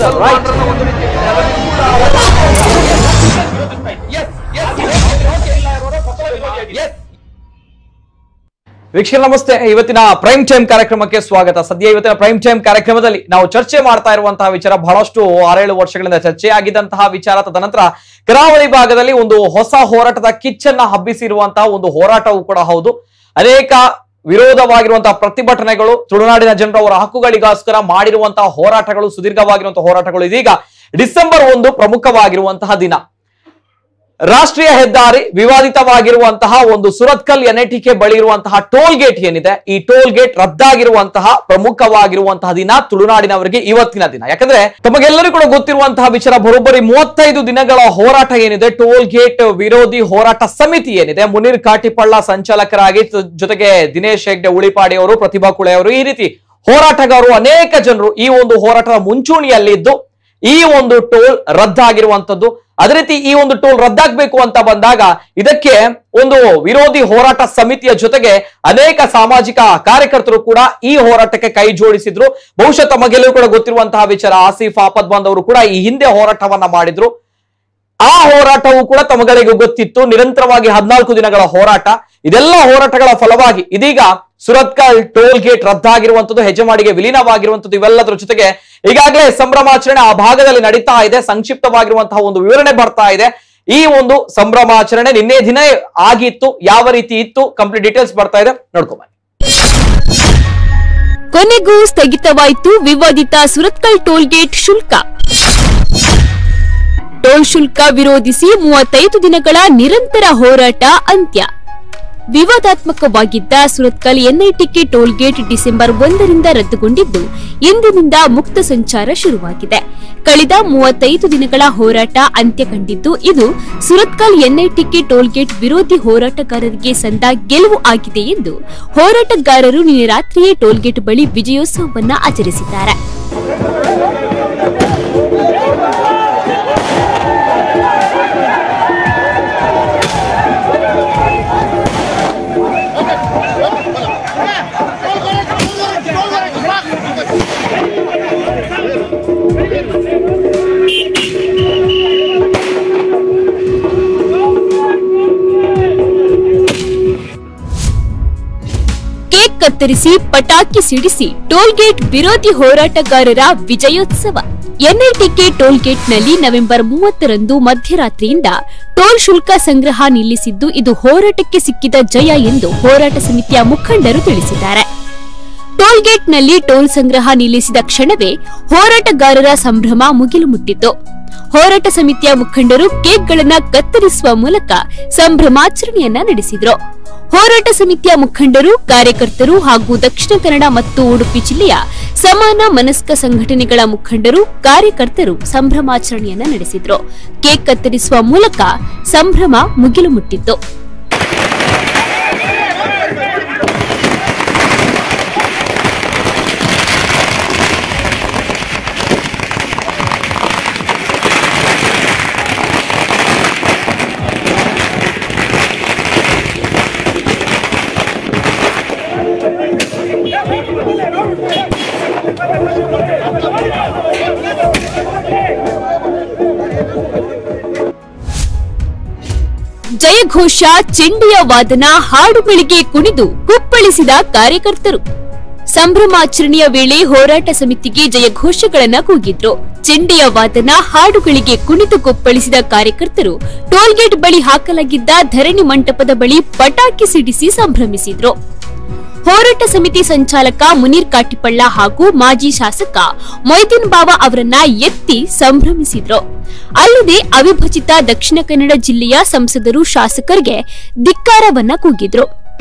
Right ವೀಕ್ಷಕ ನಮಸ್ತೆ ಇವತ್ತಿನ ಪ್ರೈಮ್ ಟೈಮ್ ಕಾರ್ಯಕ್ರಮಕ್ಕೆ ಸ್ವಾಗತ ಸದ್ಯ ಇವತ್ತಿನ ಪ್ರೈಮ್ ಟೈಮ್ ಕಾರ್ಯಕ್ರಮದಲ್ಲಿ ನಾವು ಚರ್ಚೆ ಮಾಡ್ತಾ ಇರುವಂತಹ ವಿಚಾರ ಬಹಳಷ್ಟು ಆರೇಳು ವರ್ಷಗಳಿಂದ ಚರ್ಚೆ ಆಗಿದ್ದಂತಹ ವಿಚಾರ ತದನಂತರ ಕರಾವಳಿ ಭಾಗದಲ್ಲಿ ಒಂದು ಹೊಸ ಹೋರಾಟದ ಕಿಚ್ಚನ್ನ ಹಬ್ಬಿಸಿರುವಂತಹ ಒಂದು ಹೋರಾಟವೂ ಕೂಡ ಹೌದು ಅನೇಕ ವಿರೋಧವಾಗಿರುವಂತಹ ಪ್ರತಿಭಟನೆಗಳು ತುಳುನಾಡಿನ ಜನರು ಅವರ ಹಕ್ಕುಗಳಿಗೋಸ್ಕರ ಮಾಡಿರುವಂತಹ ಹೋರಾಟಗಳು ಸುದೀರ್ಘವಾಗಿರುವಂತಹ ಹೋರಾಟಗಳು ಇದೀಗ ಡಿಸೆಂಬರ್ ಒಂದು ಪ್ರಮುಖವಾಗಿರುವಂತಹ ದಿನ ರಾಷ್ಟ್ರೀಯ ಹೆದ್ದಾರಿ ವಿವಾದಿತವಾಗಿರುವಂತಹ ಒಂದು ಸುರತ್ಕಲ್ ಎನ್ಐಟಿಕೆ ಬಳಿ ಇರುವಂತಹ ಟೋಲ್ ಗೇಟ್ ಏನಿದೆ ಈ ಟೋಲ್ ಗೇಟ್ ರದ್ದಾಗಿರುವಂತಹ ಪ್ರಮುಖವಾಗಿರುವಂತಹ ದಿನ ತುಳುನಾಡಿನವರಿಗೆ ಇವತ್ತಿನ ದಿನ ಯಾಕಂದ್ರೆ ತಮಗೆಲ್ಲರಿಗೂ ಕೂಡ ಗೊತ್ತಿರುವಂತಹ ವಿಚಾರ ಬರೋಬ್ಬರಿ ಮೂವತ್ತೈದು ದಿನಗಳ ಹೋರಾಟ ಏನಿದೆ ಟೋಲ್ ಗೇಟ್ ವಿರೋಧಿ ಹೋರಾಟ ಸಮಿತಿ ಏನಿದೆ ಮುನೀರ್ ಕಾಟಿಪಳ್ಳ ಸಂಚಾಲಕರಾಗಿ ತ- ಜೊತೆಗೆ ದಿನೇಶ್ ಹೆಗ್ಡೆ ಉಳಿಪಾಡಿ ಅವರು ಪ್ರತಿಭಾ ಕುಳೆ ಅವರು ಈ ರೀತಿ ಹೋರಾಟಗಾರರು ಅನೇಕ ಜನರು ಈ ಒಂದು ಹೋರಾಟದ ಮುಂಚೂಣಿಯಲ್ಲಿದ್ದು ಈ ಒಂದು ಟೋಲ್ ರದ್ದಾಗಿರುವಂತದ್ದು ಅದೇ ರೀತಿ ಈ ಒಂದು ಟೋಲ್ ರದ್ದಾಗಬೇಕು ಅಂತ ಬಂದಾಗ ಇದಕ್ಕೆ ಒಂದು ವಿರೋಧಿ ಹೋರಾಟ ಸಮಿತಿಯ ಜೊತೆಗೆ ಅನೇಕ ಸಾಮಾಜಿಕ ಕಾರ್ಯಕರ್ತರು ಕೂಡ ಈ ಹೋರಾಟಕ್ಕೆ ಕೈ ಜೋಡಿಸಿದ್ರು ಬಹುಶಃ ತಮಗೆಲ್ಲರೂ ಕೂಡ ಗೊತ್ತಿರುವಂತಹ ವಿಚಾರ ಆಸಿಫ್ ಆಪದ್ ಬಂದವರು ಕೂಡ ಈ ಹಿಂದೆ ಹೋರಾಟವನ್ನ ಮಾಡಿದ್ರು ಆ ಹೋರಾಟವು ಕೂಡ ತಮಗಳಿಗೆ ಗೊತ್ತಿತ್ತು ನಿರಂತರವಾಗಿ ಹದಿನಾಲ್ಕು ದಿನಗಳ ಹೋರಾಟ ಇದೆಲ್ಲ ಹೋರಾಟಗಳ ಫಲವಾಗಿ ಇದೀಗ ಸುರತ್ಕಲ್ ಟೋಲ್ ಗೇಟ್ ರದ್ದಾಗಿರುವಂತದ್ದು ಹೆಜಮಾಡಿಗೆ ವಿಲೀನವಾಗಿರುವಂತದ್ದು ಇವೆಲ್ಲದರ ಜೊತೆಗೆ ಈಗಾಗಲೇ ಸಂಭ್ರಮಾಚರಣೆ ಆ ಭಾಗದಲ್ಲಿ ನಡೀತಾ ಇದೆ ಸಂಕ್ಷಿಪ್ತವಾಗಿರುವಂತಹ ಒಂದು ವಿವರಣೆ ಬರ್ತಾ ಇದೆ ಈ ಒಂದು ಸಂಭ್ರಮಾಚರಣೆ ನಿನ್ನೆ ದಿನ ಆಗಿತ್ತು ಯಾವ ರೀತಿ ಇತ್ತು ಕಂಪ್ಲೀಟ್ ಡೀಟೇಲ್ಸ್ ಬರ್ತಾ ಇದೆ ನೋಡ್ಕೊಂಬನ್ನಿ ಕೊನೆಗೂ ಸ್ಥಗಿತವಾಯಿತು ವಿವಾದಿತ ಸುರತ್ಕಲ್ ಟೋಲ್ಗೇಟ್ ಶುಲ್ಕ ಟೋಲ್ ಶುಲ್ಕ ವಿರೋಧಿಸಿ ಮೂವತ್ತೈದು ದಿನಗಳ ನಿರಂತರ ಹೋರಾಟ ಅಂತ್ಯ ವಿವಾದಾತ್ಮಕವಾಗಿದ್ದ ಸುರತ್ಕಲ್ ಎನ್ಐಟಿಕೆ ಟೋಲ್ಗೇಟ್ ಡಿಸೆಂಬರ್ ಒಂದರಿಂದ ರದ್ದುಗೊಂಡಿದ್ದು ಇಂದಿನಿಂದ ಮುಕ್ತ ಸಂಚಾರ ಶುರುವಾಗಿದೆ ಕಳೆದ ಮೂವತ್ತೈದು ದಿನಗಳ ಹೋರಾಟ ಅಂತ್ಯ ಕಂಡಿದ್ದು ಇದು ಸುರತ್ಕಲ್ ಎನ್ಐಟಿಕೆ ಟೋಲ್ಗೇಟ್ ವಿರೋಧಿ ಹೋರಾಟಗಾರರಿಗೆ ಸಂದ ಗೆಲುವು ಆಗಿದೆ ಎಂದು ಹೋರಾಟಗಾರರು ನಿನ್ನೆ ರಾತ್ರಿಯೇ ಟೋಲ್ಗೇಟ್ ಬಳಿ ವಿಜಯೋತ್ಸವವನ್ನ ಆಚರಿಸಿದ್ದಾರೆ ಕೇಕ್ ಕತ್ತರಿಸಿ ಪಟಾಕಿ ಸಿಡಿಸಿ ಟೋಲ್ಗೇಟ್ ವಿರೋಧಿ ಹೋರಾಟಗಾರರ ವಿಜಯೋತ್ಸವ ಎನ್ಐಟಿಕೆ ಟೋಲ್ಗೇಟ್ನಲ್ಲಿ ನವೆಂಬರ್ ಮೂವತ್ತರಂದು ಮಧ್ಯರಾತ್ರಿಯಿಂದ ಟೋಲ್ ಶುಲ್ಕ ಸಂಗ್ರಹ ನಿಲ್ಲಿಸಿದ್ದು ಇದು ಹೋರಾಟಕ್ಕೆ ಸಿಕ್ಕಿದ ಜಯ ಎಂದು ಹೋರಾಟ ಸಮಿತಿಯ ಮುಖಂಡರು ತಿಳಿಸಿದ್ದಾರೆ ಟೋಲ್ಗೇಟ್ನಲ್ಲಿ ಟೋಲ್ ಸಂಗ್ರಹ ನಿಲ್ಲಿಸಿದ ಕ್ಷಣವೇ ಹೋರಾಟಗಾರರ ಸಂಭ್ರಮ ಮುಗಿಲು ಮುಟ್ಟಿತು ಹೋರಾಟ ಸಮಿತಿಯ ಮುಖಂಡರು ಕೇಕ್ಗಳನ್ನ ಕತ್ತರಿಸುವ ಮೂಲಕ ಸಂಭ್ರಮಾಚರಣೆಯನ್ನ ನಡೆಸಿದ್ರು ಹೋರಾಟ ಸಮಿತಿಯ ಮುಖಂಡರು ಕಾರ್ಯಕರ್ತರು ಹಾಗೂ ದಕ್ಷಿಣ ಕನ್ನಡ ಮತ್ತು ಉಡುಪಿ ಜಿಲ್ಲೆಯ ಸಮಾನ ಮನಸ್ಕ ಸಂಘಟನೆಗಳ ಮುಖಂಡರು ಕಾರ್ಯಕರ್ತರು ಸಂಭ್ರಮಾಚರಣೆಯನ್ನ ನಡೆಸಿದ್ರು ಕೇಕ್ ಕತ್ತರಿಸುವ ಮೂಲಕ ಸಂಭ್ರಮ ಮುಗಿಲು ಮುಟ್ಟಿತ್ತು ಜಯಘೋಷ ಚೆಂಡೆಯ ವಾದನ ಹಾಡುಗಳಿಗೆ ಕುಣಿದು ಕುಪ್ಪಳಿಸಿದ ಕಾರ್ಯಕರ್ತರು ಸಂಭ್ರಮಾಚರಣೆಯ ವೇಳೆ ಹೋರಾಟ ಸಮಿತಿಗೆ ಜಯಘೋಷಗಳನ್ನ ಕೂಗಿದ್ರು ಚೆಂಡೆಯ ವಾದನ ಹಾಡುಗಳಿಗೆ ಕುಣಿದು ಕುಪ್ಪಳಿಸಿದ ಕಾರ್ಯಕರ್ತರು ಟೋಲ್ಗೇಟ್ ಬಳಿ ಹಾಕಲಾಗಿದ್ದ ಧರಣಿ ಮಂಟಪದ ಬಳಿ ಪಟಾಕಿ ಸಿಡಿಸಿ ಸಂಭ್ರಮಿಸಿದ್ರು ಹೋರಾಟ ಸಮಿತಿ ಸಂಚಾಲಕ ಮುನೀರ್ ಕಾಟಿಪಳ್ಳ ಹಾಗೂ ಮಾಜಿ ಶಾಸಕ ಮೊಯ್ದೀನ್ ಬಾವ ಅವರನ್ನ ಎತ್ತಿ ಸಂಭ್ರಮಿಸಿದ್ರು ಅಲ್ಲದೆ ಅವಿಭಜಿತ ದಕ್ಷಿಣ ಕನ್ನಡ ಜಿಲ್ಲೆಯ ಸಂಸದರು ಶಾಸಕರಿಗೆ ಧಿಕ್ಕಾರವನ್ನ ಕೂಗಿದ್ರು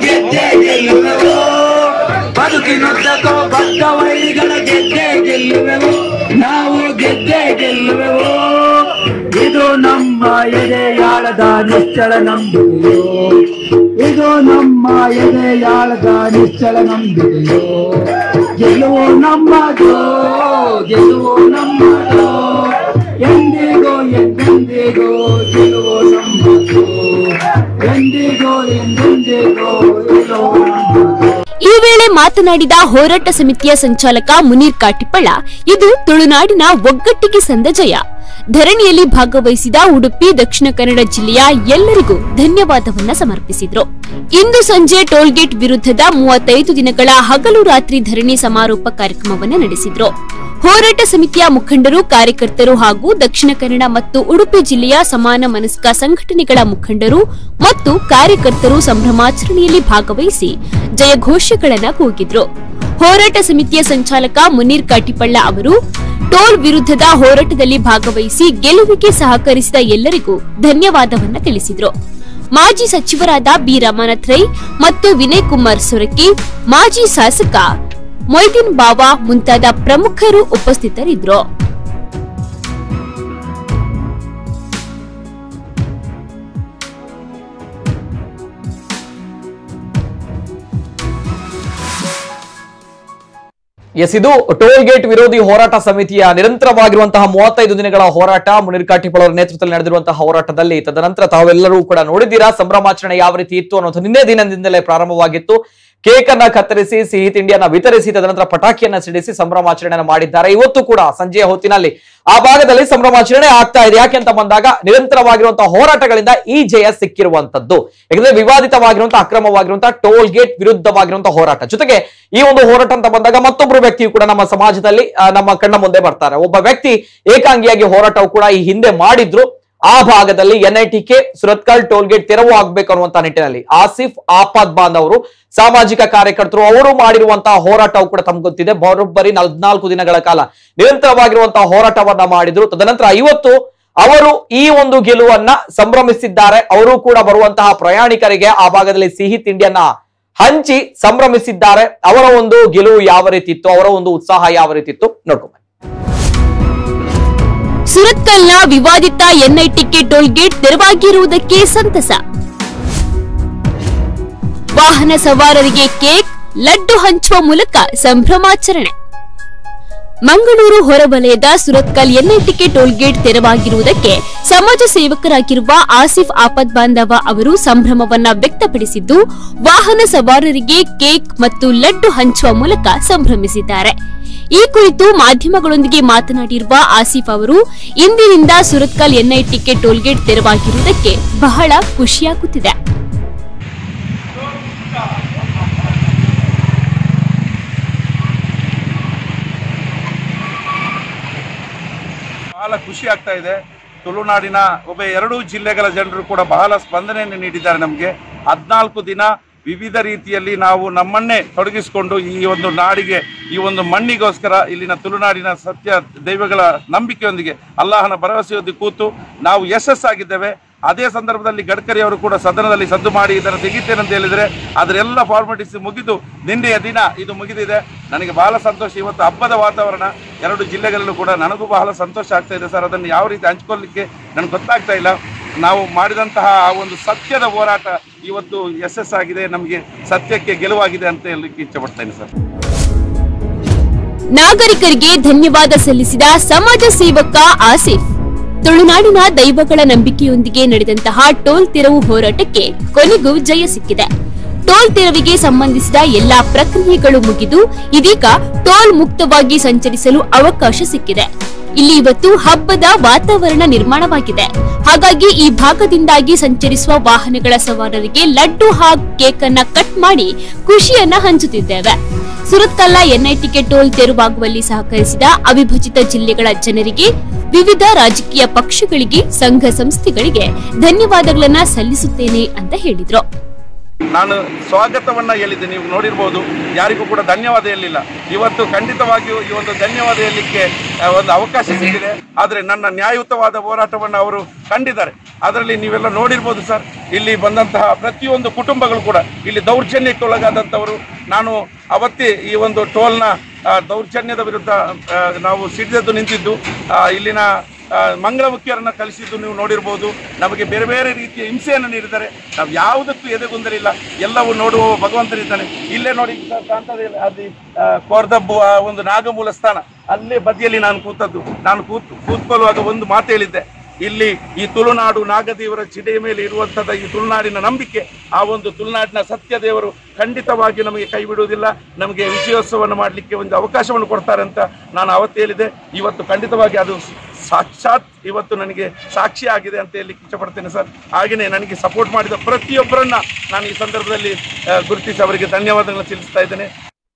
ಬದುಕಿನುದ್ದಕ್ಕೋ ಬದ್ಧ ವೈರಿಗಳ ಗೆದ್ದೆ ಗೆಲ್ಲುವೆವು ನಾವು ಗೆದ್ದೆ ಗೆಲ್ಲುವೆವು ಇದು ನಮ್ಮ ಎದೆಯಾಳದ ನಿಶ್ಚಲ ನಂಬಿಕೆಯೋ ಇದು ನಮ್ಮ ಎದೆಯಾಳದ ನಿಶ್ಚಲ ನಂಬಿಕೆಯೋ ಗೆಲುವು ನಮ್ಮದು ಗೆಲುವು ನಮ್ಮದು ಎಂದಿಗೂ ಎಂದೆಂದಿಗೂ ಗೆಲುವು ನಮ್ಮದು ಎಂದಿಗೂ ಎಂದೆಂದಿಗೂ ಗೆಲುವು ನಮ್ಮದು ಈ ವೇಳೆ ಮಾತನಾಡಿದ ಹೋರಾಟ ಸಮಿತಿಯ ಸಂಚಾಲಕ ಮುನೀರ್ ಕಾಟಿಪ್ಪಳ ಇದು ತುಳುನಾಡಿನ ಒಗ್ಗಟ್ಟಿಗೆ ಸಂದ ಜಯ ಧರಣಿಯಲ್ಲಿ ಭಾಗವಹಿಸಿದ ಉಡುಪಿ ದಕ್ಷಿಣ ಕನ್ನಡ ಜಿಲ್ಲೆಯ ಎಲ್ಲರಿಗೂ ಧನ್ಯವಾದವನ್ನ ಸಮರ್ಪಿಸಿದ್ರು ಇಂದು ಸಂಜೆ ಟೋಲ್ಗೇಟ್ ವಿರುದ್ಧದ ಮೂವತ್ತೈದು ದಿನಗಳ ಹಗಲು ರಾತ್ರಿ ಧರಣಿ ಸಮಾರೋಪ ಕಾರ್ಯಕ್ರಮವನ್ನು ನಡೆಸಿದ್ರು ಹೋರಾಟ ಸಮಿತಿಯ ಮುಖಂಡರು ಕಾರ್ಯಕರ್ತರು ಹಾಗೂ ದಕ್ಷಿಣ ಕನ್ನಡ ಮತ್ತು ಉಡುಪಿ ಜಿಲ್ಲೆಯ ಸಮಾನ ಮನಸ್ಕ ಸಂಘಟನೆಗಳ ಮುಖಂಡರು ಮತ್ತು ಕಾರ್ಯಕರ್ತರು ಸಂಭ್ರಮಾಚರಣೆಯಲ್ಲಿ ಭಾಗವಹಿಸಿ ಜಯಘೋಷಗಳನ್ನ ಕೂಗಿದ್ರು ಹೋರಾಟ ಸಮಿತಿಯ ಸಂಚಾಲಕ ಮುನೀರ್ ಕಾಟಿಪಳ್ಳ ಅವರು ಟೋಲ್ ವಿರುದ್ಧದ ಹೋರಾಟದಲ್ಲಿ ಭಾಗವಹಿಸಿ ಗೆಲುವಿಗೆ ಸಹಕರಿಸಿದ ಎಲ್ಲರಿಗೂ ಧನ್ಯವಾದವನ್ನ ತಿಳಿಸಿದ್ರು ಮಾಜಿ ಸಚಿವರಾದ ಬಿ ರಮಾನಾಥ್ ರೈ ಮತ್ತು ವಿನಯ್ ಕುಮಾರ್ ಸೊರಕೆ ಮಾಜಿ ಶಾಸಕ ಮೊಯ್ದೀನ್ ಬಾವಾ ಮುಂತಾದ ಪ್ರಮುಖರು ಉಪಸ್ಥಿತರಿದ್ದರು ಎಸ್ ಇದು ಟೋಲ್ ಗೇಟ್ ವಿರೋಧಿ ಹೋರಾಟ ಸಮಿತಿಯ ನಿರಂತರವಾಗಿರುವಂತಹ ಮೂವತ್ತೈದು ದಿನಗಳ ಹೋರಾಟ ಮುನಿರ್ ಕಾಟಿಪಳ ಅವರ ನೇತೃತ್ವದಲ್ಲಿ ನಡೆದಿರುವಂತಹ ಹೋರಾಟದಲ್ಲಿ ತದನಂತರ ತಾವೆಲ್ಲರೂ ಕೂಡ ನೋಡಿದ್ದೀರಾ ಸಂಭ್ರಮಾಚರಣೆ ಯಾವ ರೀತಿ ಇತ್ತು ಅನ್ನೋದು ನಿನ್ನೆ ದಿನದಿಂದಲೇ ಪ್ರಾರಂಭವಾಗಿತ್ತು ಕೇಕ್ ಅನ್ನ ಕತ್ತರಿಸಿ ಸಿಹಿ ತಿಂಡಿಯನ್ನ ವಿತರಿಸಿ ತದನಂತರ ಪಟಾಕಿಯನ್ನ ಸಿಡಿಸಿ ಸಂಭ್ರಮಾಚರಣೆಯನ್ನ ಮಾಡಿದ್ದಾರೆ ಇವತ್ತು ಕೂಡ ಸಂಜೆಯ ಹೊತ್ತಿನಲ್ಲಿ ಆ ಭಾಗದಲ್ಲಿ ಸಂಭ್ರಮಾಚರಣೆ ಆಗ್ತಾ ಇದೆ ಯಾಕೆ ಅಂತ ಬಂದಾಗ ನಿರಂತರವಾಗಿರುವಂತಹ ಹೋರಾಟಗಳಿಂದ ಈ ಜಯ ಸಿಕ್ಕಿರುವಂತದ್ದು ಯಾಕಂದ್ರೆ ವಿವಾದಿತವಾಗಿರುವಂತಹ ಅಕ್ರಮವಾಗಿರುವಂತಹ ಟೋಲ್ ಗೇಟ್ ವಿರುದ್ಧವಾಗಿರುವಂತಹ ಹೋರಾಟ ಜೊತೆಗೆ ಈ ಒಂದು ಹೋರಾಟ ಅಂತ ಬಂದಾಗ ಮತ್ತೊಬ್ಬರು ವ್ಯಕ್ತಿಯು ಕೂಡ ನಮ್ಮ ಸಮಾಜದಲ್ಲಿ ಆ, ನಮ್ಮ ಕಣ್ಣ ಮುಂದೆ ಬರ್ತಾರೆ ಒಬ್ಬ ವ್ಯಕ್ತಿ ಏಕಾಂಗಿಯಾಗಿ ಹೋರಾಟವು ಕೂಡ ಈ ಹಿಂದೆ ಮಾಡಿದ್ರು ಆ ಭಾಗದಲ್ಲಿ ಎನ್ಐಟಿಕೆ ಸುರತ್ಕಲ್ ಟೋಲ್ ಗೇಟ್ ತೆರವು ಆಗ್ಬೇಕು ಅನ್ನುವಂತ ನಿಟ್ಟಿನಲ್ಲಿ ಆಸಿಫ್ ಆಪಾದ್ ಬಾಂಧವರು ಸಾಮಾಜಿಕ ಕಾರ್ಯಕರ್ತರು ಅವರು ಮಾಡಿರುವಂತಹ ಹೋರಾಟವು ಕೂಡ ತಮ್ಗೆ ಗೊತ್ತಿದೆ ಬರೋಬ್ಬರಿ ನಲ್ನಾಲ್ಕು ದಿನಗಳ ಕಾಲ ನಿರಂತರವಾಗಿರುವಂತಹ ಹೋರಾಟವನ್ನ ಮಾಡಿದ್ರು ತದನಂತರ ಇವತ್ತು ಅವರು ಈ ಒಂದು ಗೆಲುವನ್ನ ಸಂಭ್ರಮಿಸಿದ್ದಾರೆ ಅವರು ಕೂಡ ಬರುವಂತಹ ಪ್ರಯಾಣಿಕರಿಗೆ ಆ ಭಾಗದಲ್ಲಿ ಸಿಹಿ ತಿಂಡಿಯನ್ನ ಹಂಚಿ ಸಂಭ್ರಮಿಸಿದ್ದಾರೆ ಅವರ ಒಂದು ಗೆಲುವು ಯಾವ ರೀತಿ ಇತ್ತು ಅವರ ಒಂದು ಉತ್ಸಾಹ ಯಾವ ರೀತಿ ಇತ್ತು ನೋಡ್ಕೊಂಬ ಸುರತ್ಕಲ್ನ ವಿವಾದಿತ ಎನ್ಐಟಿಕೆ ಟೋಲ್ ಗೇಟ್ ತೆರವಾಗಿರುವುದಕ್ಕೆ ಸಂತಸ ವಾಹನ ಸವಾರರಿಗೆ ಕೇಕ್ ಲಡ್ಡು ಹಂಚುವ ಮೂಲಕ ಸಂಭ್ರಮಾಚರಣೆ ಮಂಗಳೂರು ಹೊರವಲಯದ ಸುರತ್ಕಲ್ ಎನ್ಐಟಿಕೆ ಟೋಲ್ ಗೇಟ್ ತೆರವಾಗಿರುವುದಕ್ಕೆ ಸಮಾಜ ಸೇವಕರಾಗಿರುವ ಆಸಿಫ್ ಆಪದ್ ಬಾಂಧವ ಅವರು ಸಂಭ್ರಮವನ್ನ ವ್ಯಕ್ತಪಡಿಸಿದ್ದು ವಾಹನ ಸವಾರರಿಗೆ ಕೇಕ್ ಮತ್ತು ಲಡ್ಡು ಹಂಚುವ ಮೂಲಕ ಸಂಭ್ರಮಿಸಿದ್ದಾರೆ ಈ ಕುರಿತು ಮಾಧ್ಯಮಗಳೊಂದಿಗೆ ಮಾತನಾಡಿರುವ ಆಸಿಫ್ ಅವರು ಇಂದಿನಿಂದ ಸುರತ್ಕಲ್ ಎನ್ಐಟಿಕೆ ಟೋಲ್ಗೇಟ್ ತೆರವಾಗಿರುವುದಕ್ಕೆ ಬಹಳ ಖುಷಿಯಾಗುತ್ತಿದೆ ಬಹಳ ಖುಷಿ ಆಗ್ತಾ ಇದೆ ತುಳುನಾಡಿನ ಒಬ್ಬ ಎರಡೂ ಜಿಲ್ಲೆಗಳ ಜನರು ಕೂಡ ಬಹಳ ಸ್ಪಂದನೆಯನ್ನು ನೀಡಿದ್ದಾರೆ ನಮಗೆ ಹದಿನಾಲ್ಕು ದಿನ ವಿವಿಧ ರೀತಿಯಲ್ಲಿ ನಾವು ನಮ್ಮನ್ನೇ ತೊಡಗಿಸಿಕೊಂಡು ಈ ಒಂದು ನಾಡಿಗೆ ಈ ಒಂದು ಮಣ್ಣಿಗೋಸ್ಕರ ಇಲ್ಲಿನ ತುಳುನಾಡಿನ ಸತ್ಯ ದೈವಗಳ ನಂಬಿಕೆಯೊಂದಿಗೆ ಅಲ್ಲಾಹನ ಭರವಸೆಯೊಂದಿಗೆ ಕೂತು ನಾವು ಯಶಸ್ಸಾಗಿದ್ದೇವೆ ಅದೇ ಸಂದರ್ಭದಲ್ಲಿ ಗಡ್ಕರಿ ಅವರು ಕೂಡ ಸದನದಲ್ಲಿ ಸದ್ದು ಮಾಡಿ ಇದನ್ನು ತೆಗಿತೇನೆ ಅಂತ ಹೇಳಿದರೆ ಅದರೆಲ್ಲ ಫಾರ್ಮಾಲಿಟೀಸ್ ಮುಗಿದು ನಿನ್ನೆಯ ದಿನ ಇದು ಮುಗಿದಿದೆ ನನಗೆ ಬಹಳ ಸಂತೋಷ ಇವತ್ತು ಹಬ್ಬದ ವಾತಾವರಣ ಎರಡು ಜಿಲ್ಲೆಗಳಲ್ಲೂ ಕೂಡ ನನಗೂ ಬಹಳ ಸಂತೋಷ ಆಗ್ತಾ ಇದೆ ಸರ್ ಅದನ್ನು ಯಾವ ರೀತಿ ಹಂಚ್ಕೊಳ್ಳಿಕ್ಕೆ ನನಗೆ ಗೊತ್ತಾಗ್ತಾ ಇಲ್ಲ ನಾವು ಮಾಡಿದಂತಹ ಆ ಒಂದು ಸತ್ಯದ ಹೋರಾಟ ಇವತ್ತು ಯಶಸ್ಸಾಗಿದೆ ನಮಗೆ ಸತ್ಯಕ್ಕೆ ಗೆಲುವಾಗಿದೆ ಅಂತ ಹೇಳಲಿಕ್ಕೆ ಇಚ್ಛೆ ಪಡ್ತೇನೆ ಸರ್ ನಾಗರಿಕರಿಗೆ ಧನ್ಯವಾದ ಸಲ್ಲಿಸಿದ ಸಮಾಜ ಸೇವಕ ಆಸಿಫ್ ತುಳುನಾಡಿನ ದೈವಗಳ ನಂಬಿಕೆಯೊಂದಿಗೆ ನಡೆದಂತಹ ಟೋಲ್ ತೆರವು ಹೋರಾಟಕ್ಕೆ ಕೊನೆಗೂ ಜಯ ಸಿಕ್ಕಿದೆ ಟೋಲ್ ತೆರವಿಗೆ ಸಂಬಂಧಿಸಿದ ಎಲ್ಲಾ ಪ್ರಕ್ರಿಯೆಗಳು ಮುಗಿದು ಇದೀಗ ಟೋಲ್ ಮುಕ್ತವಾಗಿ ಸಂಚರಿಸಲು ಅವಕಾಶ ಸಿಕ್ಕಿದೆ ಇಲ್ಲಿ ಇವತ್ತು ಹಬ್ಬದ ವಾತಾವರಣ ನಿರ್ಮಾಣವಾಗಿದೆ ಹಾಗಾಗಿ ಈ ಭಾಗದಿಂದಾಗಿ ಸಂಚರಿಸುವ ವಾಹನಗಳ ಸವಾರರಿಗೆ ಲಡ್ಡು ಹಾಗೂ ಕೇಕ್ ಅನ್ನ ಕಟ್ ಮಾಡಿ ಖುಷಿಯನ್ನ ಹಂಚುತ್ತಿದ್ದೇವೆ ಸುರತ್ಕಲ್ಲ ಎನ್ಐಟಿಕೆ ಟೋಲ್ ತೆರವಾಗುವಲ್ಲಿ ಸಹಕರಿಸಿದ ಅವಿಭಜಿತ ಜಿಲ್ಲೆಗಳ ಜನರಿಗೆ ವಿವಿಧ ರಾಜಕೀಯ ಪಕ್ಷಗಳಿಗೆ ಸಂಘ ಸಂಸ್ಥೆಗಳಿಗೆ ಧನ್ಯವಾದಗಳನ್ನ ಸಲ್ಲಿಸುತ್ತೇನೆ ಅಂತ ಹೇಳಿದ್ರು ನಾನು ಸ್ವಾಗತವನ್ನ ಹೇಳಿದ್ದೆ ನೀವು ನೋಡಿರ್ಬೋದು ಯಾರಿಗೂ ಕೂಡ ಧನ್ಯವಾದ ಹೇಳಲಿಲ್ಲ ಇವತ್ತು ಖಂಡಿತವಾಗಿಯೂ ಈ ಒಂದು ಧನ್ಯವಾದ ಹೇಳಲಿಕ್ಕೆ ಆ, ಒಂದು ಅವಕಾಶ ಸಿಕ್ಕಿದೆ ಆದರೆ ನನ್ನ ನ್ಯಾಯಯುತವಾದ ಹೋರಾಟವನ್ನು ಅವರು ಕಂಡಿದ್ದಾರೆ ಅದರಲ್ಲಿ ನೀವೆಲ್ಲ ನೋಡಿರ್ಬೋದು ಸರ್ ಇಲ್ಲಿ ಬಂದಂತಹ ಪ್ರತಿಯೊಂದು ಕುಟುಂಬಗಳು ಕೂಡ ಇಲ್ಲಿ ದೌರ್ಜನ್ಯಕ್ಕೊಳಗಾದಂಥವರು ನಾನು ಅವತ್ತೇ ಈ ಒಂದು ಟೋಲ್ನ ಆ, ದೌರ್ಜನ್ಯದ ವಿರುದ್ಧ ಆ, ನಾವು ಸಿಡಿದದ್ದು ನಿಂತಿದ್ದು ಆ, ಇಲ್ಲಿನ ಆ, ಮಂಗಳಮುಖಿಯರನ್ನ ಕಲಿಸಿದ್ದು ನೀವು ನೋಡಿರ್ಬೋದು ನಮಗೆ ಬೇರೆ ಬೇರೆ ರೀತಿಯ ಹಿಂಸೆಯನ್ನು ನೀಡಿದ್ದಾರೆ ನಾವು ಯಾವುದಕ್ಕೂ ಎದೆಗುಂದಲಿಲ್ಲ ಎಲ್ಲವೂ ನೋಡುವ ಭಗವಂತನಿದ್ದಾನೆ ಇಲ್ಲೇ ನೋಡಿ ಸರ್ ಕಾಣ್ತದೆ ಇಲ್ಲ? ಅಲ್ಲಿ ಆ, ಕೋರ್ದಬ್ಬು ಆ ಒಂದು ನಾಗಮೂಲ ಸ್ಥಾನ ಅಲ್ಲೇ ಬದಿಯಲ್ಲಿ ನಾನು ಕೂತದ್ದು ನಾನು ಕೂತ್ ಕೂತ್ಕೊಳ್ಳುವಾಗ ಒಂದು ಮಾತು ಹೇಳಿದ್ದೆ ಇಲ್ಲಿ ಈ ತುಳುನಾಡು ನಾಗದೇವರ ಚಿಡೆಯ ಮೇಲೆ ಇರುವಂತದ ಈ ತುಳುನಾಡಿನ ನಂಬಿಕೆ ಆ ಒಂದು ತುಳುನಾಡಿನ ಸತ್ಯ ದೇವರು ಖಂಡಿತವಾಗಿ ನಮಗೆ ಕೈ ಬಿಡುವುದಿಲ್ಲ ನಮಗೆ ವಿಜಯೋತ್ಸವವನ್ನು ಮಾಡಲಿಕ್ಕೆ ಒಂದು ಅವಕಾಶವನ್ನು ಕೊಡ್ತಾರೆ ಅಂತ ನಾನು ಅವತ್ತು ಹೇಳಿದೆ ಇವತ್ತು ಖಂಡಿತವಾಗಿ ಅದು ಸಾಕ್ಷಾತ್ ಇವತ್ತು ನನಗೆ ಸಾಕ್ಷಿ ಆಗಿದೆ ಅಂತ ಹೇಳಲಿಕ್ಕೆ ಇಷ್ಟಪಡ್ತೇನೆ ಸರ್ ಹಾಗೆಯೇ ನನಗೆ ಸಪೋರ್ಟ್ ಮಾಡಿದ ಪ್ರತಿಯೊಬ್ಬರನ್ನ ನಾನು ಈ ಸಂದರ್ಭದಲ್ಲಿ ಆ, ಗುರುತಿಸಿ ಅವರಿಗೆ ಧನ್ಯವಾದಗಳನ್ನು ತಿಳಿಸ್ತಾ ಇದ್ದೇನೆ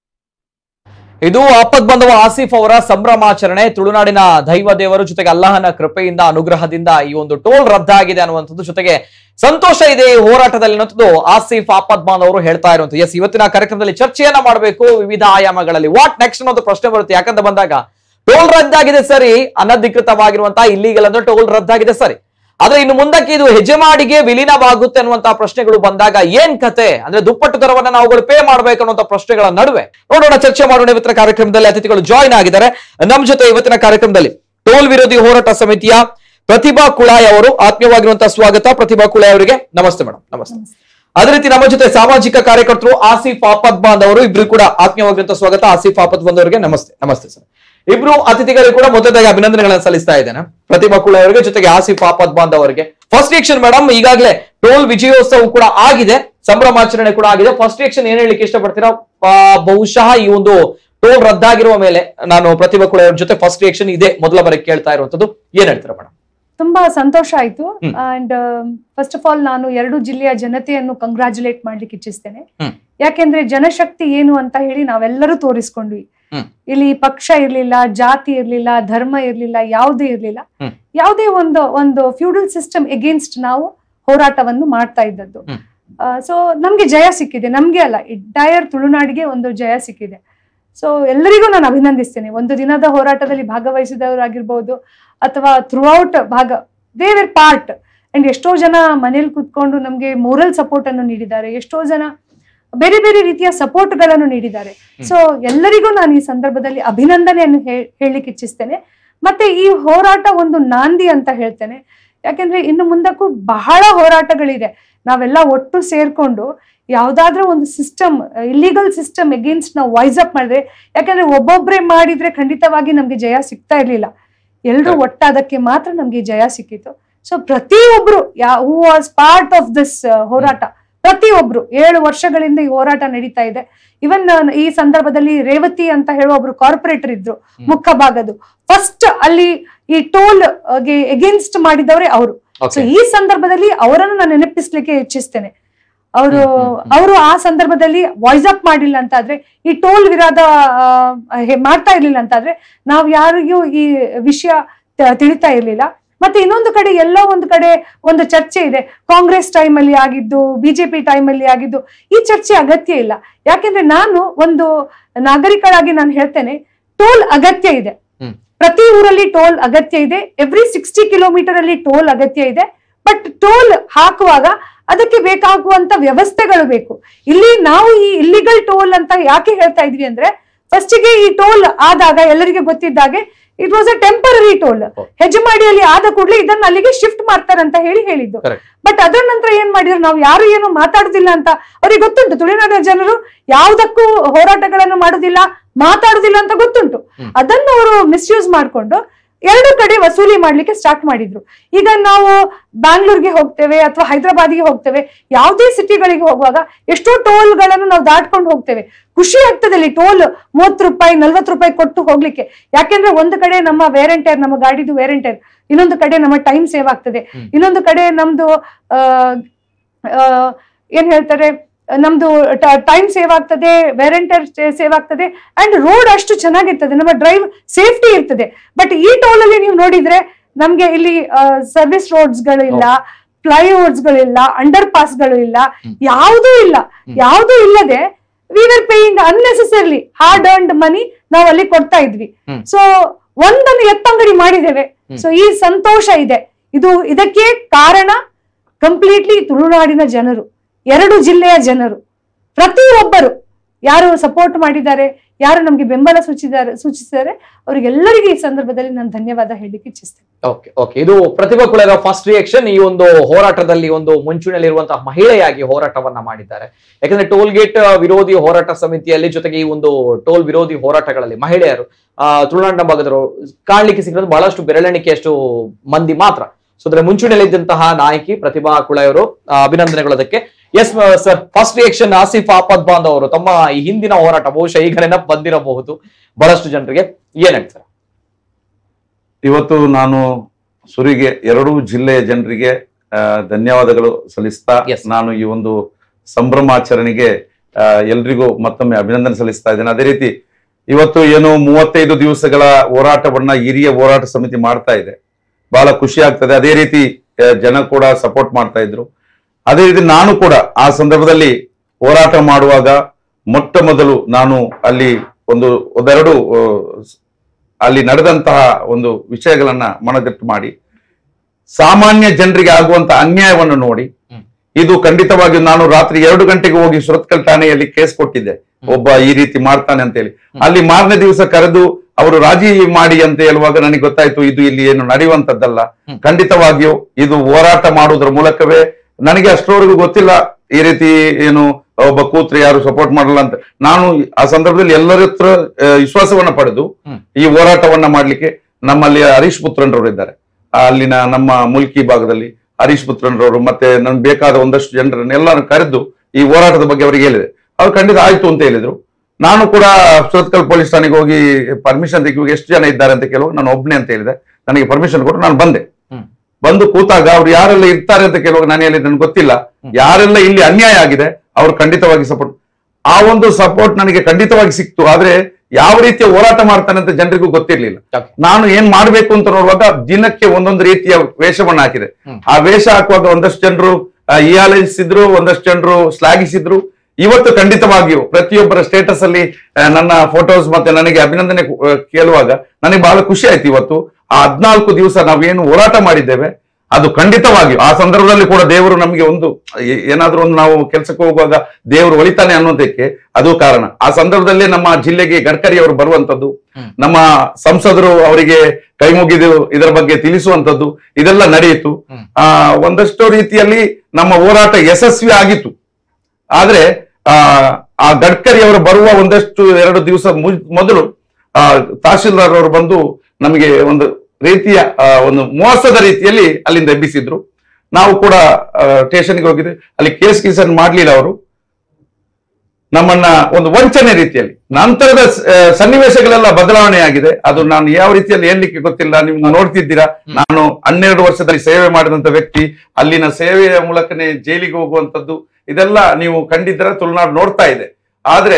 ಇದು ಆಪದ್ ಬಂಧವ ಆಸಿಫ್ ಅವರ ಸಂಭ್ರಮಾಚರಣೆ ತುಳುನಾಡಿನ ದೈವ ದೇವರು ಜೊತೆಗೆ ಅಲ್ಲಾಹನ ಕೃಪೆಯಿಂದ ಅನುಗ್ರಹದಿಂದ ಈ ಒಂದು ಟೋಲ್ ರದ್ದಾಗಿದೆ ಅನ್ನುವಂಥದ್ದು ಜೊತೆಗೆ ಸಂತೋಷ ಇದೆ ಈ ಹೋರಾಟದಲ್ಲಿ ಅನ್ನುವಂಥದ್ದು ಆಸಿಫ್ ಆಪದ್ ಬಾಂಧವರು ಹೇಳ್ತಾ ಇರುವಂಥದ್ದು ಎಸ್ ಇವತ್ತಿನ ಕಾರ್ಯಕ್ರಮದಲ್ಲಿ ಚರ್ಚೆಯನ್ನ ಮಾಡಬೇಕು ವಿವಿಧ ಆಯಾಮಗಳಲ್ಲಿ ವಾಟ್ ನೆಕ್ಸ್ಟ್ ಅನ್ನೋದು ಪ್ರಶ್ನೆ ಬರುತ್ತೆ ಯಾಕಂತ ಬಂದಾಗ ಟೋಲ್ ರದ್ದಾಗಿದೆ ಸರಿ ಅನಧಿಕೃತವಾಗಿರುವಂತಹ ಇಲ್ಲಿಗಲ್ ಅಂದ್ರೆ ಟೋಲ್ ರದ್ದಾಗಿದೆ ಸರಿ ಆದ್ರೆ ಇನ್ನು ಮುಂದಕ್ಕೆ ಇದು ಹೆಜಮಾಡಿಗೆ ವಿಲೀನವಾಗುತ್ತೆ ಅನ್ನುವಂತಹ ಪ್ರಶ್ನೆಗಳು ಬಂದಾಗ ಏನ್ ಕತೆ ಅಂದ್ರೆ ದುಪ್ಪಟ್ಟು ದರವನ್ನ ನಾವುಗಳು ಪೇ ಮಾಡ್ಬೇಕು ಅನ್ನುವಂತ ಪ್ರಶ್ನೆಗಳ ನಡುವೆ ನೋಡೋಣ ಚರ್ಚೆ ಮಾಡೋಣ ಇವತ್ತಿನ ಕಾರ್ಯಕ್ರಮದಲ್ಲಿ ಅತಿಥಿಗಳು ಜಾಯ್ನ್ ಆಗಿದ್ದಾರೆ ನಮ್ ಜೊತೆ ಇವತ್ತಿನ ಕಾರ್ಯಕ್ರಮದಲ್ಲಿ ಟೋಲ್ ವಿರೋಧಿ ಹೋರಾಟ ಸಮಿತಿಯ ಪ್ರತಿಭಾ ಕುಳಾಯ್ ಅವರು ಆತ್ಮೀಯವಾಗಿರುವಂತಹ ಸ್ವಾಗತ ಪ್ರತಿಭಾ ಕುಳಾಯ್ ಅವರಿಗೆ ನಮಸ್ತೆ ಮೇಡಮ್ ನಮಸ್ತೆ ಅದೇ ರೀತಿ ನಮ್ಮ ಜೊತೆ ಸಾಮಾಜಿಕ ಕಾರ್ಯಕರ್ತರು ಆಸಿಫ್ ಆಪದ್ ಬಾಂದ್ ಅವರು ಇಬ್ರು ಕೂಡ ಆತ್ಮೀಯವಾಗಿರುವಂತಹ ಸ್ವಾಗತ ಆಸಿಫ್ ಆಪದ್ ಬಾಂದ್ ಅವರಿಗೆ ನಮಸ್ತೆ ನಮಸ್ತೆ ಸರ್ ಇಬ್ರು ಅತಿಥಿಗಳಿಗೆ ಕೂಡ ಮೊದಲಾಗಿ ಅಭಿನಂದನೆಗಳನ್ನು ಸಲ್ಲಿಸ್ತಾ ಇದ್ದೇನೆ ಪ್ರತಿಭಾ ಕುಳ ಅವರಿಗೆ ಜೊತೆಗೆ ಆಸಿಫ್ ಆಪದ್ ಬಾಂದ್ ಅವರಿಗೆ ಫಸ್ಟ್ ರಿಯಾಕ್ಷನ್ ಮೇಡಮ್ ಈಗಾಗಲೇ ಟೋಲ್ ವಿಜಯೋತ್ಸವ ಕೂಡ ಆಗಿದೆ ಸಂಭ್ರಮಾಚರಣೆ ಕೂಡ ಆಗಿದೆ ಫಸ್ಟ್ ರಿಯಾಕ್ಷನ್ ಏನ್ ಹೇಳಲಿಕ್ಕೆ ಇಷ್ಟಪಡ್ತೀರಾ ಆ, ಬಹುಶಃ ಈ ಒಂದು ಟೋಲ್ ರದ್ದಾಗಿರುವ ಮೇಲೆ ನಾನು ಪ್ರತಿಭಾ ಕುಳ ಅವ್ರ ಜೊತೆ ಫಸ್ಟ್ ರಿಯಾಕ್ಷನ್ ಇದೆ ಮೊದಲ ಬಾರಿ ಕೇಳ್ತಾ ಇರುವಂತದ್ದು ಏನ್ ಹೇಳ್ತೀರಾ ಮೇಡಮ್ ತುಂಬಾ ಸಂತೋಷ ಆಯ್ತು ಹ್ಮ್. ಅಂಡ್ ಫಸ್ಟ್ ಆಫ್ ಆಲ್ ನಾನು ಎರಡು ಜಿಲ್ಲೆಯ ಜನತೆಯನ್ನು ಕಂಗ್ರಾಚುಲೇಟ್ ಮಾಡ್ಲಿಕ್ಕೆ ಇಚ್ಛಿಸ್ತೇನೆ ಹ್ಮ್. ಯಾಕೆಂದ್ರೆ ಜನಶಕ್ತಿ ಏನು ಅಂತ ಹೇಳಿ ನಾವೆಲ್ಲರೂ ತೋರಿಸ್ಕೊಂಡ್ವಿ ಹ್ಮ್. ಇಲ್ಲಿ ಪಕ್ಷ ಇರ್ಲಿಲ್ಲ ಜಾತಿ ಇರ್ಲಿಲ್ಲ ಧರ್ಮ ಇರ್ಲಿಲ್ಲ ಯಾವುದೇ ಇರ್ಲಿಲ್ಲ ಹ್ಮ್. ಯಾವುದೇ ಒಂದು ಒಂದು ಫ್ಯೂಡಲ್ ಸಿಸ್ಟಮ್ ಎಗೇನ್ಸ್ಟ್ ನಾವು ಹೋರಾಟವನ್ನು ಮಾಡ್ತಾ ಇದ್ದದ್ದು ಹ್ಮ್. ಸೊ ನಮ್ಗೆ ಜಯ ಸಿಕ್ಕಿದೆ ನಮ್ಗೆ ಅಲ್ಲ ಎಂಟೈರ್ ತುಳುನಾಡಿಗೆ ಒಂದು ಜಯ ಸಿಕ್ಕಿದೆ ಸೊ ಎಲ್ಲರಿಗೂ ನಾನು ಅಭಿನಂದಿಸ್ತೇನೆ ಒಂದು ದಿನದ ಹೋರಾಟದಲ್ಲಿ ಭಾಗವಹಿಸಿದವರಾಗಿರ್ಬೋದು ಅಥವಾ ಥ್ರೂ ಔಟ್ ಭಾಗ ದೇ ವೇರ್ ಪಾರ್ಟ್ ಅಂಡ್ ಎಷ್ಟೋ ಜನ ಮನೇಲಿ ಕುತ್ಕೊಂಡು ನಮ್ಗೆ ಮೋರಲ್ ಸಪೋರ್ಟ್ ಅನ್ನು ನೀಡಿದ್ದಾರೆ ಎಷ್ಟೋ ಜನ ಬೇರೆ ಬೇರೆ ರೀತಿಯ ಸಪೋರ್ಟ್ಗಳನ್ನು ನೀಡಿದ್ದಾರೆ ಸೊ ಎಲ್ಲರಿಗೂ ನಾನು ಈ ಸಂದರ್ಭದಲ್ಲಿ ಅಭಿನಂದನೆಯನ್ನು ಹೇ- ಹೇಳಲಿಕ್ಕೆ ಇಚ್ಛಿಸ್ತೇನೆ ಮತ್ತೆ ಈ ಹೋರಾಟ ಒಂದು ನಾಂದಿ ಅಂತ ಹೇಳ್ತೇನೆ ಯಾಕೆಂದ್ರೆ ಇನ್ನು ಮುಂದಕ್ಕೂ ಬಹಳ ಹೋರಾಟಗಳಿದೆ ನಾವೆಲ್ಲ ಒಟ್ಟು ಸೇರ್ಕೊಂಡು ಯಾವ್ದಾದ್ರೂ ಒಂದು ಸಿಸ್ಟಮ್ ಇಲ್ಲಿಗಲ್ ಸಿಸ್ಟಮ್ ಎಗೇನ್ಸ್ಟ್ ನಾವು ವೈಸ್ ಅಪ್ ಮಾಡಿದ್ರೆ ಯಾಕಂದ್ರೆ ಒಬ್ಬೊಬ್ರೆ ಮಾಡಿದ್ರೆ ಖಂಡಿತವಾಗಿ ನಮ್ಗೆ ಜಯ ಸಿಗ್ತಾ ಇರ್ಲಿಲ್ಲ ಎಲ್ರೂ ಒಟ್ಟಾದಕ್ಕೆ ಮಾತ್ರ ನಮ್ಗೆ ಜಯ ಸಿಕ್ಕಿತು ಸೊ ಪ್ರತಿಯೊಬ್ರು yeah who was part of this ಹೋರಾಟ ಪ್ರತಿಯೊಬ್ರು ಏಳು ವರ್ಷಗಳಿಂದ ಈ ಹೋರಾಟ ನಡೀತಾ ಇದೆ ಇವನ್ ಈ ಸಂದರ್ಭದಲ್ಲಿ ರೇವತಿ ಅಂತ ಹೇಳುವ ಒಬ್ರು ಕಾರ್ಪೊರೇಟರ್ ಇದ್ರು ಮುಖ ಭಾಗದು ಫಸ್ಟ್ ಅಲ್ಲಿ ಈ ಟೋಲ್ ಗೆ ಎಗೇನ್ಸ್ಟ್ ಮಾಡಿದವರೇ ಅವರು ಸೊ ಓಕೆ ಈ ಸಂದರ್ಭದಲ್ಲಿ ಅವರನ್ನು ನಾನು ನೆನಪಿಸ್ಲಿಕ್ಕೆ ಇಚ್ಛಿಸ್ತೇನೆ ಅವರು ಹ್ಮ್, ಹ್ಮ್, ಹ್ಮ್. ಅವರು ಆ ಸಂದರ್ಭದಲ್ಲಿ ವಾಯ್ಸ್ ಅಪ್ ಮಾಡಿಲ್ಲ ಅಂತಾದ್ರೆ ಈ ಟೋಲ್ ವಿರೋಧ ಆ, ಹೆ- ಮಾಡ್ತಾ ಇರ್ಲಿಲ್ಲ ಅಂತಾದ್ರೆ ನಾವು ಯಾರಿಗೂ ಈ ವಿಷಯ ತ- ತಿಳಿತಾ ಇರ್ಲಿಲ್ಲ ಮತ್ತೆ ಇನ್ನೊಂದು ಕಡೆ ಎಲ್ಲೋ ಒಂದು ಕಡೆ ಒಂದು ಚರ್ಚೆ ಇದೆ ಕಾಂಗ್ರೆಸ್ ಟೈಮ್ ಅಲ್ಲಿ ಆಗಿದ್ದು ಬಿಜೆಪಿ ಟೈಮ್ ಅಲ್ಲಿ ಆಗಿದ್ದು ಈ ಚರ್ಚೆ ಅಗತ್ಯ ಇಲ್ಲ ಯಾಕೆಂದ್ರೆ ನಾನು ಒಂದು ನಾಗರಿಕರಾಗಿ ನಾನು ಹೇಳ್ತೇನೆ ಟೋಲ್ ಅಗತ್ಯ ಇದೆ ಹ್ಮ್. ಪ್ರತಿ ಊರಲ್ಲಿ ಟೋಲ್ ಅಗತ್ಯ ಇದೆ ಎವ್ರಿ ಸಿಕ್ಸ್ಟಿ ಕಿಲೋಮೀಟರ್ ಅಲ್ಲಿ ಟೋಲ್ ಅಗತ್ಯ ಇದೆ ಬಟ್ ಟೋಲ್ ಹಾಕುವಾಗ ಅದಕ್ಕೆ ಬೇಕಾಗುವಂತ ವ್ಯವಸ್ಥೆಗಳು ಬೇಕು ಇಲ್ಲಿ ನಾವು ಈ ಇಲ್ಲಿಗಲ್ ಟೋಲ್ ಅಂತ ಯಾಕೆ ಹೇಳ್ತಾ ಇದ್ವಿ ಅಂದ್ರೆ ಫಸ್ಟಿಗೆ ಈ ಟೋಲ್ ಆದಾಗ ಎಲ್ಲರಿಗೆ ಗೊತ್ತಿದ್ದಾಗೆ it was a temporary toll ಹೌದು. ಹೆಜಮಾಡಿಯಲ್ಲಿ ಆದ ಕೂಡಲೇ ಇದನ್ನ ಅಲ್ಲಿಗೆ ಶಿಫ್ಟ್ ಮಾಡ್ತಾರೆ ಅಂತ ಹೇಳಿ ಹೇಳಿದ್ದು Correct. ಬಟ್ ಅದರ ನಂತರ ಏನ್ ಮಾಡಿದ್ರು ನಾವು ಯಾರು ಏನು ಮಾತಾಡುದಿಲ್ಲ ಅಂತ ಅವ್ರಿಗೆ ಗೊತ್ತುಂಟು ತುಳುನಾಡಿನ ಜನರು ಯಾವುದಕ್ಕೂ ಹೋರಾಟಗಳನ್ನು ಮಾಡುದಿಲ್ಲ ಮಾತಾಡುದಿಲ್ಲ ಅಂತ ಗೊತ್ತುಂಟು ಹ್ಮ್. ಅದನ್ನು ಅವರು ಮಿಸ್ಯೂಸ್ ಮಾಡ್ಕೊಂಡು ಎರಡು ಕಡೆ ವಸೂಲಿ ಮಾಡ್ಲಿಕ್ಕೆ ಸ್ಟಾರ್ಟ್ ಮಾಡಿದ್ರು ಈಗ ನಾವು ಬ್ಯಾಂಗ್ಳೂರ್ಗೆ ಹೋಗ್ತೇವೆ ಅಥವಾ ಹೈದರಾಬಾದ್ಗೆ ಹೋಗ್ತೇವೆ ಯಾವುದೇ ಸಿಟಿಗಳಿಗೆ ಹೋಗುವಾಗ ಎಷ್ಟೋ ಟೋಲ್ಗಳನ್ನು ನಾವು ದಾಟ್ಕೊಂಡು ಹೋಗ್ತೇವೆ ಖುಷಿ ಆಗ್ತದೆ ಅಲ್ಲಿ ಟೋಲ್ ಮೂವತ್ತು ರೂಪಾಯಿ ನಲ್ವತ್ತು ರೂಪಾಯಿ ಕೊಟ್ಟು ಹೋಗ್ಲಿಕ್ಕೆ ಯಾಕೆಂದ್ರೆ ಒಂದು ಕಡೆ ನಮ್ಮ ವೇರೆಂಟೈರ್ ನಮ್ಮ ಗಾಡಿದು ವೇರೆಂಟೈರ್ ಇನ್ನೊಂದು ಕಡೆ ನಮ್ಮ ಟೈಮ್ ಸೇವ್ ಆಗ್ತದೆ ಹ್ಮ್. ಇನ್ನೊಂದು ಕಡೆ ನಮ್ದು ಆ, ಆ, ಏನ್ ಹೇಳ್ತಾರೆ ನಮ್ದು ಟೈಮ್ ಸೇವ್ ಆಗ್ತದೆ ವೇರೆಂಟರ್ ಸೇವ್ ಆಗ್ತದೆ ಅಂಡ್ ರೋಡ್ ಅಷ್ಟು ಚೆನ್ನಾಗಿರ್ತದೆ ನಮ್ಮ ಡ್ರೈವ್ ಸೇಫ್ಟಿ ಇರ್ತದೆ ಬಟ್ ಈ ಟೋಲ್ ಅಲ್ಲಿ ನೀವು ನೋಡಿದ್ರೆ ನಮ್ಗೆ ಇಲ್ಲಿ ಸರ್ವಿಸ್ ರೋಡ್ಸ್ ಗಳು ಇಲ್ಲ ಫ್ಲೈಓವರ್ಸ್ ಗಳಿಲ್ಲ ಅಂಡರ್ ಪಾಸ್ ಗಳು ಇಲ್ಲ ಹ್ಮ್. ಯಾವುದೂ ಇಲ್ಲ ಹ್ಮ್. ಯಾವುದೂ ಇಲ್ಲದೆ we are paying unnecessarily hard earned money ನಾವು ಅಲ್ಲಿ ಕೊಡ್ತಾ ಇದ್ವಿ ಹ್ಮ್. ಸೊ ಒಂದನ್ನು ಎತ್ತಂಗಡಿ ಮಾಡಿದ್ದೇವೆ ಹ್ಮ್. ಸೊ ಈ ಸಂತೋಷ ಇದೆ ಇದು ಇದಕ್ಕೆ ಕಾರಣ ಕಂಪ್ಲೀಟ್ಲಿ ತುಳುನಾಡಿನ ಜನರು ಎರಡು ಜಿಲ್ಲೆಯ ಜನರು ಪ್ರತಿಯೊಬ್ಬರು ಯಾರು ಸಪೋರ್ಟ್ ಮಾಡಿದ್ದಾರೆ ಯಾರು ನಮ್ಗೆ ಬೆಂಬಲ ಸೂಚಿಸಿದ್ದಾರೆ ಸೂಚಿಸಿದ್ದಾರೆ ಅವರಿಗೆಲ್ಲರಿಗೂ ಈ ಸಂದರ್ಭದಲ್ಲಿ ನಾನು ಧನ್ಯವಾದ ಹೇಳಲಿಕ್ಕೆ ಇಚ್ಛಿಸ್ತೇನೆ ಓಕೆ ಓಕೆ ಇದು ಪ್ರತಿಭಾ ಕುಳರ ಫಸ್ಟ್ ರಿಯಾಕ್ಷನ್ ಈ ಒಂದು ಹೋರಾಟದಲ್ಲಿ ಒಂದು ಮುಂಚೂಣಿಯಲ್ಲಿರುವಂತಹ ಮಹಿಳೆಯಾಗಿ ಹೋರಾಟವನ್ನ ಮಾಡಿದ್ದಾರೆ ಯಾಕಂದ್ರೆ ಟೋಲ್ ಗೇಟ್ ವಿರೋಧಿ ಹೋರಾಟ ಸಮಿತಿಯಲ್ಲಿ ಜೊತೆಗೆ ಈ ಒಂದು ಟೋಲ್ ವಿರೋಧಿ ಹೋರಾಟಗಳಲ್ಲಿ ಮಹಿಳೆಯರು ಆ ತುಳುನಾಡಿನ ಭಾಗದವರು ಕಾಣ್ಲಿಕ್ಕೆ ಸಿಕ್ಕಿರೋದು ಬಹಳಷ್ಟು ಬೆರಳೆಣಿಕೆಯಷ್ಟು ಮಂದಿ ಮಾತ್ರ ಸೊ ಅದ್ರ ಮುಂಚೂಣಿಯಲ್ಲಿದ್ದಂತಹ ನಾಯಕಿ ಪ್ರತಿಭಾ ಕುಳೆಯವರು ಆ, ಅಭಿನಂದನೆಗಳು ಅದಕ್ಕೆ yes sir first reaction Asif Aapad Bandhav ಅವರು ತಮ್ಮ ಈ ಹಿಂದಿನ ಹೋರಾಟ ಬಹುಶಃ ಈಗ ನೆನಪು ಬಂದಿರಬಹುದು ಬಹಳಷ್ಟು ಜನರಿಗೆ ಏನ್ ಹೇಳ್ತಾರೆ ಇವತ್ತು ನಾನು ಸುರಿಗೆ ಎರಡೂ ಜಿಲ್ಲೆಯ ಜನರಿಗೆ ಆ, ಧನ್ಯವಾದಗಳು ಸಲ್ಲಿಸ್ತಾ Yes. ನಾನು ಈ ಒಂದು ಸಂಭ್ರಮಾಚರಣೆಗೆ ಆ, ಎಲ್ರಿಗೂ ಮತ್ತೊಮ್ಮೆ ಅಭಿನಂದನೆ ಸಲ್ಲಿಸ್ತಾ ಇದ್ದೇನೆ ಅದೇ ರೀತಿ ಇವತ್ತು ಏನು ಮೂವತ್ತೈದು ದಿವಸಗಳ ಹೋರಾಟವನ್ನ ಹಿರಿಯ ಹೋರಾಟ ಸಮಿತಿ ಮಾಡ್ತಾ ಇದೆ ಬಹಳ ಖುಷಿ ಆಗ್ತದೆ ಅದೇ ರೀತಿ ಆ, ಜನ ಕೂಡ ಸಪೋರ್ಟ್ ಮಾಡ್ತಾ ಇದ್ರು ಅದೇ ರೀತಿ ನಾನು ಕೂಡ ಆ ಸಂದರ್ಭದಲ್ಲಿ ಹೋರಾಟ ಮಾಡುವಾಗ ಮೊಟ್ಟ ಮೊದಲು ನಾನು ಅಲ್ಲಿ ಒಂದು ಒಂದೆರಡು ಆ, ಅಲ್ಲಿ ನಡೆದಂತಹ ಒಂದು ವಿಷಯಗಳನ್ನ ಮನದಟ್ಟು ಮಾಡಿ ಸಾಮಾನ್ಯ ಜನರಿಗೆ ಆಗುವಂತ ಅನ್ಯಾಯವನ್ನು ನೋಡಿ ಹ್ಮ್. ಇದು ಖಂಡಿತವಾಗಿ ನಾನು ರಾತ್ರಿ ಎರಡು ಗಂಟೆಗೆ ಹೋಗಿ ಸುರತ್ಕಲ್ ಠಾಣೆಯಲ್ಲಿ ಕೇಸ್ ಕೊಟ್ಟಿದ್ದೆ ಒಬ್ಬ ಈ ರೀತಿ ಮಾಡ್ತಾನೆ ಅಂತ ಹೇಳಿ ಅಲ್ಲಿ ಮಾರನೇ ದಿವಸ ಕರೆದು ಅವರು ರಾಜಿ ಮಾಡಿ ಅಂತ ಹೇಳುವಾಗ ನನಗೆ ಗೊತ್ತಾಯ್ತು ಇದು ಇಲ್ಲಿ ಏನು ನಡೆಯುವಂತದ್ದಲ್ಲ ಹ್ಮ್. ಖಂಡಿತವಾಗಿಯೂ ಇದು ಹೋರಾಟ ಮಾಡುವುದರ ಮೂಲಕವೇ ನನಗೆ ಅಷ್ಟರವರೆಗೂ ಗೊತ್ತಿಲ್ಲ ಈ ರೀತಿ ಏನು ಒಬ್ಬ ಕೂತ್ರೆ ಯಾರು ಸಪೋರ್ಟ್ ಮಾಡಲ್ಲ ಅಂತ ನಾನು ಆ ಸಂದರ್ಭದಲ್ಲಿ ಎಲ್ಲರ ಹತ್ರ ಆ, ವಿಶ್ವಾಸವನ್ನ ಪಡೆದು ಹ್ಮ್. ಈ ಹೋರಾಟವನ್ನ ಮಾಡ್ಲಿಕ್ಕೆ ನಮ್ಮಲ್ಲಿ ಹರೀಶ್ ಪುತ್ರನ್ರವರು ಇದ್ದಾರೆ ಆ, ಅಲ್ಲಿನ ನಮ್ಮ ಮುಲ್ಕಿ ಭಾಗದಲ್ಲಿ ಹರೀಶ್ ಪುತ್ರನ್ರವರು ಮತ್ತೆ ನನ್ಗೆ ಬೇಕಾದ ಒಂದಷ್ಟು ಜನರನ್ನ ಎಲ್ಲರೂ ಕರೆದು ಈ ಹೋರಾಟದ ಬಗ್ಗೆ ಅವರಿಗೆ ಹೇಳಿದೆ ಅವ್ರು ಖಂಡಿತ ಆಯ್ತು ಅಂತ ಹೇಳಿದ್ರು ನಾನು ಕೂಡ ಸುರತ್ಕಲ್ ಪೊಲೀಸ್ ಠಾಣೆಗೆ ಹೋಗಿ ಪರ್ಮಿಷನ್ ತೆಗೆಯುವಾಗ ಎಷ್ಟು ಜನ ಇದ್ದಾರೆ ಅಂತ ಕೇಳುವಾಗ ನಾನು ಒಬ್ನೇ ಅಂತ ಹೇಳಿದೆ ನನಗೆ ಪರ್ಮಿಷನ್ ಕೊಟ್ಟು ನಾನು ಬಂದೆ ಹ್ಮ್. ಬಂದು ಕೂತಾಗ ಅವ್ರು ಯಾರೆಲ್ಲ ಇರ್ತಾರೆ ಅಂತ ಕೇಳುವಾಗ ನಾನು ಹೇಳಿದ್ದು ನನಗೆ ಗೊತ್ತಿಲ್ಲ ಯಾರೆಲ್ಲ ಇಲ್ಲಿ ಅನ್ಯಾಯ ಆಗಿದೆ ಅವ್ರು ಖಂಡಿತವಾಗಿ ಸಪೋರ್ಟ್ ಆ ಒಂದು ಸಪೋರ್ಟ್ ನನಗೆ ಖಂಡಿತವಾಗಿ ಸಿಕ್ತು ಆದ್ರೆ ಯಾವ ರೀತಿಯ ಹೋರಾಟ ಮಾಡ್ತಾನೆ ಅಂತ ಜನರಿಗೂ ಗೊತ್ತಿರ್ಲಿಲ್ಲ Okay. ನಾನು ಏನ್ ಮಾಡ್ಬೇಕು ಅಂತ ನೋಡುವಾಗ ದಿನಕ್ಕೆ ಒಂದೊಂದು ರೀತಿಯ ವೇಷವನ್ನ ಹಾಕಿದೆ ಹ್ಮ್. ಆ ವೇಷ ಹಾಕುವಾಗ ಒಂದಷ್ಟು ಜನರು ಇಯಾಲಿಸಿದ್ರು ಒಂದಷ್ಟು ಜನರು ಶ್ಲಾಘಿಸಿದ್ರು ಇವತ್ತು ಖಂಡಿತವಾಗಿಯೂ ಪ್ರತಿಯೊಬ್ಬರ ಸ್ಟೇಟಸ್ ಅಲ್ಲಿ ಆ, ನನ್ನ ಫೋಟೋಸ್ ಮತ್ತೆ ನನಗೆ ಅಭಿನಂದನೆ ಕು- ಆ, ಕೇಳುವಾಗ ನನಗೆ ಬಹಳ ಖುಷಿ ಆಯ್ತು ಇವತ್ತು ಆ ಹದ್ನಾಲ್ಕು ದಿವಸ ನಾವೇನು ಹೋರಾಟ ಮಾಡಿದ್ದೇವೆ ಅದು ಖಂಡಿತವಾಗಿಯೂ ಆ ಸಂದರ್ಭದಲ್ಲಿ ಕೂಡ ದೇವರು ನಮಗೆ ಒಂದು ಏ- ಏನಾದ್ರೂ ಒಂದು ನಾವು ಕೆಲಸಕ್ಕೆ ಹೋಗುವಾಗ ದೇವರು ಒಳಿತಾನೆ ಅನ್ನೋದಕ್ಕೆ ಅದು ಕಾರಣ ಆ ಸಂದರ್ಭದಲ್ಲಿ ನಮ್ಮ ಜಿಲ್ಲೆಗೆ ಗಡ್ಕರಿ ಅವರು ಬರುವಂತದ್ದು ಹ್ಮ್. ನಮ್ಮ ಸಂಸದರು ಅವರಿಗೆ ಕೈ ಮುಗಿದು ಇದರ ಬಗ್ಗೆ ತಿಳಿಸುವಂತದ್ದು ಇದೆಲ್ಲ ನಡೆಯಿತು ಹ್ಮ್. ಆ ಒಂದಷ್ಟು ರೀತಿಯಲ್ಲಿ ನಮ್ಮ ಹೋರಾಟ ಯಶಸ್ವಿ ಆಗಿತ್ತು ಆದ್ರೆ ಆ ಆ ಗಡ್ಕರಿ ಅವರು ಬರುವ ಒಂದಷ್ಟು ಎರಡು ದಿವಸ ಮು- ಮೊದಲು ಆ ತಹಶೀಲ್ದಾರ್ ಅವರು ಬಂದು ನಮಗೆ ಒಂದು ರೀತಿಯ ಆ, ಒಂದು ಮೋಸದ ರೀತಿಯಲ್ಲಿ ಅಲ್ಲಿಂದ ಎಬ್ಬಿಸಿದ್ರು ನಾವು ಕೂಡ ಸ್ಟೇಷನ್ಗೆ ಹೋಗಿದ್ವಿ ಅಲ್ಲಿ ಕೇಸ್ ಗೀಸನ್ ಮಾಡ್ಲಿಲ್ಲ ಅವರು ನಮ್ಮನ್ನ ಒಂದು ವಂಚನೆ ರೀತಿಯಲ್ಲಿ ನಂತರದ ಆ, ಸನ್ನಿವೇಶಗಳೆಲ್ಲ ಬದಲಾವಣೆ ಆಗಿದೆ ಅದು ನಾನು ಯಾವ ರೀತಿಯಲ್ಲಿ ಹೇಳಲಿಕ್ಕೆ ಗೊತ್ತಿಲ್ಲ ನೀವು ನೋಡ್ತಿದ್ದೀರಾ ನಾನು ಹನ್ನೆರಡು ವರ್ಷದಲ್ಲಿ ಸೇವೆ ಮಾಡಿದಂತ ವ್ಯಕ್ತಿ ಅಲ್ಲಿನ ಸೇವೆಯ ಮೂಲಕನೇ ಜೈಲಿಗೆ ಹೋಗುವಂತದ್ದು ಇದೆಲ್ಲ ನೀವು ಕಂಡಿದ್ದರ ತುಳುನಾಡು ನೋಡ್ತಾ ಇದೆ ಆದ್ರೆ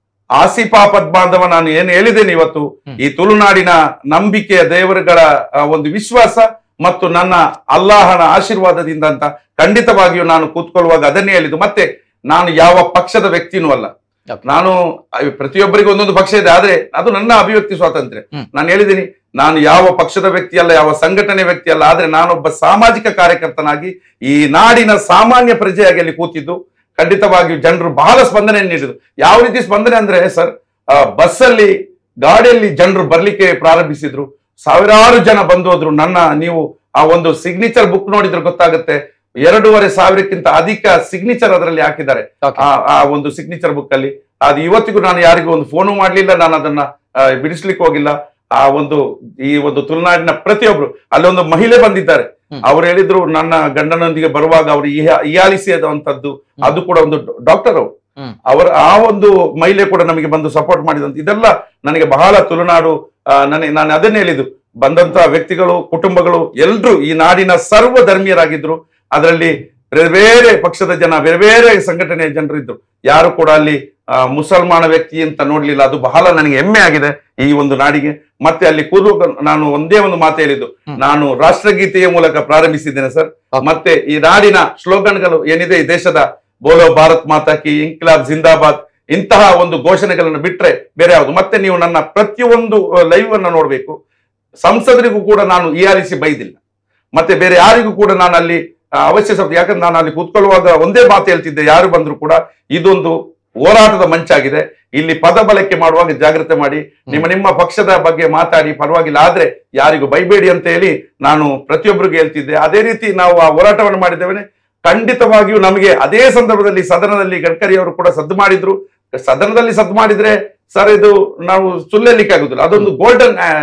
ಆಸಿಫಾ ಪದ್ಮಾಂಧವ ನಾನು ಏನು ಹೇಳಿದ್ದೇನೆ ಇವತ್ತು ಹ್ಮ್. ಈ ತುಳುನಾಡಿನ ನಂಬಿಕೆಯ ದೇವರುಗಳ ಆ, ಒಂದು ವಿಶ್ವಾಸ ಮತ್ತು ನನ್ನ ಅಲ್ಲಾಹನ ಆಶೀರ್ವಾದದಿಂದ ಅಂತ ಖಂಡಿತವಾಗಿಯೂ ನಾನು ಕೂತ್ಕೊಳ್ಳುವಾಗ ಅದನ್ನೇ ಹೇಳಿದ್ದು ಮತ್ತೆ ನಾನು ಯಾವ ಪಕ್ಷದ ವ್ಯಕ್ತಿನೂ ಅಲ್ಲ Okay. ನಾನು ಅಹ್, ಪ್ರತಿಯೊಬ್ಬರಿಗೂ ಒಂದೊಂದು ಪಕ್ಷ ಇದೆ ಆದ್ರೆ ಅದು ನನ್ನ ಅಭಿವ್ಯಕ್ತಿ ಸ್ವಾತಂತ್ರ್ಯ ಹ್ಮ್. ನಾನು ಹೇಳಿದ್ದೀನಿ ನಾನು ಯಾವ ಪಕ್ಷದ ವ್ಯಕ್ತಿ ಅಲ್ಲ ಯಾವ ಸಂಘಟನೆ ವ್ಯಕ್ತಿ ಅಲ್ಲ ಆದ್ರೆ ನಾನೊಬ್ಬ ಸಾಮಾಜಿಕ ಕಾರ್ಯಕರ್ತನಾಗಿ ಈ ನಾಡಿನ ಸಾಮಾನ್ಯ ಪ್ರಜೆಯಾಗಿ ಅಲ್ಲಿ ಕೂತಿದ್ದು ಖಂಡಿತವಾಗಿಯೂ ಜನರು ಬಹಳ ಸ್ಪಂದನೆ ನೀಡಿದ್ರು ಯಾವ ರೀತಿ ಸ್ಪಂದನೆ ಅಂದ್ರೆ ಸರ್ ಬಸ್ಸಲ್ಲಿ ಗಾಡಿಯಲ್ಲಿ ಜನರು ಬರ್ಲಿಕ್ಕೆ ಪ್ರಾರಂಭಿಸಿದ್ರು ಸಾವಿರಾರು ಜನ ಬಂದು ಹೋದ್ರು ನನ್ನ ನೀವು ಆ ಒಂದು ಸಿಗ್ನೇಚರ್ ಬುಕ್ ನೋಡಿದ್ರೆ ಗೊತ್ತಾಗುತ್ತೆ ಎರಡೂವರೆ ಸಾವಿರಕ್ಕಿಂತ ಅಧಿಕ ಸಿಗ್ನೇಚರ್ ಅದರಲ್ಲಿ ಹಾಕಿದ್ದಾರೆ Okay. ಆ ಆ ಒಂದು ಸಿಗ್ನೇಚರ್ ಬುಕ್ ಅಲ್ಲಿ ಅದು ಇವತ್ತಿಗೂ ನಾನು ಯಾರಿಗೂ ಒಂದು ಫೋನು ಮಾಡ್ಲಿಲ್ಲ ನಾನು ಅದನ್ನ ಆ, ಬಿಡಿಸ್ಲಿಕ್ಕೆ ಹೋಗಿಲ್ಲ ಆ ಒಂದು ಈ ಒಂದು ತುಳುನಾಡಿನ ಪ್ರತಿಯೊಬ್ರು ಅಲ್ಲೊಂದು ಮಹಿಳೆ ಬಂದಿದ್ದಾರೆ ಹ್ಮ್. ಅವ್ರು ಹೇಳಿದ್ರು ನನ್ನ ಗಂಡನೊಂದಿಗೆ ಬರುವಾಗ ಅವರು ಇಯಾಲಿಸಿದಂತದ್ದು ಅದು ಕೂಡ ಒಂದು ಡಾಕ್ಟರ್ ಅವರು ಹ್ಮ್. ಅವರ ಆ ಒಂದು ಮಹಿಳೆ ಕೂಡ ನಮಗೆ ಬಂದು ಸಪೋರ್ಟ್ ಮಾಡಿದಂತ ಇದೆಲ್ಲ ನನಗೆ ಬಹಳ ತುಳುನಾಡು ಆ, ನನಗೆ ನಾನು ಅದನ್ನೇ ಹೇಳಿದ್ದು ಬಂದಂತ ವ್ಯಕ್ತಿಗಳು ಕುಟುಂಬಗಳು ಎಲ್ರು ಈ ನಾಡಿನ ಸರ್ವ ಧರ್ಮೀಯರಾಗಿದ್ರು ಅದರಲ್ಲಿ ಬೇರೆ ಬೇರೆ ಪಕ್ಷದ ಜನ ಬೇರೆ ಬೇರೆ ಸಂಘಟನೆಯ ಜನರು ಇದ್ರು ಯಾರು ಕೂಡ ಅಲ್ಲಿ ಆ, ಮುಸಲ್ಮಾನ ವ್ಯಕ್ತಿ ಅಂತ ನೋಡ್ಲಿಲ್ಲ ಅದು ಬಹಳ ನನಗೆ ಹೆಮ್ಮೆ ಆಗಿದೆ ಈ ಒಂದು ನಾಡಿಗೆ ಮತ್ತೆ ಅಲ್ಲಿ ಕೂರುವಾಗ ನಾನು ಒಂದೇ ಒಂದು ಮಾತು ಹೇಳಿದ್ದು ಹ್ಮ್. ನಾನು ರಾಷ್ಟ್ರಗೀತೆಯ ಮೂಲಕ ಪ್ರಾರಂಭಿಸಿದ್ದೇನೆ ಸರ್ Okay. ಮತ್ತೆ ಈ ನಾಡಿನ ಸ್ಲೋಗನ್ಗಳು ಏನಿದೆ ಈ ದೇಶದ ಬೋಲೋ ಭಾರತ್ ಮಾತಾ ಕಿ ಇಂಕ್ಲಾಬ್ ಜಿಂದಾಬಾದ್ ಇಂತಹ ಒಂದು ಘೋಷಣೆಗಳನ್ನು ಬಿಟ್ರೆ ಬೇರೆ ಯಾವುದು ಮತ್ತೆ ನೀವು ನನ್ನ ಪ್ರತಿಯೊಂದು ಲೈವ್ ಅನ್ನ ನೋಡ್ಬೇಕು ಸಂಸದರಿಗೂ ಕೂಡ ನಾನು ಇಯಾರಿಸಿ ಬೈದಿಲ್ಲ ಮತ್ತೆ ಬೇರೆ ಯಾರಿಗೂ ಕೂಡ ನಾನು ಅಲ್ಲಿ ಆ, ಅವಶ್ಯ ಸ್ವಲ್ಪ ಯಾಕಂದ್ರೆ ನಾನು ಅಲ್ಲಿ ಕೂತ್ಕೊಳ್ಳುವಾಗ ಒಂದೇ ಮಾತು ಹೇಳ್ತಿದ್ದೆ ಯಾರು ಬಂದ್ರು ಕೂಡ ಇದೊಂದು ಹೋರಾಟದ ಮಂಚಾಗಿದೆ ಇಲ್ಲಿ ಪದ ಬಳಕೆ ಮಾಡುವಾಗ ಜಾಗ್ರತೆ ಮಾಡಿ ನಿಮ್ಮ ನಿಮ್ಮ ಪಕ್ಷದ ಬಗ್ಗೆ ಮಾತಾಡಿ ಪರವಾಗಿಲ್ಲ ಆದ್ರೆ ಯಾರಿಗೂ ಬೈಬೇಡಿ ಅಂತ ಹೇಳಿ ನಾನು ಪ್ರತಿಯೊಬ್ಬರಿಗೂ ಹೇಳ್ತಿದ್ದೆ ಅದೇ ರೀತಿ ನಾವು ಆ ಹೋರಾಟವನ್ನು ಮಾಡಿದ್ದೇವೆ ಖಂಡಿತವಾಗಿಯೂ ನಮಗೆ ಅದೇ ಸಂದರ್ಭದಲ್ಲಿ ಸದನದಲ್ಲಿ ಗಡ್ಕರಿ ಅವರು ಕೂಡ ಸದ್ದು ಮಾಡಿದ್ರು ಸದನದಲ್ಲಿ ಸದ್ದು ಮಾಡಿದ್ರೆ ಸರ್ ಇದು ನಾವು ಸುಳ್ಳಲಿಕ್ಕೆ ಆಗುದಿಲ್ಲ ಅದೊಂದು ಗೋಲ್ಡನ್ ಇದು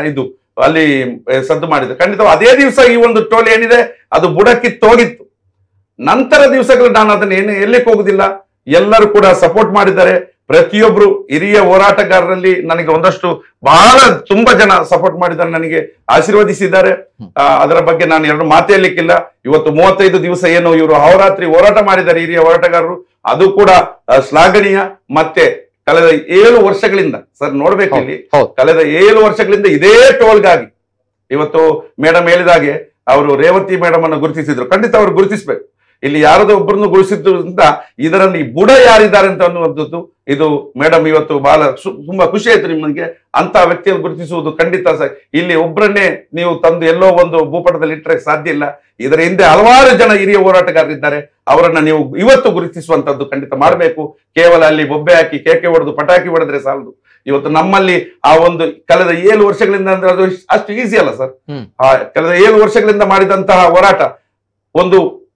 ಅಲ್ಲಿ ಆ, ಸದ್ದು ಮಾಡಿದ್ರು ಖಂಡಿತ ಅದೇ ದಿವಸ ಈ ಒಂದು ಟೋಲ್ ಏನಿದೆ ಅದು ಬುಡಕ್ಕಿತ್ತು ಹೋಗಿತ್ತು ನಂತರ ದಿವಸಗಳು ನಾನು ಅದನ್ನ ಏನು ಎಲ್ಲಿಗೆ ಹೋಗುದಿಲ್ಲ ಎಲ್ಲರೂ ಕೂಡ ಸಪೋರ್ಟ್ ಮಾಡಿದ್ದಾರೆ ಪ್ರತಿಯೊಬ್ರು ಹಿರಿಯ ಹೋರಾಟಗಾರರಲ್ಲಿ ನನಗೆ ಒಂದಷ್ಟು ಬಹಳ ತುಂಬಾ ಜನ ಸಪೋರ್ಟ್ ಮಾಡಿದ್ದಾರೆ ನನಗೆ ಆಶೀರ್ವದಿಸಿದ್ದಾರೆ ಆ, ಅದರ ಬಗ್ಗೆ ನಾನು ಎರಡು ಮಾತೇಳಲಿಕ್ಕಿಲ್ಲ ಇವತ್ತು ಮೂವತ್ತೈದು ದಿವಸ ಏನು ಇವರು ಅಹೋರಾತ್ರಿ ಹೋರಾಟ ಮಾಡಿದ್ದಾರೆ ಹಿರಿಯ ಹೋರಾಟಗಾರರು ಅದು ಕೂಡ ಆ, ಶ್ಲಾಘನೀಯ ಮತ್ತೆ ಕಳೆದ ಏಳು ವರ್ಷಗಳಿಂದ ಸರ್ ನೋಡ್ಬೇಕು ಇಲ್ಲಿ ಹೌದು ಕಳೆದ ಏಳು ವರ್ಷಗಳಿಂದ ಇದೇ ಟೋಲ್ಗಾಗಿ ಇವತ್ತು ಮೇಡಮ್ ಹೇಳಿದಾಗೆ ಅವರು ರೇವತಿ ಮೇಡಮ್ ಅನ್ನು ಗುರುತಿಸಿದ್ರು ಖಂಡಿತ ಅವರು ಗುರುತಿಸ್ಬೇಕು ಇಲ್ಲಿ ಯಾರದೋ ಒಬ್ಬರನ್ನು ಗುರುತಿಸಿದ್ರಿಂದ ಇದರಲ್ಲಿ ಬುಡ ಯಾರಿದ್ದಾರೆ ಅಂತ ಅನ್ನುವಂಥದ್ದು ಇದು ಮೇಡಮ್ ಇವತ್ತು ಬಹಳ ಸು- ತುಂಬಾ ಖುಷಿ ಆಯ್ತು ನಿಮಗೆ ಅಂತ ವ್ಯಕ್ತಿಯನ್ನು ಗುರುತಿಸುವುದು ಖಂಡಿತ ಸ- ಇಲ್ಲಿ ಒಬ್ಬರನ್ನೇ ನೀವು ತಂದು ಎಲ್ಲೋ ಒಂದು ಭೂಪಟದಲ್ಲಿ ಇಟ್ಟರೆ ಸಾಧ್ಯ ಇಲ್ಲ ಇದರ ಹಿಂದೆ ಹಲವಾರು ಜನ ಹಿರಿಯ ಹೋರಾಟಗಾರರಿದ್ದಾರೆ ಅವರನ್ನ ನೀವು ಇವತ್ತು ಗುರುತಿಸುವಂತದ್ದು ಖಂಡಿತ ಮಾಡಬೇಕು ಕೇವಲ ಅಲ್ಲಿ ಬೊಬ್ಬೆ ಹಾಕಿ ಕೇಕೆ ಹೊಡೆದು ಪಟಾಕಿ ಹೊಡೆದ್ರೆ ಸಾಲದು ಇವತ್ತು ನಮ್ಮಲ್ಲಿ ಆ ಒಂದು ಕಳೆದ ಏಳು ವರ್ಷಗಳಿಂದ ಅಂದ್ರೆ ಅದು ಅಷ್ಟು ಈಸಿ ಅಲ್ಲ ಸರ್ ಹ್ಮ್. ಆ ಕಳೆದ ಏಳು ವರ್ಷಗಳಿಂದ ಮಾಡಿದಂತಹ ಹೋರಾಟ ಒಂದು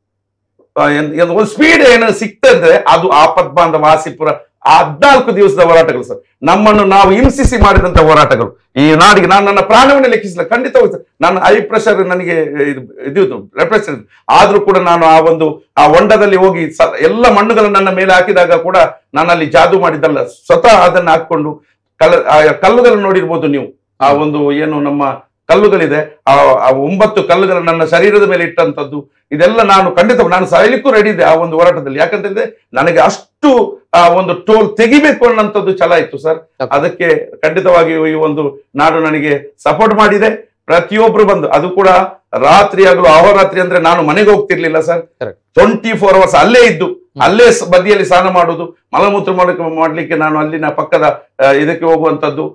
ಆ, ಏನ್- ಏನ್ ಒಂದು ಸ್ಪೀಡ್ ಏನು ಸಿಗ್ತದೆ ಅದು ಆಪದ್ಬಾಂಧವ ಆಸಿಪುರ ಆ ಹದ್ನಾಲ್ಕು ದಿವಸದ ಹೋರಾಟಗಳು ಸರ್ ನಮ್ಮನ್ನು ನಾವು ಹಿಂಸಿಸಿ ಮಾಡಿದಂತ ಹೋರಾಟಗಳು ಈ ನಾಡಿಗೆ ನಾನು ನನ್ನ ಪ್ರಾಣವನ್ನೇ ಲೆಕ್ಕಿಸಿಲ್ಲ ಖಂಡಿತವಾಗಿ ಸರ್ ನಾನು ಐ ಪ್ರೆಷರ್ ನನಗೆ ಇದು ಇದು ಬ್ಲಡ್ ಪ್ರೆಷರ್ ಆದ್ರೂ ಕೂಡ ನಾನು ಆ ಒಂದು ಆ ಹೊಂಡದಲ್ಲಿ ಹೋಗಿ ಸ- ಎಲ್ಲ ಮಣ್ಣುಗಳನ್ನು ನನ್ನ ಮೇಲೆ ಹಾಕಿದಾಗ ಕೂಡ ನಾನು ಅಲ್ಲಿ ಜಾದು ಮಾಡಿದ್ದಲ್ಲ ಸ್ವತಃ ಅದನ್ನ ಹಾಕೊಂಡು ಕಲ್ಲ ಆ ಕಲ್ಲುಗಳನ್ನು ನೋಡಿರ್ಬೋದು ನೀವು ಆ ಒಂದು ಏನು ನಮ್ಮ ಕಲ್ಲುಗಳಿದೆ ಆ ಆ ಒಂಬತ್ತು ಕಲ್ಲುಗಳು ನನ್ನ ಶರೀರದ ಮೇಲೆ ಇಟ್ಟಂತದ್ದು ಇದೆಲ್ಲ ನಾನು ಖಂಡಿತ ನಾನು ಸಾಯಲಿಕ್ಕೂ ರೆಡಿ ಇದೆ ಆ ಒಂದು ಹೋರಾಟದಲ್ಲಿ ಯಾಕಂತಂದ್ರೆ ನನಗೆ ಅಷ್ಟು ಆ ಒಂದು ಟೋಲ್ ತೆಗಿಬೇಕು ಅನ್ನೋಂಥದ್ದು ಛಲ ಇತ್ತು ಸರ್ Okay. ಅದಕ್ಕೆ ಖಂಡಿತವಾಗಿ ಈ ಒಂದು ನಾಡು ನನಗೆ ಸಪೋರ್ಟ್ ಮಾಡಿದೆ ಪ್ರತಿಯೊಬ್ರು ಬಂದು ಅದು ಕೂಡ ರಾತ್ರಿ ಆಗಲು ಅಹೋರಾತ್ರಿ ಅಂದ್ರೆ ನಾನು ಮನೆಗೆ ಹೋಗ್ತಿರ್ಲಿಲ್ಲ sir Correct. Twenty four hours ಅಲ್ಲೇ ಇದ್ದು ಅಲ್ಲೇ ಸ- ಬದಿಯಲ್ಲಿ ಸ್ನಾನ ಮಾಡುದು ಮಲಮೂತ್ರ ಮಾಡಕ್ಕೆ ಮಾಡ್ಲಿಕ್ಕೆ ನಾನು ಅಲ್ಲಿನ ಪಕ್ಕದ ಆ, ಇದಕ್ಕೆ ಹೋಗುವಂತದ್ದು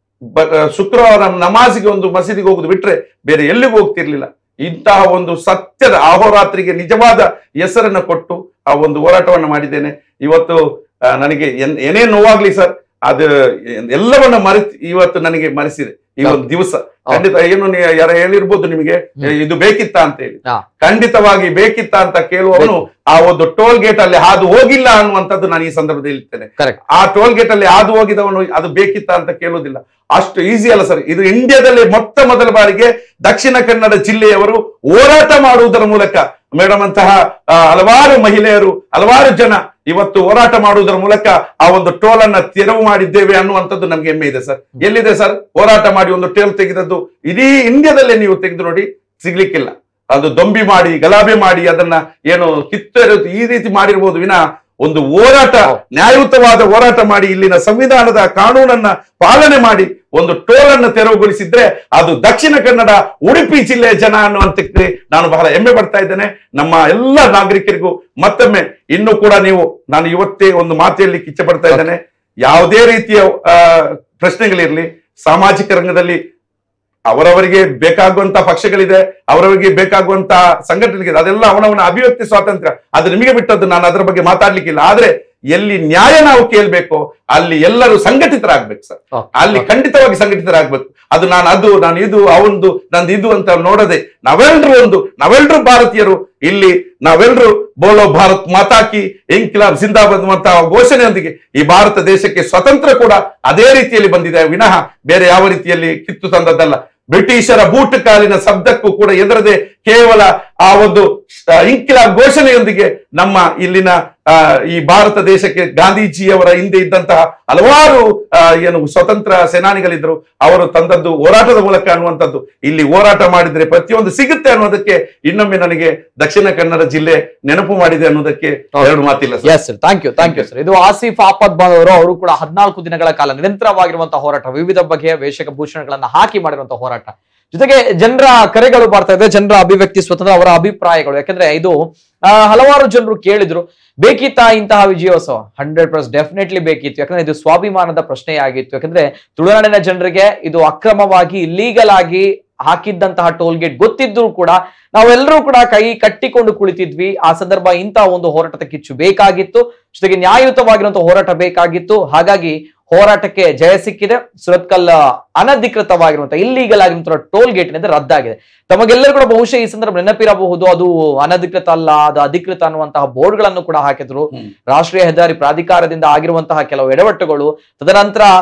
ಬ- ಆ, ಶುಕ್ರವಾರ ನಮಾಜಿಗೆ ಒಂದು ಮಸೀದಿಗೆ ಹೋಗುದು ಬಿಟ್ರೆ ಬೇರೆ ಎಲ್ಲಿಗೂ ಹೋಗ್ತಿರ್ಲಿಲ್ಲ ಇಂತಹ ಒಂದು ಸತ್ಯದ ಅಹೋರಾತ್ರಿಗೆ ನಿಜವಾದ ಹೆಸರನ್ನು ಕೊಟ್ಟು ಆ ಒಂದು ಹೋರಾಟವನ್ನು ಮಾಡಿದ್ದೇನೆ ಇವತ್ತು ಆ, ನನಗೆ ಏನ್- ಏನೇ ನೋವಾಗ್ಲಿ ಸರ್ ಅದು ಎಲ್ಲವನ್ನ ಮರೆತು ಇವತ್ತು ನನಗೆ ಮರೆಸಿದೆ ಈ ಒಂದು ದಿವಸ ಖಂಡಿತ ಏನು ನೀವು ಯಾರ ಹೇಳಿರ್ಬೋದು ನಿಮಗೆ ಹ್ಮ್. ಇದು ಬೇಕಿತ್ತ ಅಂತ ಹೇಳಿ ಹಾ. ಖಂಡಿತವಾಗಿ ಬೇಕಿತ್ತ ಅಂತ ಕೇಳುವವನು ಆ ಒಂದು ಟೋಲ್ ಗೇಟ್ ಅಲ್ಲಿ ಹಾದು ಹೋಗಿಲ್ಲ ಅನ್ನುವಂಥದ್ದು ನಾನು ಈ ಸಂದರ್ಭದಲ್ಲಿ ಹೇಳ್ತೇನೆ ಕರೆಕ್ಟ್ ಆ ಟೋಲ್ ಗೇಟ್ ಅಲ್ಲಿ ಹಾದು ಹೋಗಿದವನು ಅದು ಬೇಕಿತ್ತ ಅಂತ ಕೇಳುವುದಿಲ್ಲ ಅಷ್ಟು ಈಸಿ ಅಲ್ಲ ಸರ್ ಇದು ಇಂಡಿಯಾದಲ್ಲಿ ಮೊತ್ತ ಮೊದಲ ಬಾರಿಗೆ ದಕ್ಷಿಣ ಕನ್ನಡ ಜಿಲ್ಲೆಯವರು ಹೋರಾಟ ಮಾಡುವುದರ ಮೂಲಕ ಮೇಡಮ್ ಅಂತಹ ಆ, ಹಲವಾರು ಮಹಿಳೆಯರು ಹಲವಾರು ಜನ ಇವತ್ತು ಹೋರಾಟ ಮಾಡುವುದರ ಮೂಲಕ ಆ ಒಂದು ಟೋಲ್ ಅನ್ನ ತೆರವು ಮಾಡಿದ್ದೇವೆ ಅನ್ನುವಂಥದ್ದು ನಮ್ಗೆ ಹೆಮ್ಮೆ ಇದೆ ಸರ್ ಎಲ್ಲಿದೆ ಸರ್ ಹೋರಾಟ ಮಾಡಿ ಒಂದು ಟೋಲ್ ತೆಗೆದದ್ದು ಇಡೀ ಇಂಡಿಯಾದಲ್ಲೇ ನೀವು ತೆಗೆದು ನೋಡಿ ಸಿಗ್ಲಿಕ್ಕಿಲ್ಲ ಅದು ದೊಂಬಿ ಮಾಡಿ ಗಲಾಭೆ ಮಾಡಿ ಅದನ್ನ ಏನು ಕಿತ್ತೆರೆದು ಈ ರೀತಿ ಮಾಡಿರ್ಬೋದು ವಿನ ಒಂದು ಹೋರಾಟ ನ್ಯಾಯಯುತವಾದ ಹೋರಾಟ ಮಾಡಿ ಇಲ್ಲಿನ ಸಂವಿಧಾನದ ಕಾನೂನನ್ನ ಪಾಲನೆ ಮಾಡಿ ಒಂದು ಟೋಲ್ ಅನ್ನು ತೆರವುಗೊಳಿಸಿದ್ರೆ ಅದು ದಕ್ಷಿಣ ಕನ್ನಡ ಉಡುಪಿ ಜಿಲ್ಲೆಯ ಜನ ಅನ್ನುವಂತಕ್ಕೆ ನಾನು ಬಹಳ ಹೆಮ್ಮೆ ಪಡ್ತಾ ಇದ್ದೇನೆ ನಮ್ಮ ಎಲ್ಲ ನಾಗರಿಕರಿಗೂ ಮತ್ತೊಮ್ಮೆ ಇನ್ನು ಕೂಡ ನೀವು ನಾನು ಇವತ್ತೇ ಒಂದು ಮಾತು ಹೇಳಲಿಕ್ಕೆ ಇಚ್ಛೆ ಪಡ್ತಾ ಇದ್ದೇನೆ ಯಾವುದೇ ರೀತಿಯ ಆ, ಪ್ರಶ್ನೆಗಳಿರ್ಲಿ ಸಾಮಾಜಿಕ ರಂಗದಲ್ಲಿ ಅವರವರಿಗೆ ಬೇಕಾಗುವಂತ ಪಕ್ಷಗಳಿದೆ ಅವರವರಿಗೆ ಬೇಕಾಗುವಂತ ಸಂಘಟನೆಗಳಿದೆ ಅದೆಲ್ಲ ಅವನವನ ಅಭಿವ್ಯಕ್ತಿ ಸ್ವಾತಂತ್ರ್ಯ ಅದು ನಿಮಗೆ ಬಿಟ್ಟದ್ದು ನಾನು ಅದರ ಬಗ್ಗೆ ಮಾತಾಡ್ಲಿಕ್ಕಿಲ್ಲ ಆದ್ರೆ ಎಲ್ಲಿ ನ್ಯಾಯ ನಾವು ಕೇಳ್ಬೇಕು ಅಲ್ಲಿ ಎಲ್ಲರೂ ಸಂಘಟಿತರಾಗ್ಬೇಕು ಸರ್ ಅಲ್ಲಿ ಖಂಡಿತವಾಗಿ ಸಂಘಟಿತರಾಗ್ಬೇಕು ಅದು ನಾನು ಅದು ನಾನು ಇದು ಅವಂದು ನಂದು ಇದು ಅಂತ ನೋಡದೆ ನಾವೆಲ್ಲರೂ ಒಂದು ನಾವೆಲ್ಲರೂ ಭಾರತೀಯರು ಇಲ್ಲಿ ನಾವೆಲ್ಲರೂ ಬೋಲೋ ಭಾರತ್ ಮಾತಾಕಿ ಇಂಕಿಲಾಬ್ ಜಿಂದಾಬಾದ್ ಅಂತ ಘೋಷಣೆಯೊಂದಿಗೆ ಈ ಭಾರತ ದೇಶಕ್ಕೆ ಸ್ವತಂತ್ರ ಕೂಡ ಅದೇ ರೀತಿಯಲ್ಲಿ ಬಂದಿದೆ ವಿನಃ ಬೇರೆ ಯಾವ ರೀತಿಯಲ್ಲಿ ಕಿತ್ತು ತಂದದ್ದಲ್ಲ ಬ್ರಿಟಿಷರ ಬೂಟ್ ಕಾಲಿನ ಶಬ್ದಕ್ಕೂ ಕೂಡ ಎದರದೆ ಕೇವಲ ಆ ಒಂದು ಆ, ಇಂಕಿಲಾಬ್ ಘೋಷಣೆಯೊಂದಿಗೆ ನಮ್ಮ ಇಲ್ಲಿನ ಆ, ಈ ಭಾರತ ದೇಶಕ್ಕೆ ಗಾಂಧೀಜಿಯವರ ಹಿಂದೆ ಇದ್ದಂತಹ ಹಲವಾರು ಆ, ಏನು ಸ್ವತಂತ್ರ ಸೇನಾನಿಗಳಿದ್ರು ಅವರು ತಂದದ್ದು ಹೋರಾಟದ ಮೂಲಕ ಅನ್ನುವಂಥದ್ದು ಇಲ್ಲಿ ಹೋರಾಟ ಮಾಡಿದ್ರೆ ಪ್ರತಿಯೊಂದು ಸಿಗುತ್ತೆ ಅನ್ನೋದಕ್ಕೆ ಇನ್ನೊಮ್ಮೆ ನನಗೆ ದಕ್ಷಿಣ ಕನ್ನಡ ಜಿಲ್ಲೆ ನೆನಪು ಮಾಡಿದೆ ಅನ್ನೋದಕ್ಕೆ ಎರಡು ಮಾತಿಲ್ಲ sir yes sir thank you thank you sir ಇದು ಆಸಿಫ್ ಆಪದ್ ಬಾಂಧವರು ಅವರು ಕೂಡ ಹದಿನಾಲ್ಕು ದಿನಗಳ ಕಾಲ ನಿರಂತರವಾಗಿರುವಂತಹ ಹೋರಾಟ ವಿವಿಧ ಬಗೆಯ ವೇಷಭೂಷಣಗಳನ್ನ ಹಾಕಿ ಮಾಡಿರುವಂತಹ ಹೋರಾಟ ಜೊತೆಗೆ ಜನರ ಕರೆಗಳು ಬರ್ತಾ ಇದೆ ಜನರ ಅಭಿವ್ಯಕ್ತಿ ಸ್ವತಂತ್ರ ಅವರ ಅಭಿಪ್ರಾಯಗಳು ಯಾಕಂದ್ರೆ ಇದು ಆ, ಹಲವಾರು ಜನರು ಕೇಳಿದ್ರು ಬೇಕಿತ್ತಾ ಇಂತಹ ವಿಜಯೋತ್ಸವ ಹಂಡ್ರೆಡ್ ಪರ್ಸೆಂಟ್ ಡೆಫಿನೆಟ್ಲಿ ಬೇಕಿತ್ತು ಯಾಕಂದ್ರೆ ಇದು ಸ್ವಾಭಿಮಾನದ ಪ್ರಶ್ನೆ ಆಗಿತ್ತು ಯಾಕಂದ್ರೆ ತುಳುನಾಡಿನ ಜನರಿಗೆ ಇದು ಅಕ್ರಮವಾಗಿ ಇಲ್ಲೀಗಲ್ ಆಗಿ ಹಾಕಿದ್ದಂತಹ ಟೋಲ್ ಗೇಟ್ ಗೊತ್ತಿದ್ರು ಕೂಡ ನಾವೆಲ್ಲರೂ ಕೂಡ ಕೈ ಕಟ್ಟಿಕೊಂಡು ಕುಳಿತಿದ್ವಿ ಆ ಸಂದರ್ಭ ಇಂತಹ ಒಂದು ಹೋರಾಟದ ಕಿಚ್ಚು ಬೇಕಾಗಿತ್ತು ಜೊತೆಗೆ ನ್ಯಾಯಯುತವಾಗಿರುವಂತಹ ಹೋರಾಟ ಬೇಕಾಗಿತ್ತು ಹಾಗಾಗಿ ಹೋರಾಟಕ್ಕೆ ಜಯ ಸಿಕ್ಕಿದೆ ಸುರತ್ಕಲ್ ಅನಧಿಕೃತವಾಗಿರುವಂತಹ ಇಲ್ಲೀಗಲ್ ಆಗಿರುವಂತಹ ಟೋಲ್ ಗೇಟ್ ನಿಂದ ರದ್ದಾಗಿದೆ ತಮಗೆಲ್ಲರೂ ಕೂಡ ಬಹುಶಃ ಈ ಸಂದರ್ಭ ನೆನಪಿರಬಹುದು ಅದು ಅನಧಿಕೃತ ಅಲ್ಲ ಅದು ಅಧಿಕೃತ ಅನ್ನುವಂತಹ ಬೋರ್ಡ್ ಗಳನ್ನು ಕೂಡ ಹಾಕಿದ್ರು ಹ್ಮ್. ರಾಷ್ಟ್ರೀಯ ಹೆದ್ದಾರಿ ಪ್ರಾಧಿಕಾರದಿಂದ ಆಗಿರುವಂತಹ ಕೆಲವು ಎಡವಟ್ಟುಗಳು ತದನಂತರ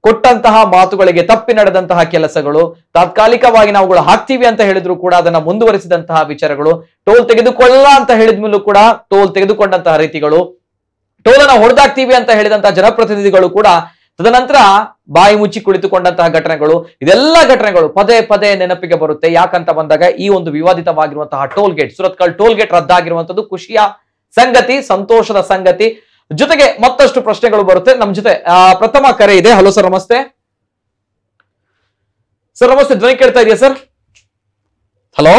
ಕೊಟ್ಟಂತಹ ಮಾತುಗಳಿಗೆ ತಪ್ಪಿ ನಡೆದಂತಹ ಕೆಲಸಗಳು ತಾತ್ಕಾಲಿಕವಾಗಿ ನಾವುಗಳು ಹಾಕ್ತೀವಿ ಅಂತ ಹೇಳಿದ್ರು ಕೂಡ ಅದನ್ನ ಮುಂದುವರಿಸಿದಂತಹ ವಿಚಾರಗಳು ಟೋಲ್ ತೆಗೆದುಕೊಳ್ಳ ಅಂತ ಹೇಳಿದ್ಮೇಲೂ ಕೂಡ ಟೋಲ್ ತೆಗೆದುಕೊಂಡಂತಹ ರೀತಿಗಳು ಟೋಲನ್ನ ಹೊಡೆದಾಕ್ತೀವಿ ಅಂತ ಹೇಳಿದಂತಹ ಜನಪ್ರತಿನಿಧಿಗಳು ಕೂಡ ತದನಂತರ ಬಾಯಿ ಮುಚ್ಚಿ ಕುಳಿತುಕೊಂಡಂತಹ ಘಟನೆಗಳು ಇದೆಲ್ಲ ಘಟನೆಗಳು ಪದೇ ಪದೇ ನೆನಪಿಗೆ ಬರುತ್ತೆ ಯಾಕಂತ ಬಂದಾಗ ಈ ಒಂದು ವಿವಾದಿತವಾಗಿರುವಂತಹ toll gate Surathkal toll gate ರದ್ದಾಗಿರುವಂತದ್ದು ಖುಷಿಯ ಸಂಗತಿ ಸಂತೋಷದ ಸಂಗತಿ ಜೊತೆಗೆ ಮತ್ತಷ್ಟು ಪ್ರಶ್ನೆಗಳು ಬರುತ್ತೆ ನಮ್ ಜೊತೆ ಆ, ಪ್ರಥಮ ಕರೆ ಇದೆ ಹಲೋ ಸರ್ ನಮಸ್ತೆ ಸರ್ ನಮಸ್ತೆ ಧ್ವನಿ ಕೇಳ್ತಾ ಇದೆಯಾ ಸರ್ ಹಲೋ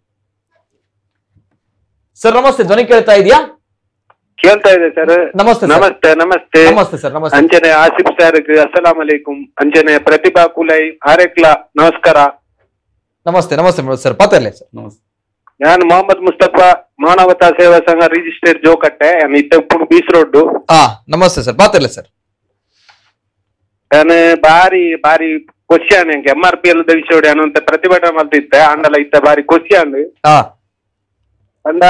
ಸರ್ ನಮಸ್ತೆ ಧ್ವನಿ ಕೇಳ್ತಾ ಇದೆಯಾ ಕೇಳ್ತಾ ಇದೆ ಸರ್ ನಮಸ್ತೆ ಸರ್. ನಮಸ್ತೆ ನಮಸ್ತೆ ನಮಸ್ತೆ ಸರ್ ನಮಸ್ತೆ ಅಂಜನೆ ಆಸಿಫ್ ಸರ್ ಅಸ್ಸಲಾಂ ಅಲೈಕುಂ ಅಂಜನೆ ಪ್ರತಿಭಾ ಕುಲೈ ಆರೆಕ್ಲಾ ನಮಸ್ಕಾರ ನಮಸ್ತೆ ನಮಸ್ತೆ ಸರ್ ಪತ್ತರ್ಲೆ ಸರ್ ನಮಸ್ತೆ ನಾನು ಮೊಹಮ್ಮದ್ ಮುಸ್ತಫಾ ಮಾನವತಾ ಸೇವಾ ಸಂಘ ರಿಜಿಸ್ಟರ್ಡ್ ಜೋಕಟ್ಟೆ ಇತ್ತಪ್ಪುಡು ಬೀಸ್ ರೋಡ್ ಹಾ ನಮಸ್ತೆ ಸರ್ ಪತ್ತರ್ಲೆ ಸರ್ ನಾನು ಬಾರಿ ಬಾರಿ ಕ್ವಶನ್ ಎಂಗೆ ಎಂ ಆರ್ ಪಿ ಎಲ್ ವಿಷಯ ಅನ್ನುವಂತ ಪ್ರತಿಭಟನೆ ಮಾಡ್ತಿದ್ದೆ ಅಂಡಲ ಇತ್ತ ಬಾರಿ ಕ್ವಶನ್ ಹಾ ಅಂಡ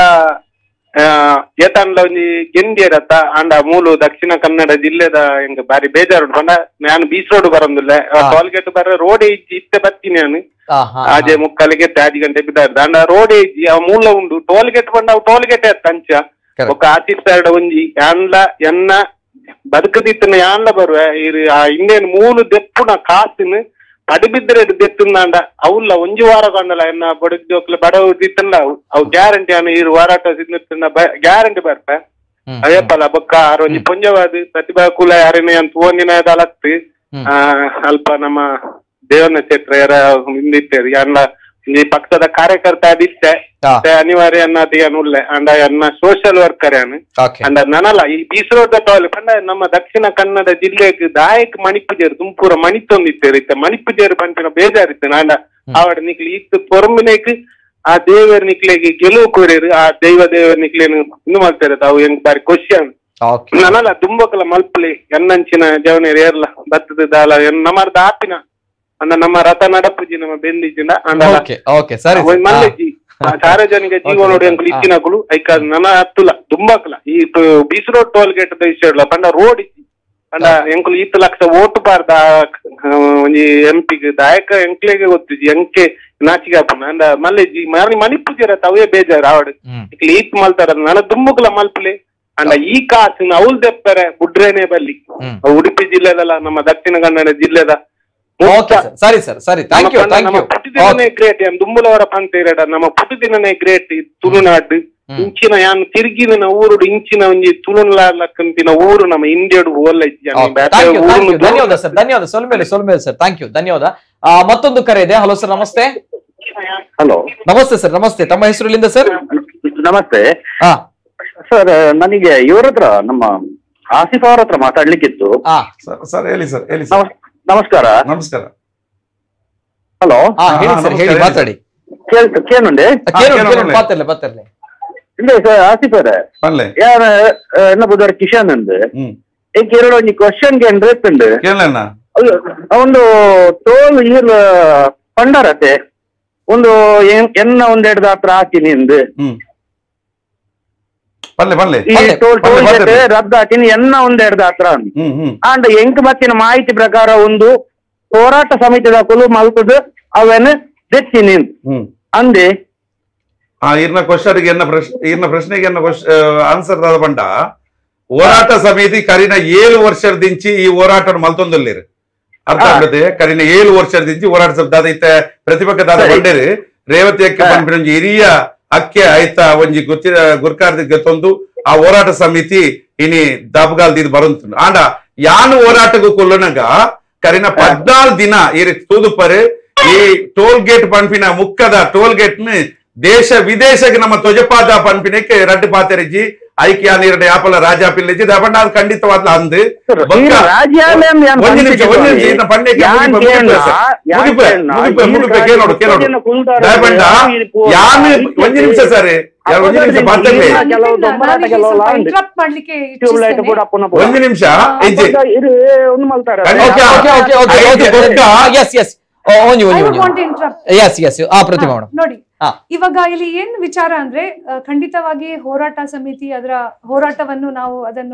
ಏತಂಡ್ಲ ಒಂಜಿ ಗೆಂದಿಯರತ್ತ ಅಂಡ ಮೂಲು ದಕ್ಷಿಣ ಕನ್ನಡ ಜಿಲ್ಲೆದ ಹೆಂಗ್ ಬಾರಿ ಬೇಜಾರು ಪಂಡ ನಾನು ಬೀಸ್ ರೋಡ್ ಬರಂದಿಲ್ಲ ಹಾ. ಟೋಲ್ ಗೇಟ್ ಬರ ರೋಡ್ ಇಜ್ಜಿ ಇತ್ತೆ ಬತ್ತೀನಿ ನಾನು ಹಾ, ಹಾ, ಹಾ. ಆಜೆ ಮುಕ್ಕಾಲಿಗೆ ಆಜಿ ಗಂಟೆ ಬಿದ್ದಾರ್ದ ಅಂಡ ರೋಡ್ ಇಜ್ಜಿ ಆ ಮೂಲ ಉಂಡು ಟೋಲ್ ಗೇಟ್ ಬಂಡ ಅವು ಟೋಲ್ ಗೇಟ್ ಎತ್ತ ಅಂಚ Correct. ఒక ಆರ್ಟಿಸ್ಟ್ ಸೈಡ್ ಒಂಜಿ ಯಾನ್ಲ ಎನ್ನ ಬದುಕದಿತ್ತನ ಯಾನ್ಲ ಬರುವ ಇರು ಆ ಇಂಡಿಯನ್ ಮೂಲು ದೆಪ್ಪುನ ಕಾಸಿನ ಪಡಿಬಿದ್ರೆ ದೆತ್ತುಂದಾಂಡ ಅವುಲ್ಲ ಒಂಜಿ ವಾರ ಕಂಡಲ ಎನ್ನ ಬಡಕ್ ಜೋಕ್ಲ ಬಡವು ದಿತ್ತಲ್ಲ ಅವು ಅವು ಗ್ಯಾರಂಟಿ ಅನ್ನ ಇರು ವಾರಾಟ ಸಿದ್ನ ಗ್ಯಾರಂಟಿ ಬರ್ಪ ಹ್ಮ್, ಅಯ್ಯಪ್ಪಲ ಬೊಕ್ಕ ಆರೊಂಜಿ ಪೊಂಜವಾದ ಪ್ರತಿಭಾ ಕುಲ ಯಾರೇನೆ ಅಂತ ಓನಿನ ದಲತ್ತು ಹ್ಮ್. ಆ ಅಲ್ಪ ನಮ್ಮ ದೇವನ ಕ್ಷೇತ್ರ ಯಾರ ಹಿಂದಿತ್ತೇರಿ ಅನ್ನ ಈ ಪಕ್ಷದ ಕಾರ್ಯಕರ್ತ ಅದಿತ್ತೆ ಹಾ. ಮತ್ತೆ ಅನಿವಾರ್ಯ ಅನ್ನತಿಗೆ ಉಳ್ಳೆ ಅಂಡ ಅನ್ನ ಸೋಷಿಯಲ್ ವರ್ಕರ್ ಅನ್ನು ಓಕೆ ಅಂಡ ನನಲ್ಲ ಈ ಬೀಸರೋದ ಟೋಲ್ ಪಂಡ ನಮ್ಮ ದಕ್ಷಿಣ ಕನ್ನಡ ಜಿಲ್ಲೆಗೆ ದಾಯಕ್ ಮಣಿಪುಜೇರು ತುಂಬೂರ ಮಣಿತೊಂದಿತ್ತೇರಿ ಇತ್ತ ಮಣಿಪುಜೇರು ಪಂಪಿನ ಬೇಜಾರಿತ್ತು ನಾಂಡ ಆವಡ ನಿಕ್ಲಿ ಇತ್ತು ಪೊರ್ಮಿನೇಕ್ ಆ ದೇವರ ನಿಕ್ಲೆಗೆ ಗೆಲುವು ಕೋರಿರು ಆ ದೈವ ದೇವರ ನಿಕ್ಲೇನು ಇನ್ನು ಮಾಡ್ತಾರೆ ತಾವು ಹೆಂಗ್ ಬಾರಿ ಕ್ವಶನ್ ಓಕೆ ನನಲ್ಲ ತುಂಬಕಲ ಮಲ್ಪಲಿ ಎನ್ನಂಚಿನ ಜವನೇರು ಏರ್ಲ ಬತ್ತದ ದಾಲ ನಮ್ಮರ್ದ ಆಪಿನ ಅಂದ ನಮ್ಮ ರಥ ನಡಪುಜಿ ನಮ್ಮ ಬೆಂದಿಜಿಂದ ಅಂಡಲ ಓಕೆ ಓಕೆ ಸರಿ ಒಂದ್ ಸರ್. ಮಲ್ಲೆಜ್ಜಿ ಆ ಸಾರ್ವಜನಿಕ ಜೀವ Okay, ನೋಡಿ okay. ಅಂಕಲ್ ಇಚ್ಚಿನಗಳು ಐಕ ನನ್ನ ಹತ್ತುಲ ದುಂಬಕಲ ಈ ಬೀಸ್ ರೋಡ್ ಟೋಲ್ ಗೇಟ್ ಇಷ್ಟ ಪಂಡ ರೋಡ್ ಇಜ್ಜಿ ಅಂಡ ಎಂಕುಲು ಇತ್ತು ಲಕ್ಷ ಓಟು ಬಾರ್ದ ಒಂಜಿ ಎಂಪಿಗೆ ದಾಯಕ ಎಂಕ್ಲೆಗೆ ಗೊತ್ತಿಜ್ಜಿ ಎಂಕೆ ನಾಚಿಗೆ ಹಾಪುನ ಅಂಡ ಮಲ್ಲೆಜ್ಜಿ ಮನಿ ಮಣಿಪುಜರ ತವೇ ಬೇಜಾರು ಆವಡ್ ಹ್ಮ್ ಇಕ್ಲಿ ಈತ್ ಮಲ್ತಾರ ನನ್ನ ದುಂಬುಕಲ ಮಲ್ಪಲೆ ಅಂಡ ಈ ಕಾಸಿನ ಅವಲ್ ದೆಪ್ಪರೆ ಬುಡ್ರೇನೆ ಬಲ್ಲಿ ಹ್ಮ್. ಉಡುಪಿ ಜಿಲ್ಲೆದಲ್ಲ ನಮ್ಮ ದಕ್ಷಿಣ ಕನ್ನಡ ಜಿಲ್ಲೆದ ಓಕೆ ಸರ್ ಸರಿ ಸರ್ ಸರಿ ಥ್ಯಾಂಕ್ ಯು ಥ್ಯಾಂಕ್ ನಮ್ಮ ಯು ಪುಟುದಿನನೇ ಗ್ರೇಟ್ ಯಾನ್ ದುಂಬುಲವರ ಪಂತ ಇರಡ ನಮ್ಮ ಪುಟುದಿನನೇ ಗ್ರೇಟ್ ಈ ತುಳುನಾಡು ಹ್ಮ್. ಇಂಚಿನ ಯಾನ್ ತಿರುಗಿನ ಊರುಡು ಇಂಚಿನ ಒಂಜಿ ತುಳುನಾಡ್ಲಕ್ಕಂತಿನ ಊರು ನಮ್ಮ ಇಂಡಿಯಾಡು ಓಲ್ಲ ಇಜ್ಜಿ ಥ್ಯಾಂಕ್ ಯು ಥ್ಯಾಂಕ್ ಯು ಧನ್ಯವಾದ ಸರ್ ಧನ್ಯವಾದ ಸೊಲ್ಮೇಲೆ ಸೊಲ್ಮೇಲೆ ಸರ್ ಥ್ಯಾಂಕ್ ಯು ಧನ್ಯವಾದ ಆ, ಮತ್ತೊಂದು ಕರೆ ಇದೆ ಹಲೋ ಸರ್ ನಮಸ್ತೆ ಹಲೋ ನಮಸ್ತೆ ಸರ್ ನಮಸ್ತೆ ತಮ್ಮ ಹೆಸರು ಎಲ್ಲಿಂದ ಸರ್ ನಮಸ್ತೆ ಹಾ ಸರ್ ನನಗೆ ಇವ್ರ ಹತ್ರ ನಮ್ಮ ಆಸಿಫ್ ಅವ್ರ ಹತ್ರ ಮಾತಾಡ್ಲಿಕ್ಕಿತ್ತು ಹಾ ಸರ್ ಸರ್ ಹೇಳಿ ಸರ್ ಹೇಳಿ ಸರ್ ನಮಸ್- ನಮಸ್ಕಾರ ನಮಸ್ಕಾರ ಹಲೋ ಹಾ ಹೇಳಿ ಹಾ, ಸರ್ ಹೇಳಿ ನಮಸ್ಕಾರ, ಮಾತಾಡಿ ಕೇಳ್ ಕೇನುಂಡೆ ಕೇಳು ಕೇಳು, ಕೇಳು ಕೇಳು. ಪಾತಿರ್ಲೆ ಪಾತಿರ್ಲೆ ಇಲ್ಲ ಸರ್ ಆಸಿಫ್ ಅವರೇ ಪನ್ಲೆ ಯಾರ ಎನ್ನ ಬುಧವಾರ ಕಿಶನ್ ಅಂದ್ ಹ್ಮ್ ಈಗ ಎರಡು ಒಂಜಿ ಕ್ವಶನ್ ಗೆ ರೇಪುಂಡು ಕೇಳಣ್ಣ ಒಂದು ಟೋಲ್ ಈರ್ ಪಂಡರತೆ ಒಂದು ಎನ್- ಎನ್ನ ಒಂದೆರಡು ಹತ್ರ ಹಾಕಿನಿ ಅಂದ್ ಹ್ಮ್ ಪನ್ಲೆ ಪನ್ಲೆ ಈ ಪಂಡೆ, ಟೋಲ್ ಪಂಡೆ, ಟೋಲ್ ಪಂಡೆ. ಗೇಟ್ ರದ್ದು ಹಾಕಿನಿ ಎನ್ನ ಒಂದೆರಡು ಹತ್ರ ಅಂದ್ ಹ್ಮ್ ಹ್ಮ್ ಅಂಡ್ ಎಂಕ್ ಬತ್ತಿನ ಮಾಹಿತಿ ಪ್ರಕಾರ ಒಂದು ಹೋರಾಟ ಸಮಿತಿದ ಕುಲು ಮಲ್ತದ ಅವನು ದೆಚ್ಚಿನಿ ಹ್ಮ್ ಅಂದೆ ಆ ಇರ್ನ ಕ್ವಶನ್ಗೆ ಎನ್ನ ಪ್ರಶ್ನೆ ಇರ್ನ ಪ್ರಶ್ನೆಗೆ ಎನ್ನ ಆನ್ಸರ್ ದಾದ ಪಂಡ ಹೋರಾಟ ಸಮಿತಿ ಕರಿನ ಏಳು ವರ್ಷದಿಂಚಿ ಈ ಹೋರಾಟ ಮಲ್ತೊಂದಲ್ಲಿರು ಅರ್ಥ ಹಾ. ಆಗ್ತದೆ ಕರಿನ ಏಳು ವರ್ಷದಿಂಚಿ ಹೋರಾಟ ಸಮಿತಿ ದಾದ ಇತ್ತ ಪ್ರತಿಪಕ್ಷ ದಾದ ಸರಿ. ಬಂಡೇರು ರೇವತಿ ಅಕ್ಕೆ ಹಾ. ಪಂಪಿನ ಒಂಜಿ ಹಿರಿಯ ಅಕ್ಕೆ ಆಯ್ತ ಒಂಜಿ ಗೊತ್ತಿರ ಗುರ್ಕಾರ್ದ ಗೊತ್ತೊಂದು ಆ ಹೋರಾಟ ಸಮಿತಿ ಇನಿ ದಬ್ಗಾಲ್ ದಿದ್ ಬರುಂತು ಆಂಡ ಯಾನು ಹೋರಾಟಗೂ ಕೊಲ್ಲನಗ ಕರಿನ ಪದ್ನಾಲ್ ದಿನ ಈ ತೂದುಪರು ಈ ಟೋಲ್ ಗೇಟ್ ಪಂಪಿನ ಮುಕ್ಕದ ಟೋಲ್ ಗೇಟ್ ನ ದೇಶ ವಿದೇಶಕ್ಕೆ ನಮ್ಮ ತ್ವಜಪಾದ ಪಂಪಿನಕ್ಕೆ ರಡ್ಡು ಪಾತೆರಜಿ ಐಕ್ಯ ನೀರಡ ಯಾಪಲ ರಾಜಾ ಪಿಲ್ಲೆಜಿ ದಪಂಡ ಅದು ಖಂಡಿತವಾದ ಅಂದು ಬೊಕ್ಕ- ರಾಜ್ಯಾಲಯಂ ಯಾನ್ ಒಂದು ನಿಮಿಷ ಒಂದು ನಿಮಿಷ ಪಂಪಿಸಿದ್ದು ಇನ್ನ ಪಂಡೆಗೆ ಯಾನ್ ಮುಗಿಪೆ, ಮುಗಿಪೆ ಕೇಳ್ನ, ಸರ್. ಯಾನ್ ಮುಗಿಪೆ, ಕೇಳ್ನ, ಮುಗಿಪೆ, ಈ ಮುಗಿಪೆ, ಕಾಲ ಕೇಳೋಡು, ಕೇಳೋಡು. ಇಪ್ಪತ್ತು ಜನ ಕುಂತಾರ, ದಯಪಂಡ ಯಾರು ಇದು ಪೋ- ಯಾನು ಇಪ್ಪತ್ತು ಒಂದು ನಿಮಿಷ ಸರ್ ಎರಡು ಒಂದು ನಿಮಿಷ ಮಾತಾಡ್ಲಿ ಇಲ್ಲ, ಕೆಲವು ದೊಡ್ಡ ಕೆಲವು ಲಾಂಗ್. ಇಂಟ್ರಪ್ಟ್ ಮಾಡ್ಲಿಕ್ಕೆ ಟ್ಯೂಬ್ ಲೈಟ್ ಇಚ್ಛಿಸ್ತೇನೆ. ಕೂಡ ಪುನಃ ಒಂದು ನಿಮಿಷ ಇಜ್ಜಿ ಇದು ಒಂದು ಮಲ್ತಾರೆ ಓಕೆ ಓಕೆ ಓಕೆ ಓಕೆ ಐದು ಓಕೆ ದೊಡ್ಡ- ಎಸ್ ಎಸ್ ಒಂಜಿ I ಒಂಜಿ would want to ಒಂಜಿ interrupt. ಎಸ್ ಎಸ್ ಆ ಪ್ರತಿಮಾ ಹಾ, ಮೇಡಮ್ ನೋಡಿ ಹಾ. ಇವಾಗ ಇಲ್ಲಿ ಏನ್ ವಿಚಾರ ಅಂದ್ರೆ ಆ, ಖಂಡಿತವಾಗಿ ಹೋರಾಟ ಸಮಿತಿ ಅದರ ಹೋರಾಟವನ್ನು ನಾವು ಅದನ್ನು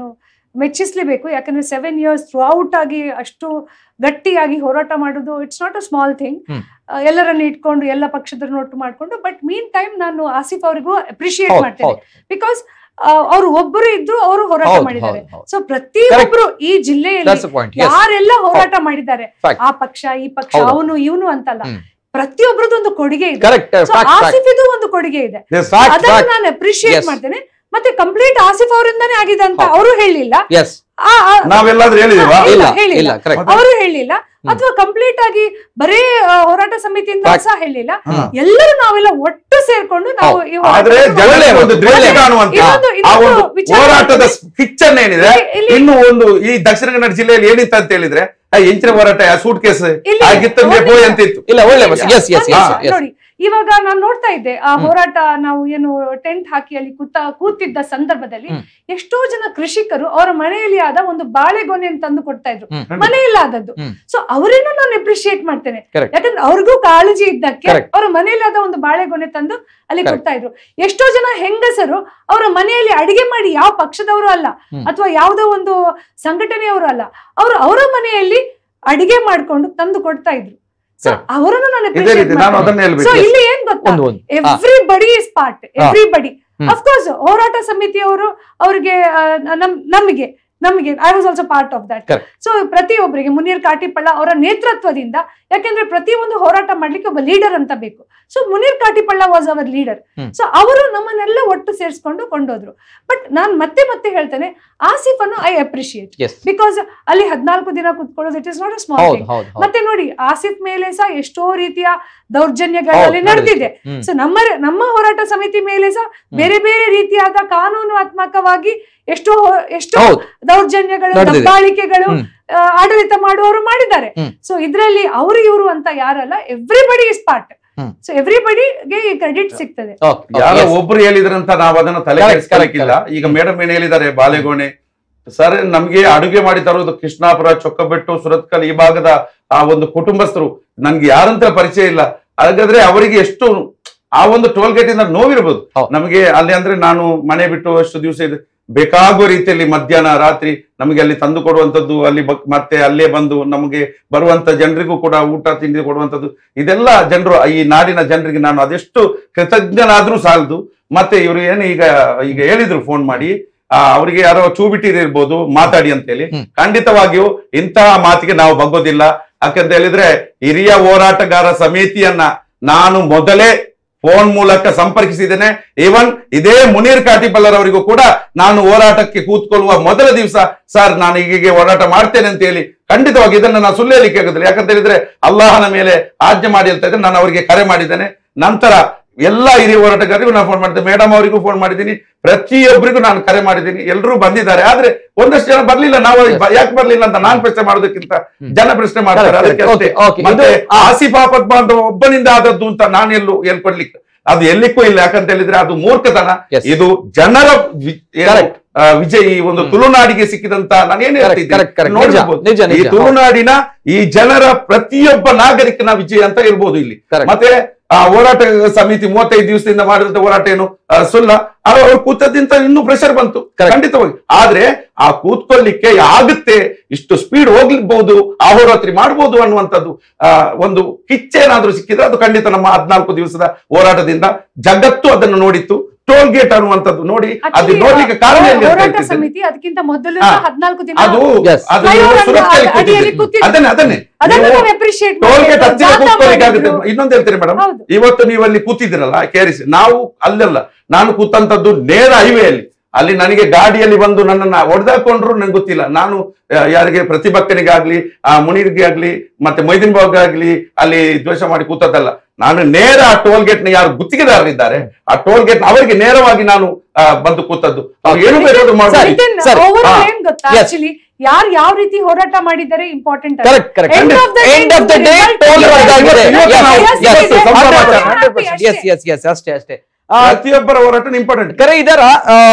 ಮೆಚ್ಚಿಸ್ಲೇಬೇಕು ಯಾಕಂದ್ರೆ ಸೆವೆನ್ ಇಯರ್ಸ್ ಥ್ರೂ ಔಟ್ ಆಗಿ ಅಷ್ಟು ಗಟ್ಟಿಯಾಗಿ ಹೋರಾಟ ಮಾಡೋದು it's not a small thing ಹ್ಮ್. ಎಲ್ಲರನ್ನ ಇಟ್ಕೊಂಡು ಎಲ್ಲ ಪಕ್ಷದವ್ರನ್ನ ಒಟ್ಟು ಮಾಡ್ಕೊಂಡು ಬಟ್ ಮೀನ್ ಟೈಮ್ ನಾನು ಆಸಿಫ್ ಅವರಿಗೂ ಅಪ್ರಿಶಿಯೇಟ್ ಹೌದು ಮಾಡ್ತೇನೆ ಹೌದು ಬಿಕಾಸ್ ಅವ್ರು ಒಬ್ಬರು ಇದ್ದು ಅವರು ಹೋರಾಟ ಹೌದು ಮಾಡಿದ್ದಾರೆ ಹೌದು ಹೌದು ಸೊ ಪ್ರತಿಯೊಬ್ರು ಈ ಜಿಲ್ಲೆಯಲ್ಲಿ ದಟ್ಸ್ ಪಾಯಿಂಟ್ ಎಸ್ ಯಾರೆಲ್ಲ ಹೋರಾಟ ಮಾಡಿದ್ದಾರೆ Fact. ಆ ಪಕ್ಷ ಈ ಪಕ್ಷ ಹೌದು. ಅವನು ಇವನು ಅಂತಲ್ಲ ಹ್ಮ್. ಪ್ರತಿಯೊಬ್ಬರದ್ದು ಒಂದು ಕೊಡುಗೆ ಇದೆ correct so fact fact Asif ಇದು ಒಂದು ಕೊಡುಗೆ ಇದೆ ಫ್ಯಾಕ್ಟ್ ಅದನ್ನ ಫ್ಯಾಕ್ಟ್ ನಾನು ಅಪ್ರಿಶಿಯೇಟ್ Yes. ಮಾಡ್ತೇನೆ ಮತ್ತೆ ಕಂಪ್ಲೀಟ್ ಆಸಿಫ್ ಅವರಿಂದಾನೇ ಆಗಿದೆ ಅಂತ ಹೌದು. ಅವರು ಹೇಳಿಲ್ಲ ಎಸ್ ಆ- ಆ- ನಾವೆಲ್ಲಾದ್ರೂ ಹೇಳಿದೀವಾ ಇಲ್ಲ, ಇಲ್ಲ ಹೇಳಿಲ್ಲ. ಇಲ್ಲ ಕರೆಕ್ಟ್ ಅವರು ಹೇಳಿಲ್ಲ ಅಥವಾ ಕಂಪ್ಲೀಟ್ ಆಗಿ ಬರೇ ಆ, ಹೋರಾಟ ಸಮಿತಿಯಿಂದ Fact. ಸಹ ಹೇಳಿಲ್ಲ ಹಾ. ಎಲ್ಲರೂ ನಾವೆಲ್ಲ ಒಟ್ಟು ಸೇರ್ಕೊಂಡು ನಾವು ಹೌದು. ಈ ಹೋರಾಟವನ್ನು ಆದ್ರೆ ಜನರಿಗೆ ಒಂದು ದ್ವೇಷ ಒಳ್ಳೆ- ಕಾಣುವಂತ ಇನ್ನೊಂದು- ಆ ಇನ್ನೊಂದು ಒಂದು ವಿಚಾರ ಹೋರಾಟದ ಇದೆ. ಕಿಚ್ಚನ್ ಏನಿದೆ ಇಲ್ಲಿ- ಇಲ್ಲಿ- ಇನ್ನು ಒಂದು ಈ ದಕ್ಷಿಣ ಕನ್ನಡ ಜಿಲ್ಲೆಯಲ್ಲಿ ಏನಿತ್ತು ಅಂತ ಹೇಳಿದ್ರೆ ಆ ಎಂಚಿನ ಹೋರಾಟ ಆ ಸೂಟ್ ಕೇಸ್ ಇಲ್ಲಿ ಆಗಿತ್ತಂದ್ರೆ ಒಂದು ಹೋಯ್ ನಿಮಿಷ. ಅಂತ ಇತ್ತು ಇಲ್ಲ ಒಳ್ಳೆ ಎಸ್ ಎಸ್ ಒಂದ್ ಎಸ್ ನಿಮಿಷ, ಎಸ್ ನೋಡಿ ಇವಾಗ ನಾನು ನೋಡ್ತಾ ಇದ್ದೆ ಆ ಹೋರಾಟ ನಾವು ಏನು ಟೆಂಟ್ ಹಾಕಿ ಅಲ್ಲಿ ಕೂತ ಕೂತಿದ್ದ ಸಂದರ್ಭದಲ್ಲಿ ಹ್ಮ್. ಎಷ್ಟೋ ಜನ ಕೃಷಿಕರು ಅವರ ಮನೆಯಲ್ಲಿ ಆದ ಒಂದು ಬಾಳೆಗೊನೆಯನ್ನು ತಂದು ಕೊಡ್ತಾ ಇದ್ರು ಹ್ಮ್. ಮನೆಯಲ್ಲಿ ಆದದ್ದು ಹ್ಮ್. ಸೊ ಅವರನ್ನು ನಾನು ಅಪ್ರಿಶಿಯೇಟ್ ಮಾಡ್ತೇನೆ Correct. ಯಾಕಂದ್ರೆ ಅವ್ರಿಗೂ ಕಾಳಜಿ ಇದ್ದಕ್ಕೆ Correct. ಅವರ ಮನೆಯಲ್ಲಿ ಆದ ಒಂದು ಬಾಳೆಗೊನೆ ತಂದು ಅಲ್ಲಿ Correct. ಕೊಡ್ತಾ ಇದ್ರು ಎಷ್ಟೋ ಜನ ಹೆಂಗಸರು ಅವರ ಮನೆಯಲ್ಲಿ ಅಡಿಗೆ ಮಾಡಿ ಯಾವ ಪಕ್ಷದವರು ಅಲ್ಲ ಹ್ಮ್. ಅಥವಾ ಯಾವುದೋ ಒಂದು ಸಂಘಟನೆಯವರು ಅಲ್ಲ ಅವರು ಅವರ ಮನೆಯಲ್ಲಿ ಅಡಿಗೆ ಮಾಡ್ಕೊಂಡು ತಂದು ಕೊಡ್ತಾ ಇದ್ರು ಸೊ Correct. ಅವರನ್ನು ನಾನು ಇದೇ appreciate ರೀತಿ ನಾನು ಮಾಡ್ತೇನೆ. ಅದನ್ನ ಸೊ ಹೇಳ್ಬೇಕು ಇಲ್ಲಿ ಏನ್ ಗೊತ್ತಾ ಒಂದು ಒಂದು ಹಾ. ಎವ್ರಿಬಡಿ ಇಸ್ ಪಾರ್ಟ್ ಎವ್ರಿಬಡಿ ಹ್ಮ್. ಅಫ್ಕೋರ್ಸ್ ಹೋರಾಟ ಸಮಿತಿಯವರು ಅವರಿಗೆ ಆ, ನಮ್ ನಮಗೆ ನಮಗೆ I was also part of that Correct. So ಪ್ರತಿಯೊಬ್ಬರಿಗೆ ಮುನೀರ್ ಕಾಟಿಪಳ್ಳ ಅವರ ನೇತೃತ್ವದಿಂದ ಯಾಕೆಂದ್ರೆ ಪ್ರತಿಯೊಂದು ಹೋರಾಟ ಮಾಡ್ಲಿಕ್ಕೆ ಒಬ್ಬ ಲೀಡರ್ ಅಂತ ಬೇಕು so Munir Katipalla was our leader ಹ್ಮ್. ಸೊ ಅವರು ನಮ್ಮನ್ನೆಲ್ಲ ಒಟ್ಟು ಸೇರಿಸ್ಕೊಂಡು ಕೊಂಡೋದ್ರು ಬಟ್ ನಾನ್ ಮತ್ತೆ ಮತ್ತೆ ಹೇಳ್ತೇನೆ ಆಸಿಫ್ ಅನ್ನು ಐ ಅಪ್ರಿಶಿಯೇಟ್ ಎಸ್ ಬಿಕಾಸ್ ಅಲ್ಲಿ ಹದ್ನಾಲ್ಕು ದಿನ ಕುತ್ಕೊಳ್ಳೋದು it is not a small ಹೌದು ಥಿಂಗ್ ಹೌದು ಹೌದು ಮತ್ತೆ ನೋಡಿ ಆಸಿಫ್ ಮೇಲೆ ಸಹ ಎಷ್ಟೋ ರೀತಿಯ ದೌರ್ಜನ್ಯಗಳಲ್ಲಿ ಹೌದು, ನಡೆದಿದೆ ಹ್ಮ್. ಸೊ ನಮ್ಮ ನಮ್ಮ ಹೋರಾಟ ಸಮಿತಿ ಮೇಲೆ ಸಹ ಬೇರೆ ಬೇರೆ ರೀತಿಯಾದ ಕಾನೂನಾತ್ಮಕವಾಗಿ ಎಷ್ಟೋ ಎಷ್ಟೋ ಹೌದು ದೌರ್ಜನ್ಯಗಳು ನಡೆದಿದೆ. ದಬ್ಬಾಳಿಕೆಗಳು ಹ್ಮ್. ಆ, ಆಡಳಿತ ಮಾಡುವವರು ಮಾಡಿದ್ದಾರೆ ಹ್ಮ್. ಸೊ ಇದ್ರಲ್ಲಿ ಅವರು ಇವರು ಅಂತ ಯಾರಲ್ಲ ಎವ್ರಿಬಡಿ ಇಸ್ ಪಾರ್ಟ್ ಹ್ಮ್. ಸೊ ಎವ್ರಿಬಡಿಗೆ ಈ ಕ್ರೆಡಿಟ್ ಸಿಗ್ತದೆ ಓಕೆ ಯಾರೋ ಒಬ್ರು ಹೇಳಿದ್ರಂತ ನಾವು ಅದನ್ನ ತಲೆ Correct, ಕೆಡಿಸ್ಕೊಳ್ಳಿಕ್ಕಿಲ್ಲ ಈಗ ಮೇಡಮ್ ಏನ್ ಹೇಳಿದ್ದಾರೆ ಬಾಲೆಗೋಣೆ ಸರ್ ನಮ್ಗೆ ಅಡುಗೆ ಮಾಡಿ ತರೋದು ಕೃಷ್ಣಾಪುರ ಚೊಕ್ಕಬೆಟ್ಟು ಸುರತ್ಕಲ್ ಈ ಭಾಗದ ಆ ಒಂದು ಕುಟುಂಬಸ್ಥರು ನನ್ಗೆ ಯಾರಂತ ಪರಿಚಯ ಇಲ್ಲ ಹಾಗಾದ್ರೆ ಅವರಿಗೆ ಎಷ್ಟು ಆ ಒಂದು ಟೋಲ್ ಗೇಟ್ ಇಂದ ನೋವಿರ್ಬೋದು ಹೌದು. ನಮಗೆ ಅಲ್ಲಿ ಅಂದ್ರೆ ನಾನು ಮನೆ ಬಿಟ್ಟು ಅಷ್ಟು ದಿವಸ ಇದೆ ಬೇಕಾಗುವ ರೀತಿಯಲ್ಲಿ ಮಧ್ಯಾಹ್ನ ರಾತ್ರಿ ನಮಗೆ ಅಲ್ಲಿ ತಂದು ಕೊಡುವಂತದ್ದು ಅಲ್ಲಿ ಬಕ್- ಮತ್ತೆ ಅಲ್ಲೇ ಬಂದು ನಮಗೆ ಬರುವಂತ ಜನರಿಗೂ ಕೂಡ ಊಟ ತಿಂಡಿ ಕೊಡುವಂತದ್ದು ಇದೆಲ್ಲ ಜನರು ಈ ನಾಡಿನ ಜನರಿಗೆ ನಾನು ಅದೆಷ್ಟು ಕೃತಜ್ಞನಾದ್ರೂ ಸಾಲದು ಮತ್ತೆ ಇವರು ಏನು ಈಗ ಈಗ ಹೇಳಿದ್ರು ಫೋನ್ ಮಾಡಿ ಆ ಅವರಿಗೆ ಯಾರೋ ಚೂ ಬಿಟ್ಟಿರ್ಬೋದು ಮಾತಾಡಿ ಅಂತ ಹೇಳಿ ಹ್ಮ್. ಖಂಡಿತವಾಗಿಯೂ ಇಂತಹ ಮಾತಿಗೆ ನಾವು ಬಗ್ಗೋದಿಲ್ಲ ಯಾಕಂತ ಹೇಳಿದ್ರೆ ಹಿರಿಯ ಹೋರಾಟಗಾರ ಸಮಿತಿಯನ್ನ ನಾನು ಮೊದಲೇ ಫೋನ್ ಮೂಲಕ ಸಂಪರ್ಕಿಸಿದ್ದೇನೆ ಈವನ್ ಇದೇ ಮುನೀರ್ ಕಾಟಿಪಲ್ಲರ್ ಅವರಿಗೂ ಕೂಡ ನಾನು ಹೋರಾಟಕ್ಕೆ ಕೂತ್ಕೊಳ್ಳುವ ಮೊದಲ ದಿವಸ ಸರ್ ನಾನು ಹೀಗೆ ಹೋರಾಟ ಮಾಡ್ತೇನೆ ಅಂತ ಹೇಳಿ ಖಂಡಿತವಾಗಿ ಇದನ್ನ ನಾನು ಸುಳ್ಳು ಹೇಳಲಿಕ್ಕೆ ಆಗುದಿಲ್ಲ ಯಾಕಂತ ಹೇಳಿದ್ರೆ ಅಲ್ಲಾಹನ ಮೇಲೆ ಆಜ್ಞೆ ಮಾಡಿ ಅಂತ ಇದ್ರೆ ನಾನು ಅವರಿಗೆ ಕರೆ ಮಾಡಿದ್ದೇನೆ ನಂತರ ಎಲ್ಲ ಹಿರಿಯ ಹೋರಾಟಗಾರರಿಗೂ ನಾನು ಫೋನ್ ಮಾಡಿದ್ದೆ ಮೇಡಮ್ ಅವರಿಗೂ ಫೋನ್ ಮಾಡಿದ್ದೀನಿ ಪ್ರತಿಯೊಬ್ಬರಿಗೂ ನಾನು ಕರೆ ಮಾಡಿದ್ದೀನಿ ಎಲ್ಲರೂ ಬಂದಿದ್ದಾರೆ ಆದ್ರೆ ಒಂದಷ್ಟು ಜನ ಬರ್ಲಿಲ್ಲ ನಾವು ಬ- ಯಾಕೆ ಬರ್ಲಿಲ್ಲ ಅಂತ ನಾನ್ ಪ್ರಶ್ನೆ ಮಾಡೋದಕ್ಕಿಂತ ಜನ ಪ್ರಶ್ನೆ ಮಾಡ್ತಾರೆ Correct, ಅದಕ್ಕೆ correct. ಅಷ್ಟೇ. Okay, okay. ಮತ್ತೆ ಇದು- ಆ- ಆಸಿಫ್ ಆಪತ್ ಬಾಂಧವ ಒಬ್ಬನಿಂದ ಆದದ್ದು ಅಂತ ನಾನು ಎಲ್ಲೂ ಹೇಳ್ಕೊಡ್ಲಿಕ್ಕೆ ಅದು ಎಲ್ಲಿಕ್ಕೂ ಇಲ್ಲ ಯಾಕಂತ ಹೇಳಿದ್ರೆ ಅದು ಮೂರ್ಖತನ Yes. ಇದು ಜನರ ವಿ- ಏನು, Correct. ಆ, ವಿಜಯ್ ಈ ಒಂದು ತುಳುನಾಡಿಗೆ ಸಿಕ್ಕಿದಂತ ನಾನೇನು Correct, ಹೇಳ್ತಿದ್ದೀನಿ correct, correct. ನೋಡಿರ್ಬೋದು. ನಿಜ, ನಿಜ, ಈ ನಿಜ. ತುಳುನಾಡಿನ ಈ ಜನರ ಪ್ರತಿಯೊಬ್ಬ ನಾಗರಿಕನ ವಿಜಯ ಅಂತ ಇರ್ಬೋದು ಇಲ್ಲಿ Correct. ಮತ್ತೆ ಆ ಹೋರಾಟ ಸಮಿತಿ ಮೂವತ್ತೈದು ದಿವಸದಿಂದ ಮಾಡಿದಂತ ಹೋರಾಟ ಏನು ಆ, ಸುಳ್ಳ ಅವ್ರು ಅವ್ರು ಕೂತದ್ದಿಂತ ಇನ್ನೂ ಪ್ರೆಷರ್ ಬಂತು Correct. ಖಂಡಿತವಾಗಿ ಆದ್ರೆ ಆ ಕೂತ್ಕೊಳ್ಳಿಕ್ಕೆ ಆಗುತ್ತೆ ಇಷ್ಟು ಸ್ಪೀಡ್ ಹೋಗ್ಲಿಬಹುದು ಅಹೋರಾತ್ರಿ ಮಾಡ್ಬೋದು ಅನ್ನುವಂಥದ್ದು ಆ ಒಂದು ಕಿಚ್ಚೇನಾದ್ರೂ ಸಿಕ್ಕಿದ್ರೆ ಅದು ಖಂಡಿತ ನಮ್ಮ ಹದ್ನಾಲ್ಕು ದಿವಸದ ಹೋರಾಟದಿಂದ ಜಗತ್ತು ಅದನ್ನು ನೋಡಿತ್ತು ಟೋಲ್ ಗೇಟ್ ಅನ್ನುವಂಥದ್ದು ನೋಡಿ ಅದು Actually, ನೋಡ್ಲಿಕ್ಕೆ ಕಾರಣ ಏನು ಅಂತ ಹೋರಾಟ ಹೇಳ್ತಿದ್ದೇನೆ. ಸಮಿತಿ ಅದಕ್ಕಿಂತ ಮೊದಲು ಹಾ. ಹದಿನಾಲ್ಕು ದಿನ ಅದು Yes. ಅದು Flyover ನೀವು ಅನ್ನು ಸುರತ್ಕಲ್ ಅಡಿ- ಅಡಿಯಲ್ಲಿ ಕೂತಿದ್ದೀರಿ. ಕೂತಿದ್ದು. ಅದನ್ನೇ ಅದನ್ನೇ ಅದನ್ನು ನೀವು ನಾವು appreciate ಟೋಲ್ ಗೇಟ್ ಮಾಡ್ಬೇಕು. ಹತ್ತಿರ ಜಾಥಾ ಕೂತ್ಕೊಳ್ಳಿಕ್ಕೆ ಆಗುತ್ತೆ ಮಾಡಿದ್ರು. ಇನ್ನೊಂದು ಹೇಳ್ತೀನಿ ಮೇಡಮ್ ಹೌದು. ಇವತ್ತು ನೀವು ಅಲ್ಲಿ ಕೂತಿದ್ದೀರಲ್ಲ ಕೇರಿಸಿ ನಾವು ಅಲ್ಲಲ್ಲ ನಾನು ಕೂತಂತದ್ದು ನೇರ ಹೈವೇ ಅಲ್ಲಿ ಅಲ್ಲಿ ನನಗೆ ಗಾಡಿಯಲ್ಲಿ ಬಂದು ನನ್ನನ್ನ ಹೊಡೆದಾಕೊಂಡ್ರು ನಂಗೆ ಗೊತ್ತಿಲ್ಲ ನಾನು ಆ, ಯಾರಿಗೆ ಪ್ರತಿಭಕ್ಕನಿಗಾಗ್ಲಿ ಆ ಮುನಿರ್ಗೆ ಆಗ್ಲಿ ಮತ್ತೆ ಮೊಯ್ದಿನ್ ಬಾಗ್ ಆಗ್ಲಿ ಅಲ್ಲಿ ದ್ವೇಷ ಮಾಡಿ ಕೂತದ್ದಲ್ಲ ನಾನು ನೇರ ಆ ಟೋಲ್ ಗೇಟ್ ನ ಯಾರು ಗುತ್ತಿಗೆದಾರರಿದ್ದಾರೆ ಆ ಟೋಲ್ ಗೇಟ್ ಅವರಿಗೆ ನೇರವಾಗಿ ನಾನು ಆ, ಬಂದು ಕೂತದ್ದು ಅವ್ರು ಏನು ಬೇಕಾದ್ರೂ ಮಾಡ್ಬೋದು Within ಸರಿ. overall ಹಾ. ಏನ್ ಗೊತ್ತಾ Yes. ಆಕ್ಚುಲಿ ಯಾರು ಯಾವ ರೀತಿ ಹೋರಾಟ ಮಾಡಿದ್ದಾರೆ important correct correct End of the end of the day result toll ಇದೆ. ಹೊರಟಾಗಿದೆ ಇವತ್ತು ನಾವು Yes, yes, yes. Hundred Happy yes yes yes ಅಷ್ಟೇ ಅಷ್ಟೇ ಆ, ಪ್ರತಿಯೊಬ್ಬರ ಹೋರಾಟ ಇಂಪಾರ್ಟೆಂಟ್ ಕರೆ ಇದ್ದಾರಾ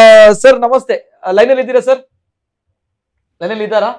ಸರ್ ನಮಸ್ತೆ ಲೈನ್ ಅಲ್ಲಿ ಇದ್ದೀರಾ ಸರ್ ಲೈನ್ ಅಲ್ಲಿ ಇದ್ದಾರಾ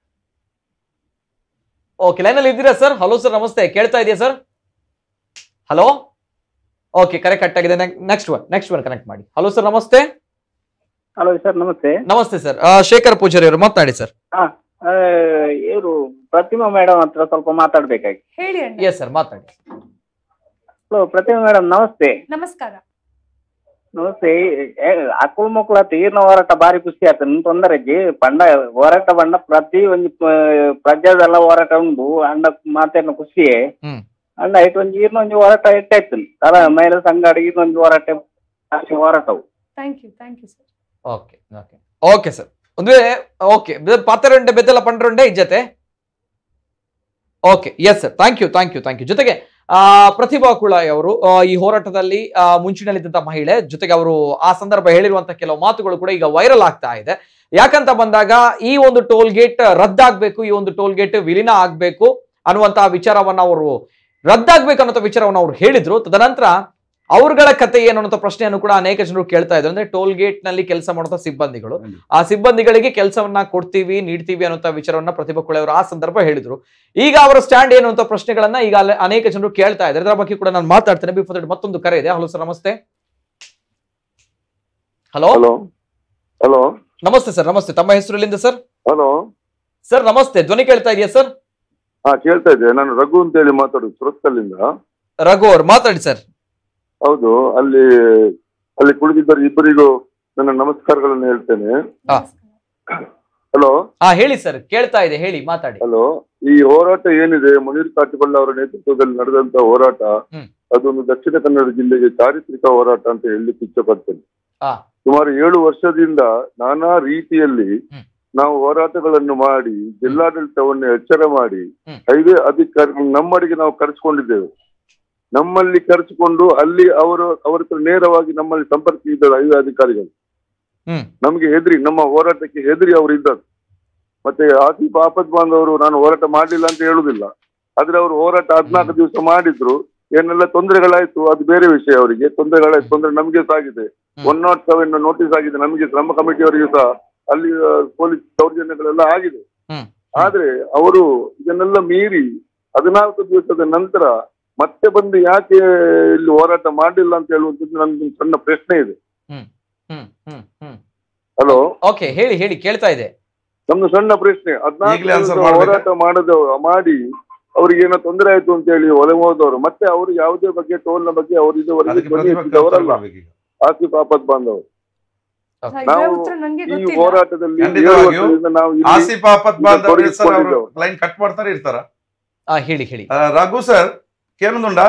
ಓಕೆ ಲೈನ್ ಅಲ್ಲಿ ಇದ್ದೀರಾ ಸರ್ ಹಲೋ ಸರ್ ನಮಸ್ತೆ ಕೇಳ್ತಾ ಇದೆಯಾ ಸರ್ ಹಲೋ ಓಕೆ ಕರೆ ಕಟ್ ಆಗಿದೆ next one next one connect ಮಾಡಿ ಹಲೋ ಸರ್ ನಮಸ್ತೆ ಹಲೋ ಸರ್ ನಮಸ್ತೆ ನಮಸ್ತೆ ಸರ್ ಶೇಖರ್ ಪೂಜಾರಿ ಅವರು ಮಾತನಾಡಿ ಸರ್ ಇವರು ಪ್ರತಿಮಾ ಮೇಡಮ್ ಹತ್ರ ಸ್ವಲ್ಪ ಮಾತಾಡ್ಬೇಕಾಗಿ ಹೇಳಿ ಅಣ್ಣ ಎಸ್ ಸರ್ ಮಾತನಾಡಿ ಹಲೋ ಪ್ರತಿಮಾ ಮೇಡಮ್ ನಮಸ್ತೆ ನಮಸ್ಕಾರ ನಮಸ್ತೆ ಅಕ್ಕಳು ಮಕ್ಕಳ ತೀರ್ನ ಹೋರಾಟ ಬಾರಿ ಖುಷಿ ಆಯ್ತು ನಿಮ್ ತೊಂದರೆಗೆ ಪಂಡ ಹೋರಾಟ ಬಂಡ ಪ್ರತಿ ಒಂದು ಪ- ಪ್ರಜೆದೆಲ್ಲ ಹೋರಾಟ ಉಂಡು ಅಂಡ ಮಾತೇನು ಖುಷಿಯೇ ಹ್ಮ್. ಅಂಡ ಐಟ್ ಒಂದು ಈರ್ನ ಒಂದು ಹೋರಾಟ ಇಟ್ಟಾಯ್ತು ಅಲ್ಲ ಮಹಿಳಾ ಸಂಘ ಈರ್ನ ಒಂದು ಹೋರಾಟ ಜಾಸ್ತಿ ಹೋರಾಟವು thank you thank you sir okay okay okay sir ಒಂದು ವೇಳೆ ಓಕೆ ಪಾತರುಂಡೆ ಬೆದ್ದಲ ಪಂಡ್ರುಂಡೆ ಇಜ್ಜತೆ okay yes sir thank you thank you thank you ಜೊತೆಗೆ ಆ, ಪ್ರತಿಭಾ ಕುಳಾಯ್ ಅವರು ಆ, ಈ ಹೋರಾಟದಲ್ಲಿ ಆ, ಮುಂಚಿನಲ್ಲಿದ್ದಂತ ಮಹಿಳೆ ಜೊತೆಗೆ ಅವರು ಆ ಸಂದರ್ಭ ಹೇಳಿರುವಂತ ಕೆಲವು ಮಾತುಗಳು ಕೂಡ ಈಗ ವೈರಲ್ ಆಗ್ತಾ ಇದೆ ಯಾಕಂತ ಬಂದಾಗ ಈ ಒಂದು ಟೋಲ್ ಗೇಟ್ ರದ್ದಾಗಬೇಕು ಈ ಒಂದು ಟೋಲ್ ಗೇಟ್ ವಿಲೀನ ಆಗ್ಬೇಕು ಅನ್ನುವಂತಹ ವಿಚಾರವನ್ನ ಅವರು ರದ್ದಾಗ್ಬೇಕು ಅನ್ನೋ ವಿಚಾರವನ್ನು ಅವ್ರು ಹೇಳಿದ್ರು ತದನಂತರ ಅವ್ರಗಳ ಕತೆ ಏನು ಅನ್ನೋ ಪ್ರಶ್ನೆಯನ್ನು ಕೂಡ ಅನೇಕ ಜನರು ಕೇಳ್ತಾ ಇದ್ರು ಅಂದ್ರೆ ಟೋಲ್ ಗೇಟ್ ನಲ್ಲಿ ಕೆಲಸ ಮಾಡುವಂತ ಸಿಬ್ಬಂದಿಗಳು ಆ ಸಿಬ್ಬಂದಿಗಳಿಗೆ ಕೆಲಸವನ್ನ ಕೊಡ್ತೀವಿ ನೀಡ್ತೀವಿ ಅನ್ನುವಂತ ವಿಚಾರವನ್ನ ಪ್ರತಿಭಾ ಕುಳೆ ಅವರು ಆ ಸಂದರ್ಭ ಹೇಳಿದ್ರು ಈಗ ಅವರ ಸ್ಟ್ಯಾಂಡ್ ಏನು ಅಂತ ಪ್ರಶ್ನೆಗಳನ್ನ ಈಗ ಅಲ್ಲೇ ಅನೇಕ ಜನರು ಕೇಳ್ತಾ ಇದ್ದಾರೆ ಅದರ ಬಗ್ಗೆ ಕೂಡ ನಾನು ಮಾತಾಡ್ತೇನೆ ಬಿಫೋರ್ ದಟ್ ಮತ್ತೊಂದು ಕರೆ ಇದೆ ಹಲೋ ಸರ್ ನಮಸ್ತೆ ಹಲೋ ಹಲೋ ಹಲೋ ನಮಸ್ತೆ ಸರ್ ನಮಸ್ತೆ ತಮ್ಮ ಹೆಸರು ಎಲ್ಲಿಂದ ಸರ್ ಹಲೋ ಸರ್ ನಮಸ್ತೆ ಧ್ವನಿ ಕೇಳ್ತಾ ಇದೆಯಾ ಸರ್ ಹಾ ಕೇಳ್ತಾ ಇದ್ದೆ ನಾನು ರಘು ಅಂತ ಹೇಳಿ ಮಾತಾಡುದು ಸುರತ್ಕಲ್ಲಿಂದ ರಘು ಅವ್ರು ಮಾತಾಡಿ ಸರ್ ಹೌದು ಅಲ್ಲಿ ಅಲ್ಲಿ ಕುಳಿತಿದ್ದರು ಇಬ್ಬರಿಗೂ ನನ್ನ ನಮಸ್ಕಾರಗಳನ್ನು ಹೇಳ್ತೇನೆ ಹಾ. ಹಲೋ ಹಾ ಹೇಳಿ ಸರ್ ಕೇಳ್ತಾ ಇದೆ ಹೇಳಿ ಮಾತಾಡಿ ಹಲೋ ಈ ಹೋರಾಟ ಏನಿದೆ ಮುನೀರ್ ಕಾಟಿಬಳ್ಳ ಅವರ ನೇತೃತ್ವದಲ್ಲಿ ನಡೆದಂತ ಹೋರಾಟ ಹ್ಮ್. ಅದೊಂದು ದಕ್ಷಿಣ ಕನ್ನಡ ಜಿಲ್ಲೆಗೆ ಚಾರಿತ್ರಿಕ ಹೋರಾಟ ಅಂತ ಹೇಳಲಿಕ್ಕೆ ಇಷ್ಟಪಡ್ತೇನೆ ಹಾ. ಸುಮಾರು ಏಳು ವರ್ಷದಿಂದ ನಾನಾ ರೀತಿಯಲ್ಲಿ ಹ್ಮ್. ನಾವು ಹೋರಾಟಗಳನ್ನು ಮಾಡಿ ಜಿಲ್ಲಾಡಳಿತವನ್ನು ಎಚ್ಚರ ಮಾಡಿ ಹ್ಮ್. ಹೈವೇ ಅಧಿಕಾರಿ ನಮ್ಮಡಿಗೆ ನಾವು ಕರೆಸಿಕೊಂಡಿದ್ದೇವೆ ನಮ್ಮಲ್ಲಿ ಕರೆಸಿಕೊಂಡು ಅಲ್ಲಿ ಅವರು ಅವರ ಹತ್ರ ನೇರವಾಗಿ ನಮ್ಮಲ್ಲಿ ಸಂಪರ್ಕ ಇದ್ದರು ಹೈವೇ ಅಧಿಕಾರಿಗಳು ಹ್ಮ್. ನಮಗೆ ಹೆದರಿ ನಮ್ಮ ಹೋರಾಟಕ್ಕೆ ಹೆದರಿ ಅವರು ಇದ್ದರು ಮತ್ತೆ ಆಸಿಫ್ ಆಪದ್ ಬಾಂಧವರು ನಾನು ಹೋರಾಟ ಮಾಡಲಿಲ್ಲ ಅಂತ ಹೇಳುದಿಲ್ಲ ಆದ್ರೆ ಅವರು ಹೋರಾಟ ಹದಿನಾಲ್ಕು ದಿವಸ ಮಾಡಿದ್ರು ಏನೆಲ್ಲ ತೊಂದರೆಗಳಾಯ್ತು ಅದು ಬೇರೆ ವಿಷಯ ಅವರಿಗೆ ತೊಂದರೆಗಳಾಯ್ತು ತೊಂದರೆ ನಮಗೆ ಸಾಗಿದೆ ಹ್ಮ್. ಒನ್ ನಾಟ್ ಸೆವೆನ್ ನೋಟಿಸ್ ಆಗಿದೆ ನಮಗೆ ನಮ್ಮ ಕಮಿಟಿಯವರಿಗೂ ಸಹ ಅಲ್ಲಿ ಆ, ಪೊಲೀಸ್ ದೌರ್ಜನ್ಯಗಳೆಲ್ಲ ಆಗಿದೆ ಹ್ಮ್. ಆದ್ರೆ ಅವರು ಇದನ್ನೆಲ್ಲ ಮೀರಿ ಹದಿನಾಲ್ಕು ದಿವಸದ ನಂತರ ಮತ್ತೆ ಬಂದು ಯಾಕೆ ಇಲ್ಲಿ ಹೋರಾಟ ಮಾಡಲಿಲ್ಲ ಅಂತ ಹೇಳುವಂಥದ್ದು ನನ್ಗೆ ಸಣ್ಣ ಪ್ರಶ್ನೆ ಇದೆ ಹ್ಮ್ ಹ್ಮ್ ಹ್ಮ್ ಹಲೋ ಓಕೆ ಹೇಳಿ ಹೇಳಿ ಕೇಳ್ತಾ ಇದೆ ನಮ್ದು ಸಣ್ಣ ಪ್ರಶ್ನೆ ಈಗಲೇ ಹದಿನಾಲ್ಕು answer ದಿವಸ ಮಾಡ್ಬೇಕಾ? ಹೋರಾಟ ಮಾಡದ ಮಾಡಿ ಅವ್ರಿಗೆ ಏನೋ ತೊಂದರೆ ಆಯ್ತು ಅಂತ ಹೇಳಿ ಒಲೆ ಹೋದವರು ಮತ್ತೆ ಅವರು ಯಾವುದೇ ಬಗ್ಗೆ ಟೋಲ್ನ ಬಗ್ಗೆ ಅವರು ಇದುವರೆಗೆ ಅದಕ್ಕೆ ಧ್ವನಿ ಪ್ರತಿಭಾ ಎತ್ತಿದವರಲ್ಲ ಮಾಡ್ಬೇಕೀಗ. ಆಸಿಫ್ ಆಪತ್ ಬಾಂಧವರು ಇದರ ನಾವು ಉತ್ತರ ನಂಗೆ ಈ ಗೊತ್ತಿಲ್ಲ ಹೋರಾಟದಲ್ಲಿ ಏಳು ಖಂಡಿತವಾಗಿಯೂ ವರ್ಷದಿಂದ ನಾವು ಇಲ್ಲಿ ಆಸಿಫ್ ಆಪತ್ ಬಾಂಧವ್ರ ಹೆಸರು ಅವರು ತೊಡಗಿಸ್ಕೊಂಡಿದ್ದೇವೆ. ಲೈನ್ ಕಟ್ ಮಾಡ್ತಾರೆ ಇರ್ತಾರ ಆ ಹೇಳಿ ಹೇಳಿ ಆ, ರಘು ಸರ್ ಕೇನುಂದುಂಡ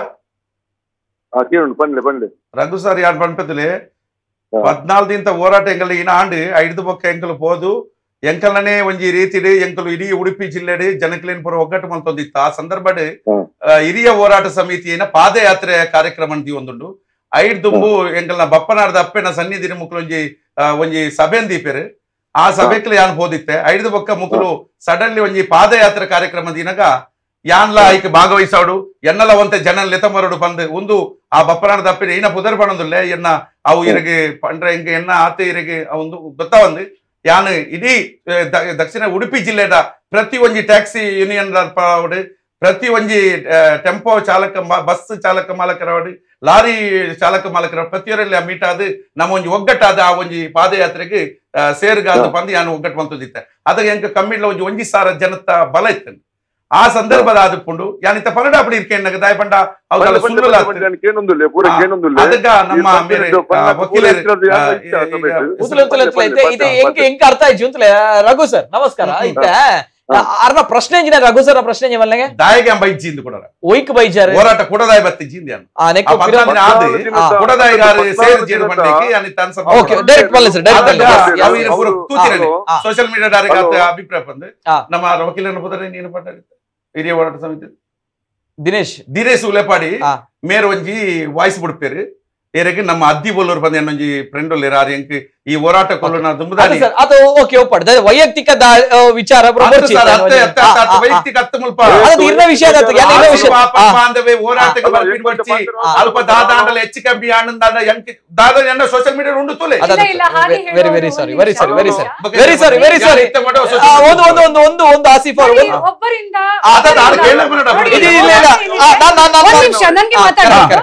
ಆ, ಕೇಳೋಣ ಬನ್ಲೆ ಬನ್ಲೆ ರಘು ಸರ್ ಯಾರು ಪಂಪದಲ್ಲಿ ಹಾ. ಪದ್ನಾಲ್ಕು ದಿಂತ ಹೋರಾಟ ಎಂಕಲ್ ಇನ ಆಂಡು ಐದು ಬೊಕ್ಕ ಎಂಕಲ್ ಪೋದು ಎಂಕಲ್ನೇ ಒಂಜಿ ರೀತಿಡ್ ಎಂಕಲು ಇಡೀ ಉಡುಪಿ ಜಿಲ್ಲೆಡ್ ಜನಕ್ಲೇನ್ ಪೂರ ಒಗ್ಗಟ್ಟು ಮಲ್ತೊಂದಿತ್ತ ಆ ಸಂದರ್ಭಡ್ ಹ್ಮ್. ಆ, ಹಿರಿಯ ಹೋರಾಟ ಸಮಿತಿಯನ ಪಾದಯಾತ್ರೆ ಕಾರ್ಯಕ್ರಮ ಒಂದುಂಡು ಐಡ್ ದುಂಬು ಎಂಕಲ್ನ ಬಪ್ಪನಾರ್ದ ಅಪ್ಪೆನ ಸನ್ನಿಧಿನ ಮುಕ್ಲು ಒಂಜಿ ಆ, ಒಂಜಿ ಸಭೆನ್ ದೀಪೆರ್ ಆ ಸಭೆಕ್ಲೆ ಯಾನ್ ಬೋದಿತ್ತೆ ಐದು ಬೊಕ್ಕ ಮುಕ್ಲು ಸಡನ್ಲಿ ಒಂಜಿ ಪಾದಯಾತ್ರೆ ಕಾರ್ಯಕ್ರಮ ದಿನಗ ಯಾನ್ಲ ಐಕ್ ಭಾಗವಹಿಸಾಡು ಎನ್ನಲ ಒಂತೆ ಜನ ಲೆತಮರಡು ಬಂದು ಒಂದು ಆ ಬಪ್ಪನಾರ್ದ ಅಪ್ಪಿನ ಏನ ಪುದರ್ ಪಣದುಲ್ಲೆ ಎನ್ನ ಅವು ಇರಗೆ ಪಂಡ್ರೆ ಎಂಗೆ ಎನ್ನ ಆತ ಇರಗೆ ಒಂದು ಗೊತ್ತಾವಂದು ಯಾನ್ ಇಡೀ ಆ, ದ- ದಕ್ಷಿಣ ಉಡುಪಿ ಜಿಲ್ಲೆದ ಪ್ರತಿ ಒಂಜಿ ಟ್ಯಾಕ್ಸಿ ಯೂನಿಯನ್ ಪಾವಡು ಪ್ರತಿ ಒಂಜಿ ಆ, ಟೆಂಪೋ ಚಾಲಕ ಮ- ಬಸ್ ಚಾಲಕ ಮಾಲಕರವಡು ಲಾರಿ ಚಾಲಕ ಮಾಲಕರ ಪ್ರತಿಯೊರಲ್ಲಿ ಮೀಟ್ ಆದ್ ನಮ್ಮ ಒಂಜಿ ಒಗ್ಗಟ್ಟಾದ ಆ ಒಂಜಿ ಪಾದಯಾತ್ರೆಗೆ ಆ, ಸೇರ್ಗಾದ ಬಂದು ಯಾನು ಒಗ್ಗಟ್ಟು ಬಂತದಿತ್ತೆ ಅದಾಗ ಎಂಕ ಕಮ್ಮಿಡ್ಲ ಒಂಜಿ ಒಂಜಿ ಸಾರ ಜನತ ಬಲ ಇತ್ತು ಆ ಸಂದರ್ಭದ ಆದುಕೊಂಡು ಯಾನಿತ ಪರಡ ಅಪ್ಪಡಿ ಇರ್ಕೆ ದಾಯ ಪಂಡ ಅವಲ್ಲ ಬನ್ಲೆ, ಬನ್ಲೆ, ಸುಳ್ಳು ಬನ್ಲೆ, ಬನ್ಲೆ, ನಾನು ಕೇಳೊಂದುಲ್ಲೆ ಪೂರ ಹಾ. ಕೇಳೊಂದುಲ್ಲೆ ಅದಕ್ಕ ನಮ್ಮ ಈ ಬೇರೆ ಬಂದಿದ್ದು ಆ, ಪನ್ನಕ ವಕೀಲರು ಪೂರ ಇರ್ತದೆ, ಆ, ಯಾರು ಇಷ್ಟ ಈಗ- ಸಮೇತ. ಉತ್ತಲ ಉತ್ತಲ ಉತ್ತಲ ಇದೆ ಇದೆ ಎಂಕ್ ಎಂಕ್ ಅರ್ಥ ಆಯ್ತು ಅಂತಲೇ ರಘು ಸರ್ ನಮಸ್ಕಾರ ಹ್ಮ್. ಇತ್ತ ಅರ್ನ ಪ್ರಶ್ನೆ ಎಂಜಿನ ರಘು ಸರ್ ಪ್ರಶ್ನೆ ಮಲ್ಲಗೆ ದಾಯಗೆ ಬೈಜಿಂದು ಕೊಡರ ಒಯ್ಕ್ ಬೈಜಾರ್ ಹೋರಾಟ ಕೂಡದಾಯ ಬತ್ತಿ ಜಿಂದಿ ಅನ್ನು ಆ ನೆಕ್ ಆ ಪದ್ನಾಲ್ಕು ಆದ್ ಹಾ. ಕೂಡದಾಯ ಗಾರು ಸೇರ್ ಜೀರು ಬಂದಿಕ್ಕೆ ಅನಿತ ಅನ್ಸ ಓಕೆ ಡೈರೆಕ್ಟ್ ಬಲ್ಲ ಸರ್ ಡೈರೆಕ್ಟ್ ಅದಕ್ಕ ಬಲ್ಲ ಯಾವ ಇರು ಪೂರ ಕೂತಿರಲಿ ಹಾ. Social media direct hello. ಅಭಿಪ್ರಾಯ ಬಂದು ಹಾ. ನಮ್ಮ ವಕೀಲನ ಪುತ್ರ ನೀನು ಪಟ್ಟ ಹಿರಿಯ ಹೋರಾಟ ಸಮಿತಿ ದಿನೇಶ್ ದಿನೇಶ್ ಉಲೆಪಾಡಿ ಹಾ. ಮೇರ್ ಒಂಜಿ ವಾಯ್ಸ್ ಬಿಡ್ಪೇರು ಏರೆಗೆ ನಮ್ಮ ಅದ್ದಿ ಬೋಲೋರ್ ಬಂದ ಏನೊಂಜಿ ಫ್ರೆಂಡ್ ಒಲ್ಲೇರ ಆರ್ ಎಂಕ್ ಈ ಹೋರಾಟ ಕೊಲ್ಲೋಣ ಅದು ದುಂಬುದಾನಿ ಸರ್ ಅದು ಓಕೆ ಒಪ್ಪಾಡು ವೈಯಕ್ತಿಕ ದಾ- ಆ, ವಿಚಾರ ಬರೋಬ್ಬರಿ ಅದು ಸರ್ ಚಿಂತನೆ ಅತ್ತೆ ಒಂದು- ಅತ್ತೆ ಆ, ಅತ್ತೆ ಆ, ಆ. ವೈಯಕ್ತಿಕ ಹತ್ತು ಮುಲ್ಪ ಅದು ಇರ್ನ ವಿಷಯ ಅದು ಎಲ್ಲ ಇರ್ನ ವಿಷಯ ವಾಪ ಆ, ಬಾಂಧವ್ಯ ಹೋರಾಟಕ್ಕೆ ಅಲ್ಲ, ಬರ್ಪಿಡ್ ಬರ್ಚಿ ಆ, ಅಲ್ಪ ದಾದಾಂಡಲ ಹೆಚ್ಚು ಕಮ್ಮಿ ಆನಂದ ಎಂಕ್ ದಾದ ಎನ್ನ ಸೋಷಿಯಲ್ ಮೀಡಿಯಾ ಉಂಡು ತುಲೆ ಅದು- ಇಲ್ಲ, ಇಲ್ಲ, ಹಾಗೆ ವೆರಿ ವೆರಿ ಹೇಳೋದು ಸಾರಿ ಒಂದು ವೆರಿ ಸಾರಿ ವೆರಿ ನಿಮಿಷ. Sorry very sorry very sorry ಇತ್ತ ಮಾಡೋ ಆ, social ಒಂದು ಒಂದು ಒಂದು ಒಂದು ಒಂದು ಆಸಿಫ್ ಅವರು ನೋಡಿ, ಒಂದು- ಒಬ್ಬರಿಂದ ಆ, ಅದನ್ನ ನಾನು ಒಬ್ಬರಿಂದ- ಕೇಳಕ್ ಬೇಡ, ನೋಡಿ, ಇದು ಇಲ್ಲ, ಇಲ್ಲ. ಒಂದು ಆ, ನಾನ್- ನಾನ್- ನಾನ್- ಒಂದ್ ನಾನ್- ನಿಮಿಷ ನನ್ಗೆ ಆ, ಮಾತಾಡೋದು correct,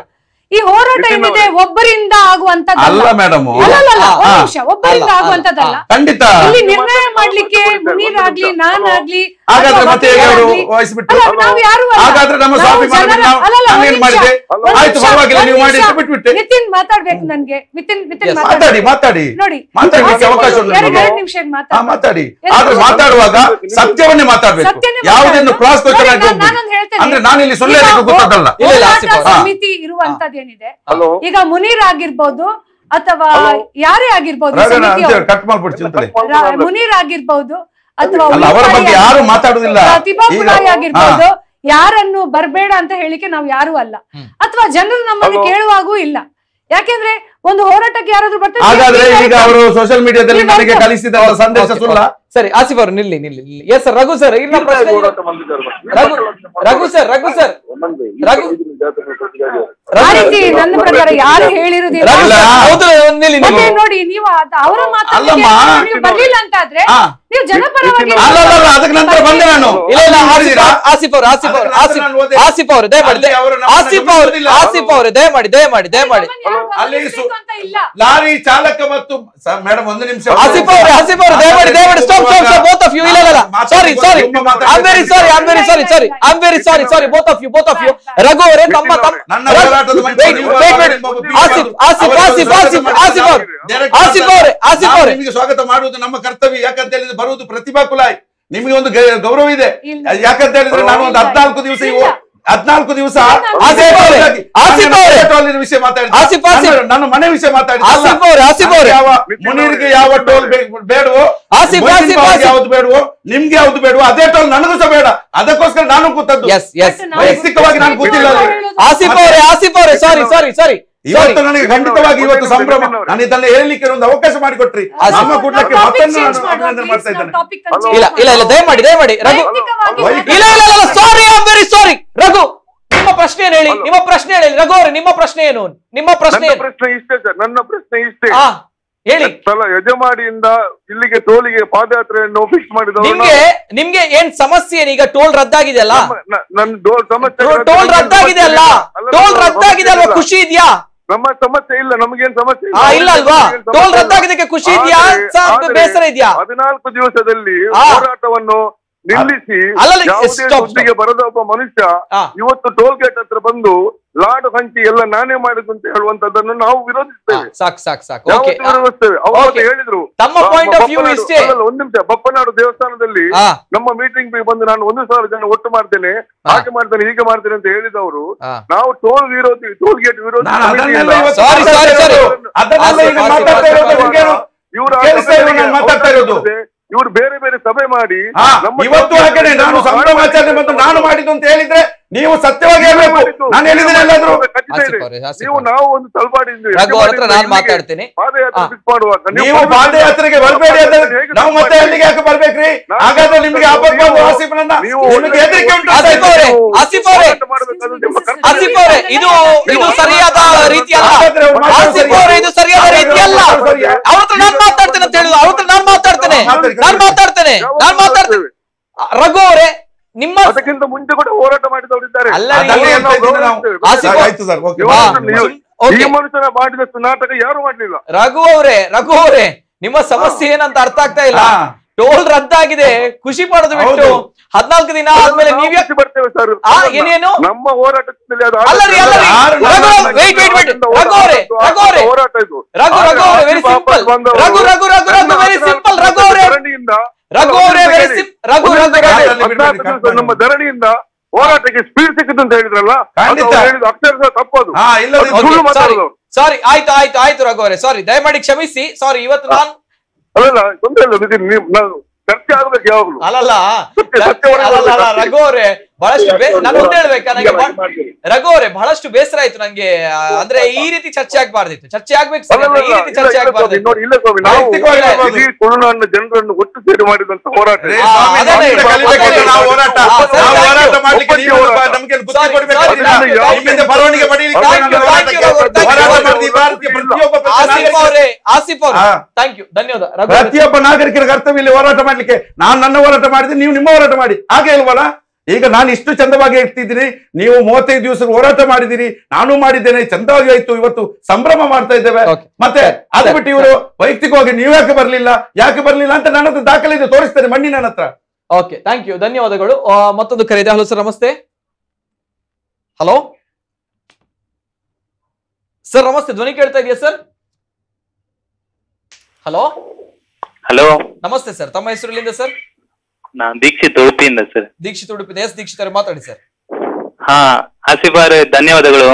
ಈ ಹೋರಾಟ ನಿತಿನ್ ಏನಿದೆ ಅವರೇ. ಒಬ್ಬರಿಂದ ಆಗುವಂತದ್ದಲ್ಲ ಅಲ್ಲ ಮೇಡಮ್ ಅಲ್ಲಲ್ಲ ಆ, ಒಂದ್ ನಿಮಿಷ ಒಬ್ಬರಿಂದ ಅಲ್ಲ, ಆಗುವಂತದ್ದಲ್ಲ ಖಂಡಿತ ಇಲ್ಲಿ ನಿರ್ಣಯ ಮಾಡ್ಲಿಕ್ಕೆ ಮುನೀರಾಗ್ಲಿ ನಾನಾಗ್ಲಿ ಹಾಗಾದ್ರೆ ಅಥವಾ ಮತ್ತೆ ಹೇಗೆ ಅವರು ವಕೀಲರಾಗ್ಲಿ, ವಹಿಸ್ಬಿಟ್ಟು ಅಲ್ಲ, ನಾವು ಯಾರು ಅಲ್ಲ. ಹಾಗಾದ್ರೆ ನಮ್ಮ ನಾವು ಸ್ವಾಭಿಮಾನ ಜನರ- ನಾವು- ಅಲ್ಲಲ್ಲ, ನಾನೇನ್ ಒಂದ್ ಮಾಡಿದೆ? ನಿಮಿಷ, ಒಂದ್ ಆಯ್ತು, ನಿಮಿಷ, ಪರವಾಗಿಲ್ಲ, ಒಂದ್ ನೀವು ಮಾಡಿ ನಿಮಿಷ. ಅಂತ ಬಿಟ್ಬಿಟ್ಟೆ. ನಿತಿನ್ ಮಾತಾಡ್ಬೇಕು ನನ್ಗೆ ನಿತಿನ್ ನಿತಿನ್ Yes. ಮಾತಾಡಿ ಮಾತಾಡಿ ನೋಡಿ ಮಾತಾಡ್ಲಿಕ್ಕೆ ಅವಕಾಶ ಉಂಟು ಎರಡು ನಿಮಗೆ. ಎರಡು ನಿಮಿಷ ಹಾ, ಮಾತಾಡಿ ಎರಡು ಆದ್ರೆ ನಿಮಿಷ. ಮಾತಾಡುವಾಗ ಸತ್ಯವನ್ನೇ ಮಾತಾಡ್ಬೇಕು ಸತ್ಯನೇ ಯಾವುದನ್ನು ಮಾತಾಡೋದು. ಕ್ರಾಸ್ ನೋಡಿ, ಕ್ವಶನ್ ನಾನ್- ನಾನೊಂದ್ ಹೇಳ್ತೇನೆ. ಅಂದ್ರೆ ನಾನು ಇಲ್ಲಿ ಸುಳ್ಳು ಈಗ ಹೇಳಲಿಕ್ಕೆ ಗೊತ್ತದಲ್ಲ ಇಲ್ಲ, ಇಲ್ಲ, ಹೋರಾಟ ಆಸಿಫ್ ಅವ್ರೆ. ಸಮಿತಿ ಇರುವಂತದ್ದೇನಿದೆ ಹಲೋ ಈಗ ಮುನೀರ್ ಆಗಿರ್ಬೋದು ಅಥವಾ ಹಲೋ. ಯಾರೇ ಆಗಿರ್ಬೋದು ರಾಘಣ್ಣ ಸಮಿತಿಯವರು. ಅಂತ ಕಟ್ ಮಾಡ್ಬಿಟ್ಟು ಚಿಂತನೆ ರಾ- ಮುನೀರ್ ಆಗಿರ್ಬೋದು ಅಥವಾ ಅಲ್ಲ, ಅವರ ಉಳಿತಾಯ ಬಗ್ಗೆ ಯಾರು ಆಗಿರ್ಬೋದು, ಮಾತಾಡುದಿಲ್ಲ. ಪ್ರತಿಭಾ ಈಗ- ಪುರಾಯಿ ಹಾ. ಆಗಿರ್ಬೋದು ಯಾರನ್ನು ಬರ್ಬೇಡ ಅಂತ ಹೇಳಿಕೆ ನಾವು ಯಾರು ಅಲ್ಲ ಹ್ಮ್. ಅಥವಾ ಜನರು ನಮ್ಮನ್ನು ಹಲೋ. ಕೇಳುವಾಗೂ ಇಲ್ಲ ಯಾಕೆಂದ್ರೆ ಒಂದು ಹೋರಾಟಕ್ಕೆ ಯಾರಾದ್ರೂ ಬರ್ತಾರೆ ಹಾಗಾದ್ರೆ ಈಗ ಅವರು ಸೋಷಿಯಲ್ ಮೀಡಿಯಾದಲ್ಲಿ ನೀವು ನನಗೆ welcome. ಕಲಿಸಿದ ಸಂದೇಶ Okay, ಸುಳ್ಳ okay. ಸರಿ ಆಸಿಫ್ ಅವರು ನಿಲ್ಲಿ ನಿಲ್ಲಿ ಎಸ್ ಸರ್ ರಘು ಸರ್ ಇಲ್ಲ ಪ್ರಶ್ನೆ ರಘು ರಘು ಸರ್ ರಘು ಸರ್ ರಘು ಆ ರೀತಿ ನನ್ನ ಪ್ರಕಾರ ಯಾರು ಹೇಳಿರುದಿಲ್ಲ ರಘು ಸರ್, ಹೌದು ನಿಲ್ಲಿ ಮತ್ತೆ ನಿಲ್ಲಿ ನೋಡಿ ನೀವು ಅದ್- ಅವರ ಮಾತನ್ನ ಅಲ್ಲಮ್ಮ. ಕೇಳ್ಕೊಂಡು ನೀವು ಬರ್ಲಿಲ್ಲ ಅಂತ ಆದ್ರೆ ಹಾ. ನೀವು ಜನಪರವಾಗಿ ಅಲ್ಲ ಅಲ್ಲ ಅಲ್ಲ, ಅದಕ್ಕೆ ನಂತರ ಬಂದೆ ನಾನು ಇಲ್ಲ ಇಲ್ಲ ಆಸಿಫ್ ಮಾಡಿದ್ದೀರಾ? ಆಸಿಫ್ ಅವರು ಆಸಿಫ್ ಅವರು ಅದನ್ನ ಆಸಿಫ್ ನಾನು ಓದಿದೆ. ಆಸಿಫ್ ಅವರು ದಯಮಾಡಿ ಅಲ್ಲಿ ಅವರು ನಮ್ಮನ್ನ ಆಸಿಫ್ ಅವರು ಗಮನಿಸುವುದಿಲ್ಲ. ಆಸಿಫ್ ಅವರು ದಯಮಾಡಿ ದಯಮಾಡಿ ದಯಮಾಡಿ ನಮ್ಮನ್ನ ಯಾರು ಅಲ್ಲಿ ಗಮನಿಸ್ಬೇಕು ಸು- ಅಂತ ಇಲ್ಲ ಲಾರಿ ಚಾಲಕ ಮತ್ತು ಮೇಡಮ್ ಒಂದು ನಿಮಿಷ ಆಸಿಫ್ ಅವರು ಆಸಿಫ್ ಅವರು ದಯಮಾಡಿ ದಯಮಾಡಿ stop stop stop both of you ಇಲ್ಲ ಇಲ್ಲ ಇಲ್ಲ sorry sorry I very sorry I very sorry sorry I very sorry sorry both of you both of you Raghu ಅವರೇ ತಮ್ಮ ತಮ್ಮ ನನ್ನ ಹೋರಾಟದ ಮಂಚ Wait, ನೀವು wait, wait. ಒಬ್ಬ ಆಸಿಫ್ ಆಸಿಫ್ ಆಸಿಫ್ ಆಸಿಫ್ ಆಸಿಫ್ ಅವರು ಆಸಿಫ್ ಅವರೇ ಆಸಿಫ್ ನಾವು ಅವರೇ ನಿಮಗೆ ಸ್ವಾಗತ ಮಾಡುವುದು ನಮ್ಮ ಕರ್ತವ್ಯ ಯಾಕಂತ ಹೇಳಿದ್ರೆ ಬರುವುದು ಪ್ರತಿಭಾ ಕುಲಾಯ್ ನಿಮಗೆ ಒಂದು ಗ- ಗೌರವ ಇದೆ ಇಲ್ಲ. ಯಾಕಂತ ಹೇಳಿದ್ರೆ ನಾನು ಒಂದು ಇಲ್ಲ. ಹದ್ನಾಲ್ಕು ದಿವಸ ಇವು ಇಲ್ಲ. ಹದ್ನಾಲ್ಕು ದಿವಸ ಆಸಿಫ್ ಅವರೇ, ಆಸಿಫ್ ಅವರೇ. ಟೋಲಿನ ವಿಷಯ ಮಾತಾಡಿದ ಆಸಿಫ್, ಆಸಿಫ್. ನನ್ನ- ನನ್ನ ಮನೆ ವಿಷಯ ಮಾತಾಡಿದ ಆಸಿಫ್ ಅವರೇ, ಆಸಿಫ್ ಅವರೇ. ಯಾವ ಮುನೀರ್ಗೆ ಯಾವ ಟೋಲ್ ಬೇ- ಬೇಡವೋ ಆಸಿಫ್, ಮೊಯ್ದಿನ್ ಆಸಿಫ್, ಬಾಬುಗೆ ಆಸಿಫ್. ಯಾವ್ದು ಬೇಡವೋ ನಿಮ್ಗೆ ಯಾವ್ದು ಬೇಡವೋ ಅದೇ ಟೋಲ್ ನನಗೂ ಸಹ ಬೇಡ ಅದಕ್ಕೋಸ್ಕರ ನಾನು ಕೂತದ್ದು ಎಸ್ ಎಸ್ ನಾವು- ವೈಯಕ್ತಿಕವಾಗಿ ನಾನು ಕೂತಿಲ್ಲ ಅಲ್ಲಿ. ಆಸಿಫ್ ಅವರೇ ಆಸಿಫ್ ಅವರೇ ಸಾರಿ ಸಾರಿ ಸಾರಿ ಇವತ್ತು ನನಗೆ ಖಂಡಿತವಾಗಿ ಇವತ್ತು ಸಂಭ್ರಮ ನಾನು ಇದನ್ನ ಹೇಳಲಿಕ್ಕೆ ಒಂದು ಅವಕಾಶ ಮಾಡಿಕೊಟ್ರಿ ಆಸಿಫ್. ನಮ್ಮ ಕೂಟಕ್ಕೆ ನಾವು topic ಮತ್ತೊಂದು change ನಾನು ಮಾಡುವ, ಅಭಿನಂದನೆ ಮಾಡ್ತಾ please, ನಾವು ಇದ್ದೇನೆ topic ಅನ್ನು change ಇಲ್ಲ ಇಲ್ಲ ಇಲ್ಲ ದಯಮಾಡಿ ದಯಮಾಡಿ ರಘು ವೈಯಕ್ತಿಕವಾಗಿ ವೈಯಕ್ತಿಕ- ಇಲ್ಲ ಇಲ್ಲ ಇಲ್ಲ sorry I am very sorry Raghu ನಿಮ್ಮ ಪ್ರಶ್ನೆ ಏನು ಹೇಳಿ ನಿಮ್ಮ ಪ್ರಶ್ನೆ ಹೇಳಿ ರಘು ಅವರೇ ನಿಮ್ಮ ಪ್ರಶ್ನೆ ಏನು ನಿಮ್ಮ ಪ್ರಶ್ನೆ ನನ್ನ ಏನು ಪ್ರಶ್ನೆ ಇಷ್ಟೇ ಸರ್ ನನ್ನ ಪ್ರಶ್ನೆ ಇಷ್ಟೇ ಹಾ ಹೇಳಿ ಸ್ಥಳ ಯಜಮಾಡಿಯಿಂದ ಇಲ್ಲಿಗೆ ಟೋಲಿಗೆ ಪಾದಯಾತ್ರೆಯನ್ನು ಫಿಕ್ಸ್ ಮಾಡಿದವರು ನಿಮ್ಗೆ ನಿಮ್ಗೆ ಏನ್ ಸಮಸ್ಯೆ ಏನು? ಈಗ ಟೋಲ್ ರದ್ದಾಗಿದೆಯಲ್ಲ ನನ್ನ ಡೋಲ್ ಸಮಸ್ಯೆ ಟೋಲ್ ರದ್ದಾಗಿದೆ ಅಲ್ಲ ಟೋಲ್ ರದ್ದಾಗಿದೆ ಅಲ್ವಾ ಖುಷಿ ಇದೆಯಾ ನಮ್ಮ ಸಮಸ್ಯೆ ಇಲ್ಲ ನಮಗೇನ್ ಸಮಸ್ಯೆ ಆ, ಇಲ್ಲ ಅಲ್ವಾ? ನಮಗೇನ್ ಸಮಸ್ಯೆ ಟೋಲ್ ಇಲ್ಲ. ರದ್ದಾಗಿದ್ದಕ್ಕೆ ಖುಷಿ ಇದೆಯಾ? ಆದ್ರೆ- ಸಾಕು, ಆದ್ರೆ ಬೇಸರ ಇದೆಯಾ? ಹದಿನಾಲ್ಕು ದಿವಸದಲ್ಲಿ ಆ. ಹೋರಾಟವನ್ನು ನಿಲ್ಲಿಸಿ ಅಲ್ಲಲ್ಲ, ಯಾವುದೇ stop, ಸುದ್ದಿಗೆ ಬರದ ಒಬ್ಬ ಮನುಷ್ಯ ಆ. ಇವತ್ತು ಟೋಲ್ ಗೇಟ್ ಹತ್ರ ಬಂದು ಲಾಡು ಹಂಚಿ ಎಲ್ಲ ನಾನೇ ಮಾಡಿದ್ದು ಅಂತ ಹೇಳುವಂತದ್ದನ್ನು ನಾವು ವಿರೋಧಿಸ್ತೇವೆ ಸಾಕ್ ಸಾಕ್ ಸಾಕ್ ಓಕೆ ಯಾವತ್ತೂ ವಿರೋಧಿಸ್ತೇವೆ ಅವರು ಮತ್ತೆ Okay. ಹೇಳಿದ್ರು ತಮ್ಮ ಬ- point of view ಬಪ್ಪನಾಡು- ಇಷ್ಟೇ. ಅಲ್ಲಲ್ಲ, ಒಂದ್ ನಿಮಿಷ ಬಪ್ಪನಾಡು ದೇವಸ್ಥಾನದಲ್ಲಿ ಹಾ ನಮ್ಮ ಮೀಟಿಂಗ್ ಬಂದು ನಾನು ಒಂದು ಸಾವಿರ ಜನ ಒಟ್ಟು ಮಾಡ್ತೇನೆ ಹಾಗೆ ಮಾಡ್ತೇನೆ ಹೀಗೆ ಮಾಡ್ತೇನೆ ಅಂತ ಹೇಳಿದವರು ಹಾ. ನಾವು ಟೋಲ್ ವಿರೋಧಿ ಟೋಲ್ ಗೇಟ್ ವಿರೋಧಿ ನಾನು ಅದನ್ನೆಲ್ಲ ಸಮಿತಿಯಿಂದ ಇವತ್ತು Sorry, sorry, sorry. ಅದನ್ನೆಲ್ಲ ಈಗ ಆಸಿಫ್, ಮಾತಾಡ್ತಾ ಆಸಿಫ್, ಇರೋದು ನಿಮ್ಗೇನು? ಇವರು ಕೇಳಿಸ್ತಾ ಇಲ್ವಾ ನಾನು ಮಾತಾಡ್ತಾ ಇರೋದು? ಇವರು ಬೇರೆ ಬೇರೆ ಸಭೆ ಮಾಡಿ ಹಾ, ನಮ್ಮ ಇವತ್ತು ಟೋಲ್ ಹಾಗೇನೆ ಗೇಟ್ ನಾನು ಅನ್ನು ಸಂಭ್ರಮಾಚರಣೆ ಮತ್ತು ನಾನು ಮಾಡಿದ್ದು ಅಂತ ಹೇಳಿದ್ರೆ ನೀವು ಸತ್ಯವಾಗಿ ಹೇಳ್ಬೇಕು ನಾನು ಹೇಳಿದ್ದೇನೆ ಎಲ್ಲಾದ್ರೂ ಖಚಿತ ಇದೆ. ಆಸಿಫ್ ಅವರೇ, ಆಸಿಫ್ ನೀವು ಅವರೇ. ನಾವು ಒಂದು ತಲಪಾಡಿಯಿಂದ ರಘು ಅವ್ರ ಹತ್ರ ನಾನು ಮಾತಾಡ್ತೀನಿ ಪಾದಯಾತ್ರೆ ಹಾ. ಫಿಕ್ಸ್ ಮಾಡುವಾಗ ನೀವು ಪಾದಯಾತ್ರೆಗೆ ಬರಬೇಡಿ ಅಂತ ನಾವು ಮತ್ತೆ ಅಲ್ಲಿಗೆ ಯಾಕೆ ಬರ್ಬೇಕ್ರಿ ಹಾಗಾದ್ರೆ ನಿಮಗೆ ಆಪತ್ ಬಂದು ಆಸಿಫ್ನನ್ನ ನಿಮಗೆ ಹೆದರಿಕೆ ಉಂಟು ಅಂತ ಆಸಿಫ್ ಅವರೇ, ಇದ್ರೆ ಆಸಿಫ್ ಅವರೇ, ಆಸಿಫ್ ಅವರೇ ಇದು ಇದು ಸರಿಯಾದ ರೀತಿ ಅಲ್ಲ ಹಾಗಾದ್ರೆ ಅವ್ರು ಮಾತಾಡೋದು ಆಸಿಫ್ ಅವರೇ ಇದು ಸರಿಯಾದ ರೀತಿ ಅಲ್ಲ ಅವ್ರ ಹತ್ರ ನಾನ್ ಮಾತಾಡ್ತೇನೆ ಅಂತ ಹೇಳುದು ಅವ್ರ ಹತ್ರ ನಾನ್ ಮಾತಾಡ್ತೇನೆ ನಾನ್ ಮಾತಾಡ್ತೇನೆ ನಾನ್ ಮಾತಾಡ್ತೇನೆ ರಘು ಅವರೇ ನಿಮ್ಮ ಅದಕ್ಕಿಂತ ಮುಂಚೆ ಕೂಡ ಹೋರಾಟ ಮಾಡಿದವರಿದ್ದಾರೆ ಅಲ್ಲ ಅದನ್ನೇ ನೀವು- ಹೇಳ್ತಾ ಇದ್ದೀನಿ ನಾವು. ಆಸಿಫ್ ಅವ್ರೆ. ಆಯ್ತು ಸರ್ ಓಕೆ ಹಾ. ನೀವು- ಓಕೆ. ಈ ಮನುಷ್ಯನ ಮಾಡಿದಷ್ಟು ನಾಟಕ ಯಾರು ಮಾಡ್ಲಿಲ್ಲ ರಘು ಅವರೇ ರಘು ಅವರೇ ನಿಮ್ಮ ಸಮಸ್ಯೆ ಏನಂತ ಅರ್ಥ ಆಗ್ತಾ ಇಲ್ಲ ಹಾ. ಟೋಲ್ ರದ್ದಾಗಿದೆ ಖುಷಿ ಪಡೋದು ಬಿಟ್ಟು ಹೌದು. ಹದ್ನಾಲ್ಕು ದಿನ ಆದ್ಮೇಲೆ ನಾವು ನೀವ್ಯಾ ಖುಷಿ ಪಡ್ತೇವೆ ಸರ್ ಆ, ಏನೇನು? ನಮ್ಮ ಹೋರಾಟದಲ್ಲಿ ಅದು ಅಲ್ಲ ರೀ, ಅಲ್ಲ ರೀ. ಯಾರು ರಘು ನಮ್ಮ- wait, wait, wait. ರಘು ಅವರೇ, ರಘು ಅವರೇ. ಹೋರಾಟ ಇದು ರಘು ರಘು ಅವರೇ ವೆರಿ ಆದ್ರೆ ಸಿಂಪಲ್ ವಾಪಸ್ ಬಂದವರು ರಘು ರಘು ರಘು ರಘು ವೆರಿ ಸಿಂಪಲ್ ರಘು ಅವರೇ ಧರಣಿಯಿಂದ ರಘು ಅವರೇ ವೆರಿ ಸಿಂಪ್ ರಘು ರಘು ರಘು ಹದಿನಾಲ್ಕು ದಿವಸ ನಮ್ಮ ಧರಣಿಯಿಂದ ಹೋರಾಟಕ್ಕೆ ಸ್ಪೀಡ್ ಸಿಕ್ಕಿತು ಅಂತ ಹೇಳಿದ್ರಲ್ಲ ಅದು ಖಂಡಿತ. ಅವ್ರು ಹೇಳಿದ್ದು ಅಕ್ಷರಶಃ ತಪ್ಪದು ಹಾ ಇಲ್ಲದಿದ್ರೆ ಸುಳ್ಳು ಸಾರಿ ಮಾತಾಡೋದು ಸಾರಿ ಆಯ್ತು ಆಯ್ತು ಆಯ್ತು ರಘು ಅವರೇ ಸಾರಿ ದಯಮಾಡಿ ಕ್ಷಮಿಸಿ ಸಾರಿ ಇವತ್ತು ನಾನು ಅಲ್ಲಲ್ಲ ತೊಂದರೆ ಇಲ್ಲ ನಿತಿನ್, ನೀವು ನಾನು ಚರ್ಚೆ ಆಗ್ಬೇಕು ಯಾವಾಗ್ಲೂ ಅಲ್ಲಲ್ಲ ಸತ್ಯ- ಸತ್ಯವನ್ನೇ ಅಲ್ಲಲ್ಲ ಅಲ್ಲ, ಹೇಳ್ಬೇಕು. ರಘು ಅವರೇ ಬಹಳಷ್ಟು ಬೇ- ನಾನು ಒಂದ್ ಹೇಳ್ಬೇಕಾ ನಂಗೆ ಬಹಳ- ಮಾಡ್ತೀನಿ. ರಘು ಅವರೇ ಬಹಳಷ್ಟು ಬೇಸರ ಆಯ್ತು ನಂಗೆ ಆ, ಅಂದ್ರೆ ಈ ರೀತಿ ಚರ್ಚೆ ಆಗ್ಬಾರ್ದಿತ್ತು ಚರ್ಚೆ ಆಗ್ಬೇಕು ಸರಿ, ಅಲ್ಲಲ್ಲ, ಈ ರೀತಿ ಇಲ್ಲ, ಚರ್ಚೆ ಇಲ್ಲ ಸ್ವಾಮಿ, ಆಗ್ಬಾರ್ದಿತ್ತು ನೋಡಿ ಇಲ್ಲ ಸ್ವಾಮಿ ನಾವು ವೈಯಕ್ತಿಕವಾಗಿ ಹೇಳ್ಬೋದು. ಇಡೀ ತುಳುನಾಡಿನ ಜನರನ್ನು ಒಟ್ಟು ಸೇರಿ ಮಾಡಿದಂತ ಹೋರಾಟ ರೇ, ಇದು. ಸ್ವಾಮಿ, ಅದೇ, ನಮ್ಮಿಂದ ಅದೇ, ಕಲಿಬೇಕಲ್ಲ ಅದೇ. ನಾವು ಹೋರಾಟ ಹಾ, ಸರಿ, ನಾವು thank ಹೋರಾಟ you. ಮಾಡ್ಲಿಕ್ಕೆ ನೀವು ಒಬ್ಬ ನಮ್ಗೆ ಬುದ್ಧಿ Sorry, ಕೊಡ್ಬೇಕು sorry, ಅದನ್ನ thank you, thank you. ನಿಮ್ಮಿಂದ ಬರವಣಿಗೆ ಪಡೀಲಿಕ್ಕೆ Thank you, ನನ್ನ thank you, ಹೋರಾಟಕ್ಕೆ thank you. ಹೋರಾಟ ಮಾಡಿದ ಈ ಭಾರತೀಯ ಪ್ರತಿಯೊಬ್ಬ ಪ್ರಜೆ ಆಸಿಫ್ ನಾಗರಿಕ- ಅವರೇ ಆಸಿಫ್ ಅವರೇ ಹಾ. ಥ್ಯಾಂಕ್ ಯು ಧನ್ಯವಾದ ರಘು ಅವರೇ. ಪ್ರತಿಯೊಬ್ಬ ನಾಗರಿಕರ ಕರ್ತವ್ಯ ಇಲ್ಲಿ ಹೋರಾಟ ಮಾಡ್ಲಿಕ್ಕೆ ನಾನು ನನ್ನ ಹೋರಾಟ ಮಾಡಿದ್ರೆ ನೀವು ನಿಮ್ಮ ಹೋರಾಟ ಮಾಡಿ ಹಾಗೆ ಇಲ್ವಲ್ಲ ಈಗ ನಾನು ಇಷ್ಟು ಚಂದವಾಗಿ ಇರ್ತಿದ್ದೀನಿ ನೀವು ಮೂವತ್ತೈದು ದಿವಸ ಹೋರಾಟ ಮಾಡಿದಿರಿ ನಾನು ಮಾಡಿದ್ದೇನೆ ಚಂದವಾಗಿ ಆಯ್ತು ಇವತ್ತು ಸಂಭ್ರಮ ಮಾಡ್ತಾ ಇದ್ದೇವೆ Okay. ಮತ್ತೆ ಅದು ಸರಿ, ಬಿಟ್ಟು ಇವರು ವೈಯಕ್ತಿಕವಾಗಿ ನೀವು ಯಾಕೆ ಬರ್ಲಿಲ್ಲ ಯಾಕೆ ಬರ್ಲಿಲ್ಲ ಅಂತ ನನ್ನ ಹತ್ರ ದಾಖಲೆ ಇದೆ ತೋರಿಸ್ತೇನೆ ಮಣ್ಣಿನ ನನ್ನ ಹತ್ರ ಓಕೆ ಥ್ಯಾಂಕ್ ಯು ಧನ್ಯವಾದಗಳು ಆ, ಮತ್ತೊಂದು ಕರೆ ಇದೆ ಹಲೋ ಸರ್ ನಮಸ್ತೆ ಹಲೋ ಸರ್ ನಮಸ್ತೆ ಧ್ವನಿ ಕೇಳ್ತಾ ಇದೆಯಾ ಸರ್ ಹಲೋ ಹಲೋ ನಮಸ್ತೆ ಸರ್ ತಮ್ಮ ಹೆಸರು ಎಲ್ಲಿಂದ ಸರ್ ನಾನ್ ದೀಕ್ಷಿತ್ ಉಡುಪಿಯಿಂದ ಸರ್ ದೀಕ್ಷಿತ್ ಉಡುಪಿದ ಎಸ್ ದೀಕ್ಷಿತ್ ಅವರೇ ಮಾತಾಡಿ ಸರ್ ಹಾ ಆಸಿಫಾರ್ ಧನ್ಯವಾದಗಳು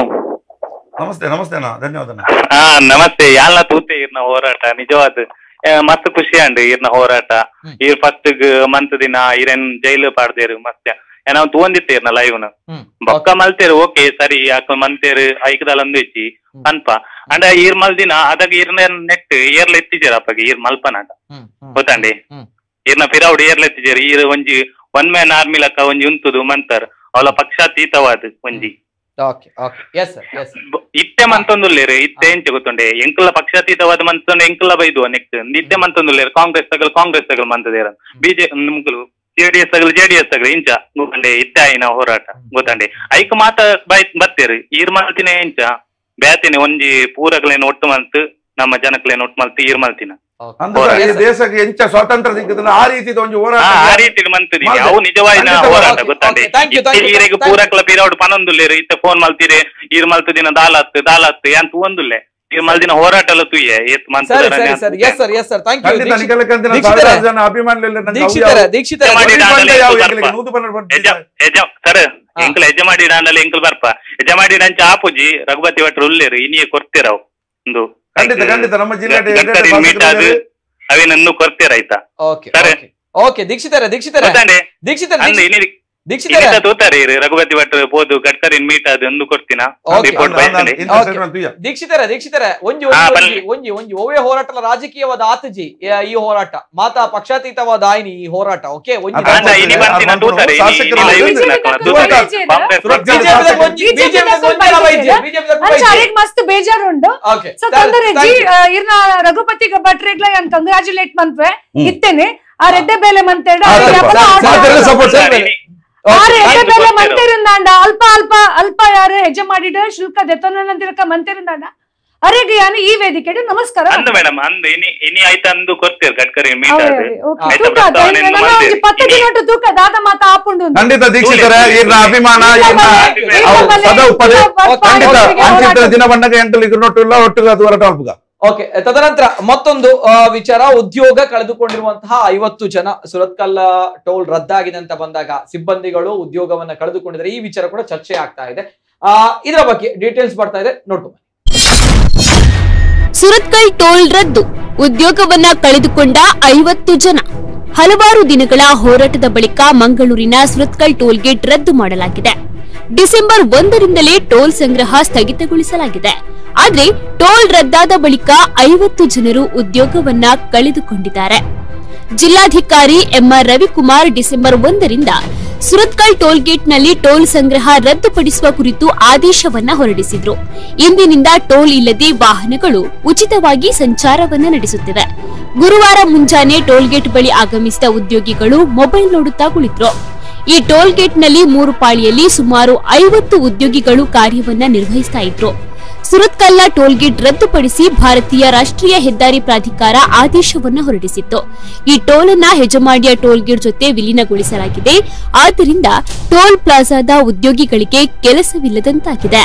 ನಮಸ್ತೆ ನಮಸ್ತೆ ಅಣ್ಣ ಧನ್ಯವಾದ ಅಣ್ಣ. ಹಾ ನಮಸ್ತೆ ಯಾಲ್ನ ತೂತೆ ಇರ್ನ ಹೋರಾಟ ನಿಜವಾದ ಆ, ಮಸ್ತ್ ಖುಷಿ ಅಂಡ್ ಇರ್ನ ಹೋರಾಟ ಹ್ಮ್. ಇರ್ ಫಸ್ಟ್ ಮಂತ್ ದಿನ ಇರೇನ್ ಜೈಲು ಪಾಡ್ದೇರು ಮತ್ತೆ ನಾವು ತೂಂದಿತ್ತೆ ಇರ್ನ ಲೈವ್ನ ಹ್ಮ್ ಬೊಕ್ಕ ಮಲ್ತೇರು ಓಕೆ ಸರಿ ಯಾಕ ಮಂತೇರು ಐಕದಲ್ಲೊಂದು ಹೆಚ್ಚಿ ಹ್ಮ್. ಅನ್ಪ ಅಂಡ ಈರ್ ಮಲ್ದಿನ ಅದಾಗ ಇರ್ನ ನೆಟ್ ಏರ್ಲ ಎತ್ತಿಜಾರ ಅಪ್ಪಗೆ ಈರ್ ಮಲ್ಪನಾಗ ಹ್ಮ್ ಹ್ಮ್ ಗೊತ್ತಂಡಿ ಹ್ಮ್. ಇರ್ನ ಪಿರಾವುಡ್ ಏರ್ಲ ಎತ್ತಿಜಾರ ಈರ್ ಒಂಜಿ ಒನ್ ಮ್ಯಾನ್ ಆರ್ಮಿ ಲಕ್ಕ ಒಂಜಿ ಉಂತುದು ಮಂತರ್ ಅವಳ ಪಕ್ಷಾತೀತವಾದ ಒಂಜಿ okay okay yes sir yes ಬ- ಇತ್ತೆ ಮಂತೊಂದುಲ್ಲೇರು ಇತ್ತೆ ಎಂಚ ಗೊತ್ತುಂಡೆ ಎಂಕುಲ ಪಕ್ಷಾತೀತವಾದ ಮಂತೊಂಡೆ ಎಂಕುಲ ಬೈದು ನೆಕ್ಸ್ಟ್ ನಿತ್ಯ ಮಂತೊಂದುಲ್ಲೇರು ಕಾಂಗ್ರೆಸ್ ತಗಲ್ ಕಾಂಗ್ರೆಸ್ ತಗಲ್ ಮಂತದೇರ ಬಿಜೆ ನಿಮ್ಗಳು ಜೆಡಿಎಸ್ ತಗಲ್ ಜೆಡಿಎಸ್ ತಗಲ್ ಇಂಚ ಗೊತ್ತಂಡೆ ಇತ್ತೆ ಆಯ್ನ ಹೋರಾಟ ಗೊತ್ತಂಡೆ ಐಕ್ ಮಾತ ಬೈ ಬತ್ತೇರು ಈರ್ ಮಲ್ತಿನ ಎಂಚ ಬ್ಯಾತಿನ ಒಂಜಿ ಪೂರಗಳೇನು ಒಟ್ಟು ಮಲ್ತು ನಮ್ಮ ಜನಕ್ಲೇನು ಒಟ್ಟು ಮಲ್ತು ಈರ್ ಮಲ್ತಿನ ಅಂದ್ರೆ ಈ ದೇಶಕ್ಕೆ ಎಂಚ ಸ್ವಾತಂತ್ರ್ಯ ಸಿಕ್ಕಿದ್ರೆ ಆ ರೀತಿದ ಒಂದು ಹೋರಾಟ ಹಾ, ಆ ರೀತಿ ಮಂತದಿನಿ ಮಾಡ್ದೆ. ಅವು ನಿಜವಾದ ಖಂಡಿತವಾಗಿ. ಹೋರಾಟ Okay, ಗೊತ್ತಂಡೆ okay, thank you, thank you, ಈರೆಗ್ thank you. ಪೂರಕ್ಲ ಪಿರೌಡ್ ಪನೊಂದುಲ್ಲೇರು ಇತ್ತೆ ಫೋನ್ ಮಲ್ತಿರೆ ಈರ್ ಮಲ್ತದಿನ ದಾಲತ್ ದಾಲತ್ ಅಂತ ಒಂದುಲ್ಲೆ ಈರ್ ಮಲ್ದಿನ ಹೋರಾಟ ಎಲ್ಲ ತುಯ್ಯ ಏತ್ ಸರಿ ಸರಿ ಸರಿ yes sir yes sir thank you ಖಂಡಿತ ನಿಖಲಕ್ಕಂತ ನಾನು ದೀಕ್ಷಿತರ ಸಾವಿರಾರು ಜನ ಅಭಿಮಾನಿಗಳು ನನಗೆ ದೀಕ್ಷಿತರ ಅವ್ರು ದೀಕ್ಷಿತರ ಮಾಡಿ ಯಾವ- ದಾಂಡಲೆ ಯಾವ ಎಷ್ಟು ಎಂಕ್ಲಿಗೆ ಬರ್ಪ? ನೂದು ಬಣ್ಣ ಬಣ್ಣ ಯಜ ಯಜ ಸರ್ ಎಂಕಲ್ ಯಜಮಾಡಿ ಡಾಂಡಲ್ಲಿ ಎಂಕಲ್ ಬರ್ಪ ಯಜಮಾಡಿ ಡಂಚ ಆಪುಜಿ ರಘುಪತಿ ಭಟ್ರು ಉಲ್ಲೇರು ಇನ್ನಿಯೇ ಕೊಡ್ತೀರಾವ್ ಒಂದು ಖಂಡಿತ ಖಂಡಿತ ನಮ್ಮ ಜಿಲ್ಲೆ ಗಡ್ಕರಿ ಮೀಟ್ ಆದ್ ಅವೇನನ್ನು ಕೊಡ್ತೀರ ಆಯ್ತಾ ಓಕೆ ಸರಿ. ಓಕೆ ಓಕೆ ದೀಕ್ಷಿತರ ದೀಕ್ಷಿತರ ಗೊತ್ತಂಡೆ ದೀಕ್ಷಿತರ ಅಂದ್ ಇನ್ನಿ ದೀಕ್ಷಿತರ ಇನ್ನಿತ ತೋತಾರೆ ಇರು ರಘುಪತಿ ಭಟ್ರು ಬೋದು ಗಡ್ಕರಿ ಮೀಟ್ ಆದ್ ಒಂದು ಕೊಡ್ತೀನ Okay. ರಿಪೋರ್ಟ್ ಬಯಸಲಿ ದೀಕ್ಷಿತರ ದೀಕ್ಷಿತರ ಒಂಜಿ ಹಾ, ಒಂಜಿ ಬನ್ನಿ. ಒಂಜಿ ಒಂಜಿ ಒಂಜಿ ಓವೇ ಹೋರಾಟಲ ರಾಜಕೀಯವಾದ ಆತಜಿ ಏ- ಈ ಹೋರಾಟ ಮಾತಾ ಪಕ್ಷಾತೀತವಾದ ಆಯ್ನಿ ಈ ಹೋರಾಟ ಓಕೆ ಒಂಜಿ ಅದ- ಅಂದ ಇನಿ ಬಂತಿನ ತೂತಾರೆ ಇನಿ- ಇನಿ ಶಾಸಕರು live ಬಿಜೆಪಿ ಇದ್ನ ತಕ್ಕ ತೂತಾರೆ. ಬಿಜೆಪಿ ಕಾಂಗ್ರೆಸ್ ಸುರಕ್ಷಾ ಪಕ್ಷ- ಬಿಜೆಪಿದಾಗ ಶಾಸಕರು. ಒಂಜಿ ಬಿಜೆಪಿ ಬಿಜೆಪಿದಾಗ ಸ್ವಲ್ಪ ಒಂಜಿ ಬೈದಿದೆ. ವೈದ್ಯ ಬಿಜೆಪಿದಾಗ ಅಂಚ ವೈದ್ಯ ಅವ್ರಿಗೆ ಮಸ್ತ್ ಬೇಜಾರುಂಡು ಓಕೆ ಸೊ ತೊಂದರೆ ಜಿ ಇರ್ನ ರಘುಪತಿ ಭಟ್ರಿಗ್ಲ ಏನ್ ಕಂಗ್ರಾಚುಲೇಟ್ ಮಂತ್ವೆ ಇತ್ತೇನೆ ಆ ರೆಡ್ಡೆ ಬೇಲೆ ಮಂತೇಡ ಹಾ, ಅವ್ರಿಗೆ ಸ್ವಲ್ಪ. ಯಾವಾಗ ಸಾ- ಆಟ ಸಾದರ support ಸರ್, ಸರ್. ಇನಿ- ಆ ರೆಡ್ಡೆ ಆಯ್ತು, ಬೇಲೆ ಕೊಡ್ತೀರ. ಮಂತೇರಿಂದಾಂಡ ಅಲ್ಪ ಅಲ್ಪ ಅಲ್ಪ ಯಾರು ಹೆಜ್ಜೆ ಮಾಡಿಡ ಶುಲ್ಕ ದೆತ್ತನಂತಿರಕ ಮಂತೇರಿಂದಾಂಡ ಅರೆಗೆ ಯಾನು ಈ ವೇದಿಕೆಗೆ ನಮಸ್ಕಾರ ಅಂದ್ ಮೇಡಮ್ ಅಂದ್ ಇನಿ ಇನಿ ಆಯ್ತು ಅಂದು ಕೊಡ್ತೀರ ಗಡ್ಕರಿ ಮೀಟ್ ಅವೇ, ಆದ್ ಅವೇ, ಓಕೆ. ಆಯ್ತಾ ತೂಕ ಪ್ರಸ್ತಾವನೆ ದೈನ್ಯ ಇನ್ನು ಎಲ್ಲ ಒಂಜಿ ಮಾಡ್ತೀರಿ. ಪತ್ತು ಇನಿ- ದಿನೊಟ್ಟು ತೂಕ ದಾದ ಮಾತ ಆಪುಂಡು ಒಂದು. ಖಂಡಿತ ದೀಕ್ಷಿತರ ಇರ್ನ ಅಭಿಮಾನ ಇಲ್ಲ ಇರ್ನ ಬಲೆ, ಇಲ್ಲ ಅವ್ರು ಬಲೆ, ಸದಾ ಉಪದೆ ಇಲ್ಲ ಬಲೆ, ಖಂಡಿತ ಒಟ್ಟಿಗೆ ಅಂಚಿತ್ರ ಹೋರಾಟ. ದಿನ ಬಂದಾಗ ಎಂಟು ಇದ್ರು ನೊಟ್ಟಿಲ್ಲ ಒಟ್ಟಿಗೆ ಅದು ಹೊರಟ ಅಲ್ಪಗ ಓಕೆ ತದನಂತರ ಮತ್ತೊಂದು ಆ, ವಿಚಾರ ಉದ್ಯೋಗ ಕಳೆದುಕೊಂಡಿರುವಂತಹ ಐವತ್ತು ಜನ ಸುರತ್ಕಲ್ ಟೋಲ್ ರದ್ದಾಗಿದೆ ಅಂತ ಬಂದಾಗ ಸಿಬ್ಬಂದಿಗಳು ಉದ್ಯೋಗವನ್ನ ಕಳೆದುಕೊಂಡಿದ್ದಾರೆ ಈ ವಿಚಾರ ಕೂಡ ಚರ್ಚೆ ಆಗ್ತಾ ಇದೆ ಆ ಇದರ ಬಗ್ಗೆ ಡೀಟೇಲ್ಸ್ ಬರ್ತಾ ಇದೆ ನೋಡ್ಕೊಂಡು ಸುರತ್ಕಲ್ ಟೋಲ್ ರದ್ದು ಉದ್ಯೋಗವನ್ನ ಕಳೆದುಕೊಂಡ ಐವತ್ತು ಜನ ಹಲವಾರು ದಿನಗಳ ಹೋರಾಟದ ಬಳಿಕ ಮಂಗಳೂರಿನ ಸುರತ್ಕಲ್ ಟೋಲ್ಗೇಟ್ ರದ್ದು ಮಾಡಲಾಗಿದೆ ಡಿಸೆಂಬರ್ ಒಂದರಿಂದಲೇ ಟೋಲ್ ಸಂಗ್ರಹ ಸ್ಥಗಿತಗೊಳಿಸಲಾಗಿದೆ ಆದ್ರೆ ಟೋಲ್ ರದ್ದಾದ ಬಳಿಕ ಐವತ್ತು ಜನರು ಉದ್ಯೋಗವನ್ನ ಕಳೆದುಕೊಂಡಿದ್ದಾರೆ ಜಿಲ್ಲಾಧಿಕಾರಿ ಎಂಆರ್ ರವಿಕುಮಾರ್ ಡಿಸೆಂಬರ್ ಒಂದರಿಂದ ಸುರತ್ಕಲ್ ಟೋಲ್ಗೇಟ್ನಲ್ಲಿ ಟೋಲ್ ಸಂಗ್ರಹ ರದ್ದುಪಡಿಸುವ ಕುರಿತು ಆದೇಶವನ್ನ ಹೊರಡಿಸಿದ್ರು ಇಂದಿನಿಂದ ಟೋಲ್ ಇಲ್ಲದೆ ವಾಹನಗಳು ಉಚಿತವಾಗಿ ಸಂಚಾರವನ್ನ ನಡೆಸುತ್ತಿವೆ ಗುರುವಾರ ಮುಂಜಾನೆ ಟೋಲ್ಗೇಟ್ ಬಳಿ ಆಗಮಿಸಿದ ಉದ್ಯೋಗಿಗಳು ಮೊಬೈಲ್ ನೋಡುತ್ತಾ ಕುಳಿತರು ಈ ಟೋಲ್ಗೇಟ್ನಲ್ಲಿ ಮೂರು ಪಾಳಿಯಲ್ಲಿ ಸುಮಾರು ಐವತ್ತು ಉದ್ಯೋಗಿಗಳು ಕಾರ್ಯವನ್ನ ನಿರ್ವಹಿಸ್ತಾ ಇದ್ರು ಸುರತ್ಕಲ್ನ ಟೋಲ್ಗೇಟ್ ರದ್ದುಪಡಿಸಿ ಭಾರತೀಯ ರಾಷ್ಟ್ರೀಯ ಹೆದ್ದಾರಿ ಪ್ರಾಧಿಕಾರ ಆದೇಶವನ್ನ ಹೊರಡಿಸಿತ್ತು ಈ ಟೋಲ್ ಅನ್ನ ಹೆಜಮಾಡಿಯ ಟೋಲ್ಗೇಟ್ ಜೊತೆ ವಿಲೀನಗೊಳಿಸಲಾಗಿದೆ ಆದ್ದರಿಂದ ಟೋಲ್ ಪ್ಲಾಜಾದ ಉದ್ಯೋಗಿಗಳಿಗೆ ಕೆಲಸವಿಲ್ಲದಂತಾಗಿದೆ